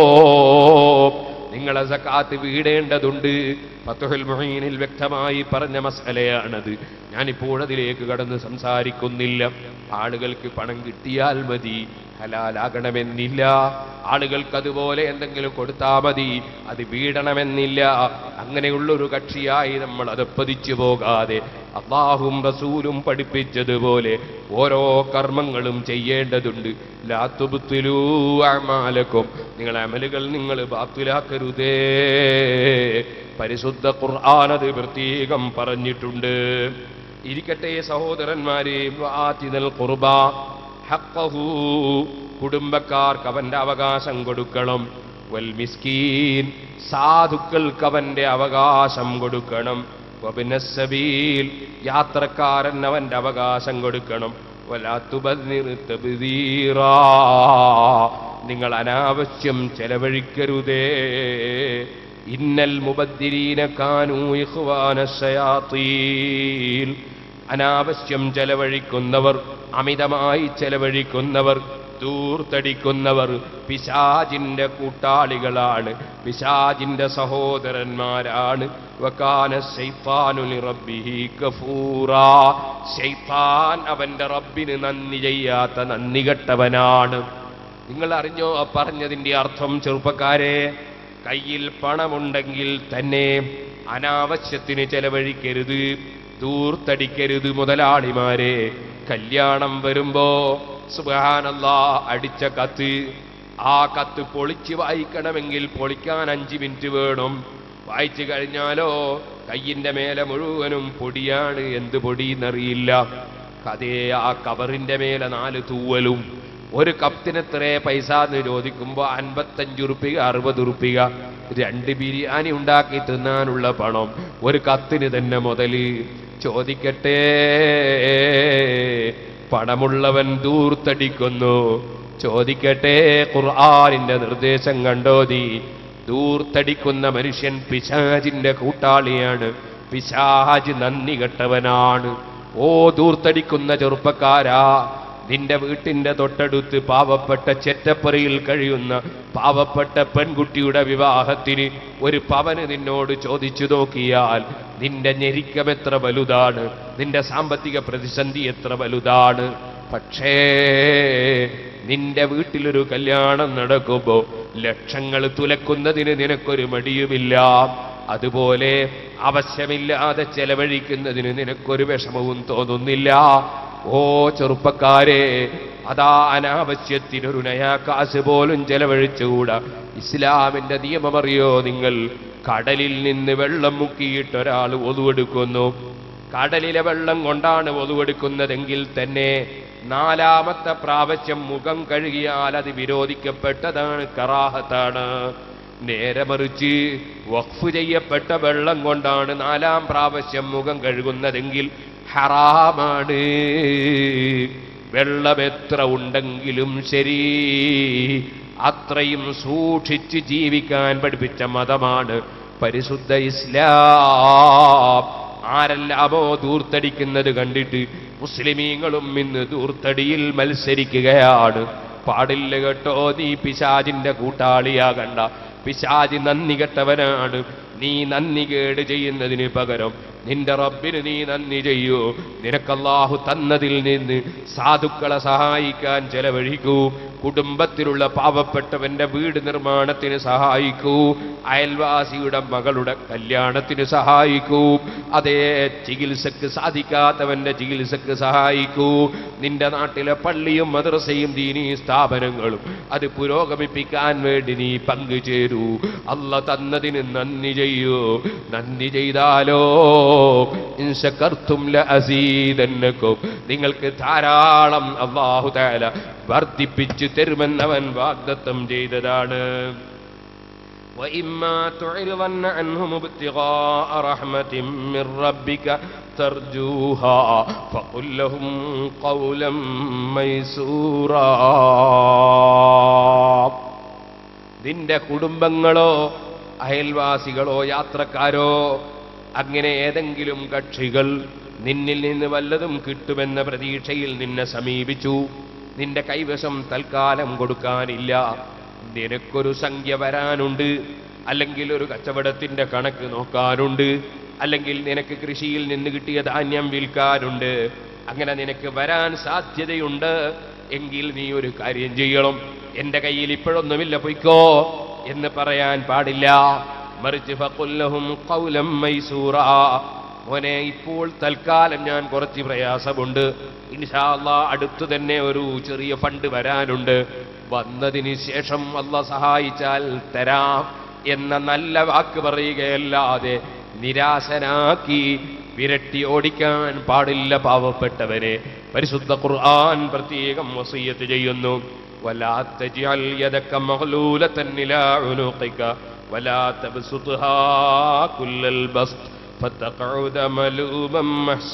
നിങ്ങളെ സക്കാത്ത് വീടേണ്ടതുണ്ട് ഫത്തുഹുൽ മുഹീനിൽ വ്യക്തമായി പറഞ്ഞ മസലയാണത് ഞാനിപ്പോൾ അതിലേക്ക് കടന്ന് സംസാരിക്കുന്നില്ല ആളുകൾക്ക് പണം കിട്ടിയാൽ മതി ഹലാലാകണമെന്നില്ല ആളുകൾക്ക് അതുപോലെ എന്തെങ്കിലും കൊടുത്താൽ മതി അത് വീടണമെന്നില്ല അങ്ങനെയുള്ളൊരു കക്ഷിയായി നമ്മൾ അത് പതിച്ചു പോകാതെ അള്ളാഹും റസൂലും പഠിപ്പിച്ചതുപോലെ ഓരോ കർമ്മങ്ങളും ചെയ്യേണ്ടതുണ്ട് ലാത്തുബുത്തിലൂ അമാലക്കും നിങ്ങളെ അമലുകൾ നിങ്ങൾ ബാത്തുലാക്കരുതേ പരിശുദ്ധ ഖുർആൻ അത് പ്രത്യേകം പറഞ്ഞിട്ടുണ്ട് ഇരിക്കട്ടെ സഹോദരന്മാരെ ആതിദൽ ഖുർബ ഹഖഹു കുടുംബക്കാർക്ക് അവന്റെ അവകാശം കൊടുക്കണം വൽ മിസ്കീൻ സാധുക്കൾക്ക് അവന്റെ അവകാശം കൊടുക്കണം വബിനസ്സബീൽ യാത്രക്കാരൻ അവന്റെ അവകാശം കൊടുക്കണം വലാ തുബദ്ദിർ തബ്ദീറാ നിങ്ങൾ അനാവശ്യം ചെലവഴിക്കരുതേ ഇന്നൽ മുബദ്ദിരീന കാനൂ ഇഖ്വാന ശയാത്തീൻ അനാവശ്യം ചെലവഴിക്കുന്നവർ അമിതമായി ചെലവഴിക്കുന്നവർ ദൂർത്തടിക്കുന്നവർ പിശാജിന്റെ കൂട്ടാളികളാണ് പിശാജിന്റെ സഹോദരന്മാരാണ് വകാന ശൈത്താനു ലിറബ്ബിഹി കഫൂറാ ശൈത്താൻ അവന്റെ റബ്ബിന് നന്ദി ചെയ്യാത്ത നന്ദി കെട്ടവനാണ് നിങ്ങൾ അറിഞ്ഞോ ആ പറഞ്ഞതിന്റെ അർത്ഥം ചെറുപ്പക്കാരെ കയ്യിൽ പണമുണ്ടെങ്കിൽ തന്നെ അനാവശ്യത്തിന് ചെലവഴിക്കരുത് ദൂർത്തടിക്കരുത് മുതലാളിമാരെ കല്യാണം വരുമ്പോ സുബാനല്ലാ അടിച്ച കത്ത് ആ കത്ത് പൊളിച്ച് വായിക്കണമെങ്കിൽ പൊളിക്കാൻ അഞ്ച് മിനിറ്റ് വേണം വായിച്ചു കഴിഞ്ഞാലോ കയ്യിന്റെ മേലെ മുഴുവനും പൊടിയാണ് എന്ത് പൊടിയെന്നറിയില്ല അതേ ആ കവറിന്റെ മേലെ നാല് തൂവലും ഒരു കപ്പിന് എത്രേ പൈസ എന്ന് ചോദിക്കുമ്പോ അൻപത്തഞ്ച് ഉറുപ്പിക അറുപത് ഉറുപ്പിക രണ്ട് ബിരിയാണി ഉണ്ടാക്കി തിന്നാനുള്ള പണം ഒരു കത്തിന് തന്നെ മുതല് ചോദിക്കട്ടെ പണമുള്ളവൻ ദൂർത്തടിക്കുന്നു ചോദിക്കട്ടെ ഖുർആാനിന്റെ നിർദ്ദേശം കണ്ടോതി ദൂർത്തടിക്കുന്ന മനുഷ്യൻ പിശാജിന്റെ കൂട്ടാളിയാണ് പിശാജ് നന്ദി കെട്ടവനാണ് ഓ ദൂർത്തടിക്കുന്ന ചെറുപ്പക്കാരാ നിന്റെ വീട്ടിന്റെ തൊട്ടടുത്ത് പാവപ്പെട്ട ചെറ്റപ്പറയിൽ കഴിയുന്ന പാവപ്പെട്ട പെൺകുട്ടിയുടെ വിവാഹത്തിന് ഒരു പവന് നിന്നോട് ചോദിച്ചു നോക്കിയാൽ നിന്റെ ഞെരിക്കം എത്ര വലുതാണ് നിന്റെ സാമ്പത്തിക പ്രതിസന്ധി എത്ര വലുതാണ് പക്ഷേ നിന്റെ വീട്ടിലൊരു കല്യാണം നടക്കുമ്പോ ലക്ഷങ്ങൾ തുലക്കുന്നതിന് നിനക്കൊരു മടിയുമില്ല അതുപോലെ ആവശ്യമില്ലാതെ ചെലവഴിക്കുന്നതിന് നിനക്കൊരു വിഷമവും തോന്നുന്നില്ല ഓ ചെറുപ്പക്കാരെ അതാ അനാവശ്യത്തിനൊരു നയാ കാശ് പോലും ചെലവഴിച്ചുകൂടാ ഇസ്ലാമിന്റെ നിയമമറിയോ നിങ്ങൾ കടലിൽ നിന്ന് വെള്ളം മുക്കിയിട്ട് ഒരാൾ ഒതുവെടുക്കുന്നു കടലിലെ വെള്ളം കൊണ്ടാണ് ഒതുവെടുക്കുന്നതെങ്കിൽ തന്നെ നാലാമത്തെ പ്രാവശ്യം മുഖം കഴുകിയാൽ അത് വിരോധിക്കപ്പെട്ടതാണ് കറാഹത്താണ് നേരെ മറിച്ച് വഖഫ് ചെയ്യപ്പെട്ട വെള്ളം കൊണ്ടാണ് നാലാം പ്രാവശ്യം മുഖം കഴുകുന്നതെങ്കിൽ ഹറാമാണ് വെള്ളം എത്ര ഉണ്ടെങ്കിലും ശരി അത്രയും സൂക്ഷിച്ച് ജീവിക്കാൻ പഠിപ്പിച്ച മതമാണ് പരിശുദ്ധ ഇസ്ലാം ആരെല്ലാമോ ദൂർത്തടിക്കുന്നത് കണ്ടിട്ട് മുസ്ലിമീങ്ങളും ഇന്ന് ദൂർത്തടിയിൽ മത്സരിക്കുകയാണ് പാടില്ല കേട്ടോ നീ പിശാജിന്റെ കൂട്ടാളിയാകണ്ട പിശാജി നന്ദി കെട്ടവനാണ് നീ നന്ദി കേട് ചെയ്യുന്നതിന് പകരം നിന്റെ റബ്ബിന് നീ നന്ദി ചെയ്യൂ നിനക്കല്ലാഹു തന്നതിൽ നിന്ന് സാധുക്കളെ സഹായിക്കാൻ ചെലവഴിക്കൂ കുടുംബത്തിലുള്ള പാവപ്പെട്ടവന്റെ വീട് നിർമ്മാണത്തിന് സഹായിക്കൂ അയൽവാസിയുടെ മകളുടെ കല്യാണത്തിന് സഹായിക്കൂ അതേ ചികിത്സക്ക് സാധിക്കാത്തവന്റെ ചികിത്സക്ക് സഹായിക്കൂ നിന്റെ നാട്ടിലെ പള്ളിയും മദ്രസയും ദീനീ സ്ഥാപനങ്ങളും അത് പുരോഗമിപ്പിക്കാൻ വേണ്ടി നീ പങ്കുചേരൂ അല്ല തന്നതിന് നന്ദി ചെയ്യൂ നന്ദി ചെയ്താലോ ഇൻശകർത്തും ലഅസീദന്നകും നിങ്ങൾക്ക് ധാരാളം അല്ലാഹു തആല വർദ്ധിപ്പിച്ചു തരുമെന്നവൻ വാഗ്ദത്തം ചെയ്തതാണ് وإما تعرضن عنهم ابتغاء رحمة من ربك ترجوها فقل لهم قولا ميسورا നിന്റെ കുടുംബങ്ങളോ അയൽവാസികളോ യാത്രക്കാരോ അങ്ങനെ ഏതെങ്കിലും കക്ഷികൾ നിന്നിൽ നിന്ന് വല്ലതും കിട്ടുമെന്ന പ്രതീക്ഷയിൽ നിന്നെ സമീപിച്ചു നിന്റെ കൈവശം തൽക്കാലം കൊടുക്കാനില്ല നിനക്കൊരു സംഖ്യ വരാനുണ്ട് അല്ലെങ്കിൽ ഒരു കച്ചവടത്തിന്റെ കണക്ക് നോക്കാനുണ്ട് അല്ലെങ്കിൽ നിനക്ക് കൃഷിയിൽ നിന്ന് കിട്ടിയ ധാന്യം വിൽക്കാനുണ്ട് അങ്ങനെ നിനക്ക് വരാൻ സാധ്യതയുണ്ട് എങ്കിൽ നീ ഒരു കാര്യം ചെയ്യണം എന്റെ കയ്യിൽ ഇപ്പോഴൊന്നുമില്ല പൊയ്ക്കോ എന്ന് പറയാൻ പാടില്ല മറിച്ച് ഫഖുല്ലഹും ഖൗലം മൈസൂറാ മോനെ ഇപ്പോൾ തൽക്കാലം ഞാൻ കുറച്ച് പ്രയാസമുണ്ട് ഇൻഷാ അല്ലാ അടുത്തു തന്നെ ഒരു ചെറിയ ഫണ്ട് വരാനുണ്ട് വന്നതിന് ശേഷം അല്ല സഹായിച്ചാൽ തരാം എന്ന നല്ല വാക്ക് പറയുകയല്ലാതെ നിരാശനാക്കി വിരട്ടി ഓടിക്കാൻ പാടില്ല പാവപ്പെട്ടവനെ പരിശുദ്ധ ഖുർആൻ പ്രത്യേകം വസീയത്ത് ചെയ്യുന്നു ولا تجعل يدك مغلولة إلى عنقك ولا تبسطها كل البسط فتقعد ملوما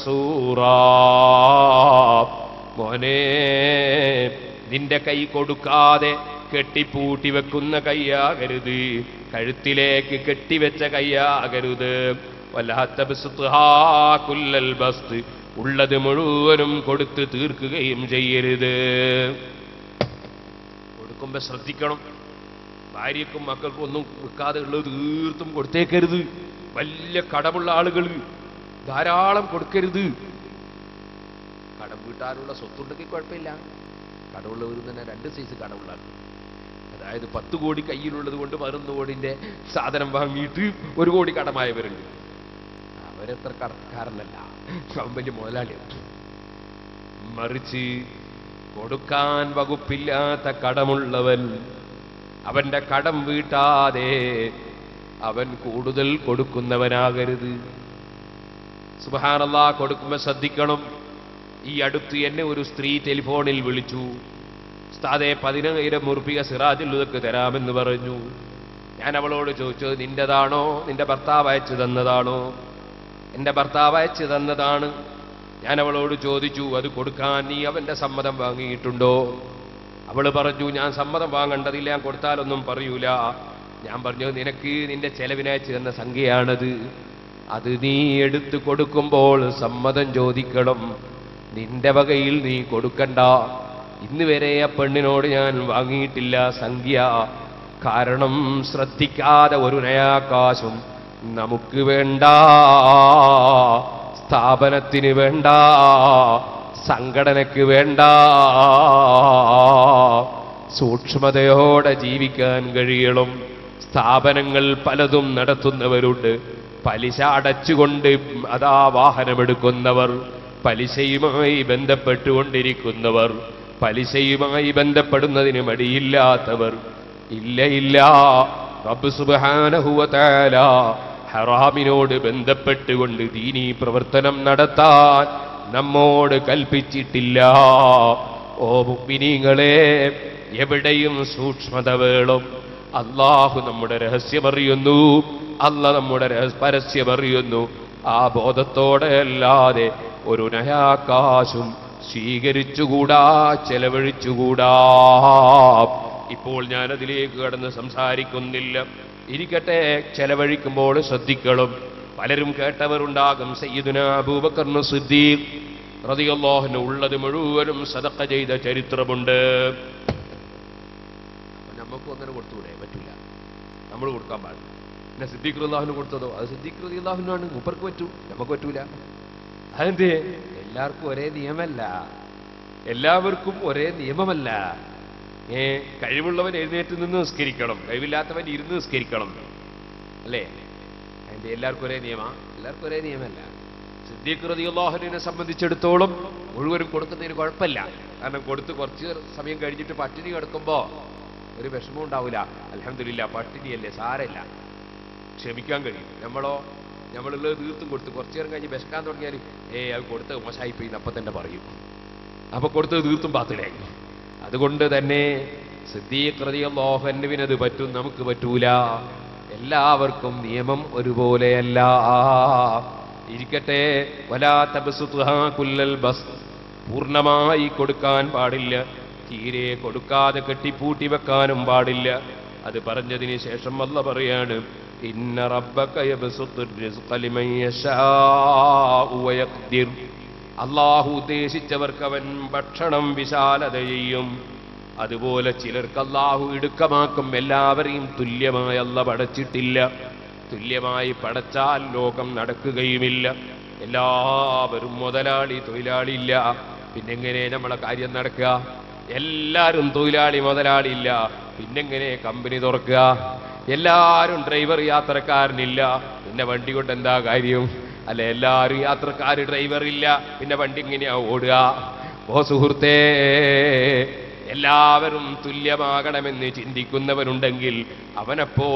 محسورا മോനെ നിന്റെ കൈ കൊടുക്കാതെ കെട്ടിപ്പൂട്ടി വെക്കുന്ന കൈയാകരുത് കഴുത്തിലേക്ക് കെട്ടിവെച്ച കൈയാകരുത് വല്ലാത്ത ബിസ്തുഹാ കുല്ലൽ ബസ്ത് ഉള്ളത് മുഴുവനും കൊടുത്ത് തീർക്കുകയും ചെയ്യരുത് കൊടുക്കുമ്പോ ശ്രദ്ധിക്കണം ഭാര്യക്കും മക്കൾക്കും ഒന്നും വെക്കാതെ ഉള്ളത് തീർത്തും കൊടുത്തേക്കരുത് വലിയ കടമുള്ള ആളുകൾ ധാരാളം കൊടുക്കരുത് കടം വീട്ടാനുള്ള സ്വത്തുണ്ടെങ്കിൽ കുഴപ്പമില്ല കടമുള്ളവർ തന്നെ രണ്ട് സൈസ് കടമുള്ള ആൾക്കാർ അതായത് പത്ത് കോടി കയ്യിലുള്ളത് കൊണ്ട് പതിനൊന്ന് കോടിന്റെ സാധനം വാങ്ങിയിട്ട് ഒരു കോടി കടമായവരുണ്ട് അവരെത്ര കടക്കാരനല്ല അവൻ വലിയ മുതലാളിയാണ് മറിച്ച് കൊടുക്കാൻ വകുപ്പില്ലാത്ത കടമുള്ളവൻ അവന്റെ കടം വീട്ടാതെ അവൻ കൂടുതൽ കൊടുക്കുന്നവനാകരുത് സുബഹാനല്ലാ കൊടുക്കുമ്പോൾ ശ്രദ്ധിക്കണം ഈ അടുത്ത് എന്നെ ഒരു സ്ത്രീ ടെലിഫോണിൽ വിളിച്ചു ഉസ്താദെ പതിനായിരം മുറുപ്പിക സിറാജുൽ ഉദക്ക് തരാമെന്ന് പറഞ്ഞു ഞാൻ അവളോട് ചോദിച്ചത് നിന്റേതാണോ നിന്റെ ഭർത്താവ് അയച്ചു തന്നതാണോ എന്റെ ഭർത്താവ് അയച്ചു തന്നതാണ് ഞാൻ അവളോട് ചോദിച്ചു അത് കൊടുക്കാൻ നീ അവന്റെ സമ്മതം വാങ്ങിയിട്ടുണ്ടോ അവള് പറഞ്ഞു ഞാൻ സമ്മതം വാങ്ങേണ്ടതില്ല ഞാൻ കൊടുത്താലൊന്നും പറയൂല ഞാൻ പറഞ്ഞു നിനക്ക് നിന്റെ ചെലവിനയച്ചു തന്ന സംഖ്യയാണത് അത് നീ എടുത്തു കൊടുക്കുമ്പോൾ സമ്മതം ചോദിക്കണം നിന്റെ വകയിൽ നീ കൊടുക്കണ്ട ഇന്ന് വരെ ആ പെണ്ണിനോട് ഞാൻ വാങ്ങിയിട്ടില്ല സംഖ്യ കാരണം ശ്രദ്ധിക്കാതെ ഒരു നയാകാശം നമുക്ക് വേണ്ട സ്ഥാപനത്തിന് വേണ്ട സംഘടനയ്ക്ക് വേണ്ട സൂക്ഷ്മതയോടെ ജീവിക്കാൻ കഴിയണം സ്ഥാപനങ്ങൾ പലതും നടത്തുന്നവരുണ്ട് പലിശ അടച്ചുകൊണ്ട് അതാ വാഹനമെടുക്കുന്നവർ പലിശയുമായി ബന്ധപ്പെട്ടുകൊണ്ടിരിക്കുന്നവർ പലിശയുമായി ബന്ധപ്പെടുന്നതിന് മടിയില്ലാത്തവർ ഇല്ല ഇല്ല റബ്ബ് സുബ്ഹാനഹു വ തആല ഹറാമിനോട് ബന്ധപ്പെട്ടുകൊണ്ട് ദീനീ പ്രവർത്തനം നടത്താൻ നമ്മോട് കൽപ്പിച്ചിട്ടില്ല ഓ മുഗ്മിനീങ്ങളെ എവിടെയും സൂക്ഷ്മത വേണം അള്ളാഹു നമ്മുടെ രഹസ്യമറിയുന്നു അല്ല നമ്മുടെ രഹസ് പരസ്യമറിയുന്നു ആ ബോധത്തോടെ അല്ലാതെ ഒരു നയാകാശും സ്വീകരിച്ചുകൂടാ ചെലവഴിച്ചുകൂടാ ഇപ്പോൾ ഞാൻ അതിലേക്ക് കടന്ന് സംസാരിക്കുന്നില്ല ഇരിക്കട്ടെ ചെലവഴിക്കുമ്പോൾ ശ്രദ്ധിക്കണം പലരും കേട്ടവരുണ്ടാകും സയ്യിദുന അബൂബക്കറിന് സിദ്ദീഖ് റതിയല്ലാഹിന് ഉള്ളത് മുഴുവനും സദക്ക ചെയ്ത ചരിത്രമുണ്ട് അപ്പൊ നമുക്കും അങ്ങനെ കൊടുത്തുകൂടെ പറ്റൂല നമ്മൾ കൊടുക്കാൻ പാടില്ല പിന്നെ സിദ്ദീഖ് അള്ളാഹുന് കൊടുത്തതോ അത് സിദ്ദീഖ് റതി അള്ളാഹുനാണ് മൂപ്പർക്ക് പറ്റൂ നമുക്ക് പറ്റൂല അതെന്തേ എല്ലാവർക്കും ഒരേ നിയമമല്ല എല്ലാവർക്കും ഒരേ നിയമമല്ല ഏ കഴിവുള്ളവൻ എഴുന്നേറ്റ് നിന്ന് നിസ്കരിക്കണം കഴിവില്ലാത്തവൻ ഇരുന്ന് നിസ്കരിക്കണം അല്ലേ അതിന്റെ എല്ലാവർക്കും ഒരേ നിയമ എല്ലാവർക്കും ഒരേ നിയമമല്ല സിദ്ദീഖ് റതിയുള്ളാഹുവിനെ സംബന്ധിച്ചിടത്തോളം മുഴുവനും കൊടുക്കുന്നതിന് കുഴപ്പമില്ല കാരണം കൊടുത്ത് കുറച്ച് സമയം കഴിഞ്ഞിട്ട് പട്ടിണി കിടക്കുമ്പോ ഒരു വിഷമം ഉണ്ടാവില്ല അലഹമില്ല പട്ടിണിയല്ലേ സാരമില്ല ക്ഷമിക്കാൻ കഴിയും നമ്മളോ നമ്മളുള്ളത് തീർത്തും കൊടുത്ത് കുറച്ചു നേരം കഴിഞ്ഞ് വിശക്കാൻ തുടങ്ങിയാൽ ഏ അത് കൊടുത്ത് മോശമായിപ്പോയി അപ്പൊ തന്നെ പറയും അപ്പൊ കൊടുത്തത് തീർത്തും പാത്തിലായി അതുകൊണ്ട് തന്നെ സിദ്ധീകൃതിയല്ലോഹന്നുവിനത് പറ്റും നമുക്ക് പറ്റൂല എല്ലാവർക്കും നിയമം ഒരുപോലെയല്ല ഇരിക്കട്ടെ വലാത്ത കുല്ലൽ ബസ് പൂർണ്ണമായി കൊടുക്കാൻ പാടില്ല തീരെ കൊടുക്കാതെ കെട്ടിപ്പൂട്ടി വെക്കാനും പാടില്ല അത് പറഞ്ഞതിന് ശേഷം അല്ല പറയാണ് ഇന്ന റബ്ബക യബ്സുത്തുർ റിസ്ഖ ലിമൻ യശാഉ വയഖ്ദിർ അള്ളാഹു ഉദ്ദേശിച്ചവർക്ക് അവൻ ഭക്ഷണം വിശാലത ചെയ്യും അതുപോലെ ചിലർക്ക് അള്ളാഹു ഇടുക്കമാക്കും എല്ലാവരെയും തുല്യമായി അല്ല പടച്ചിട്ടില്ല തുല്യമായി പടച്ചാൽ ലോകം നടക്കുകയുമില്ല എല്ലാവരും മുതലാളി തൊഴിലാളി ഇല്ല പിന്നെങ്ങനെ നമ്മളെ കാര്യം നടക്കുക എല്ലാവരും തൊഴിലാളി മുതലാളി ഇല്ല പിന്നെങ്ങനെ കമ്പനി തുറക്കുക എല്ലാവരും ഡ്രൈവർ യാത്രക്കാരനില്ല പിന്നെ വണ്ടി കൊണ്ട് എന്താ കാര്യം അല്ല എല്ലാവരും യാത്രക്കാർ ഡ്രൈവർ ഇല്ല പിന്നെ വണ്ടി ഇങ്ങനെയാ ഓടുക ഓ സുഹൃത്തേ എല്ലാവരും തുല്യമാകണമെന്ന് ചിന്തിക്കുന്നവരുണ്ടെങ്കിൽ അവനപ്പോ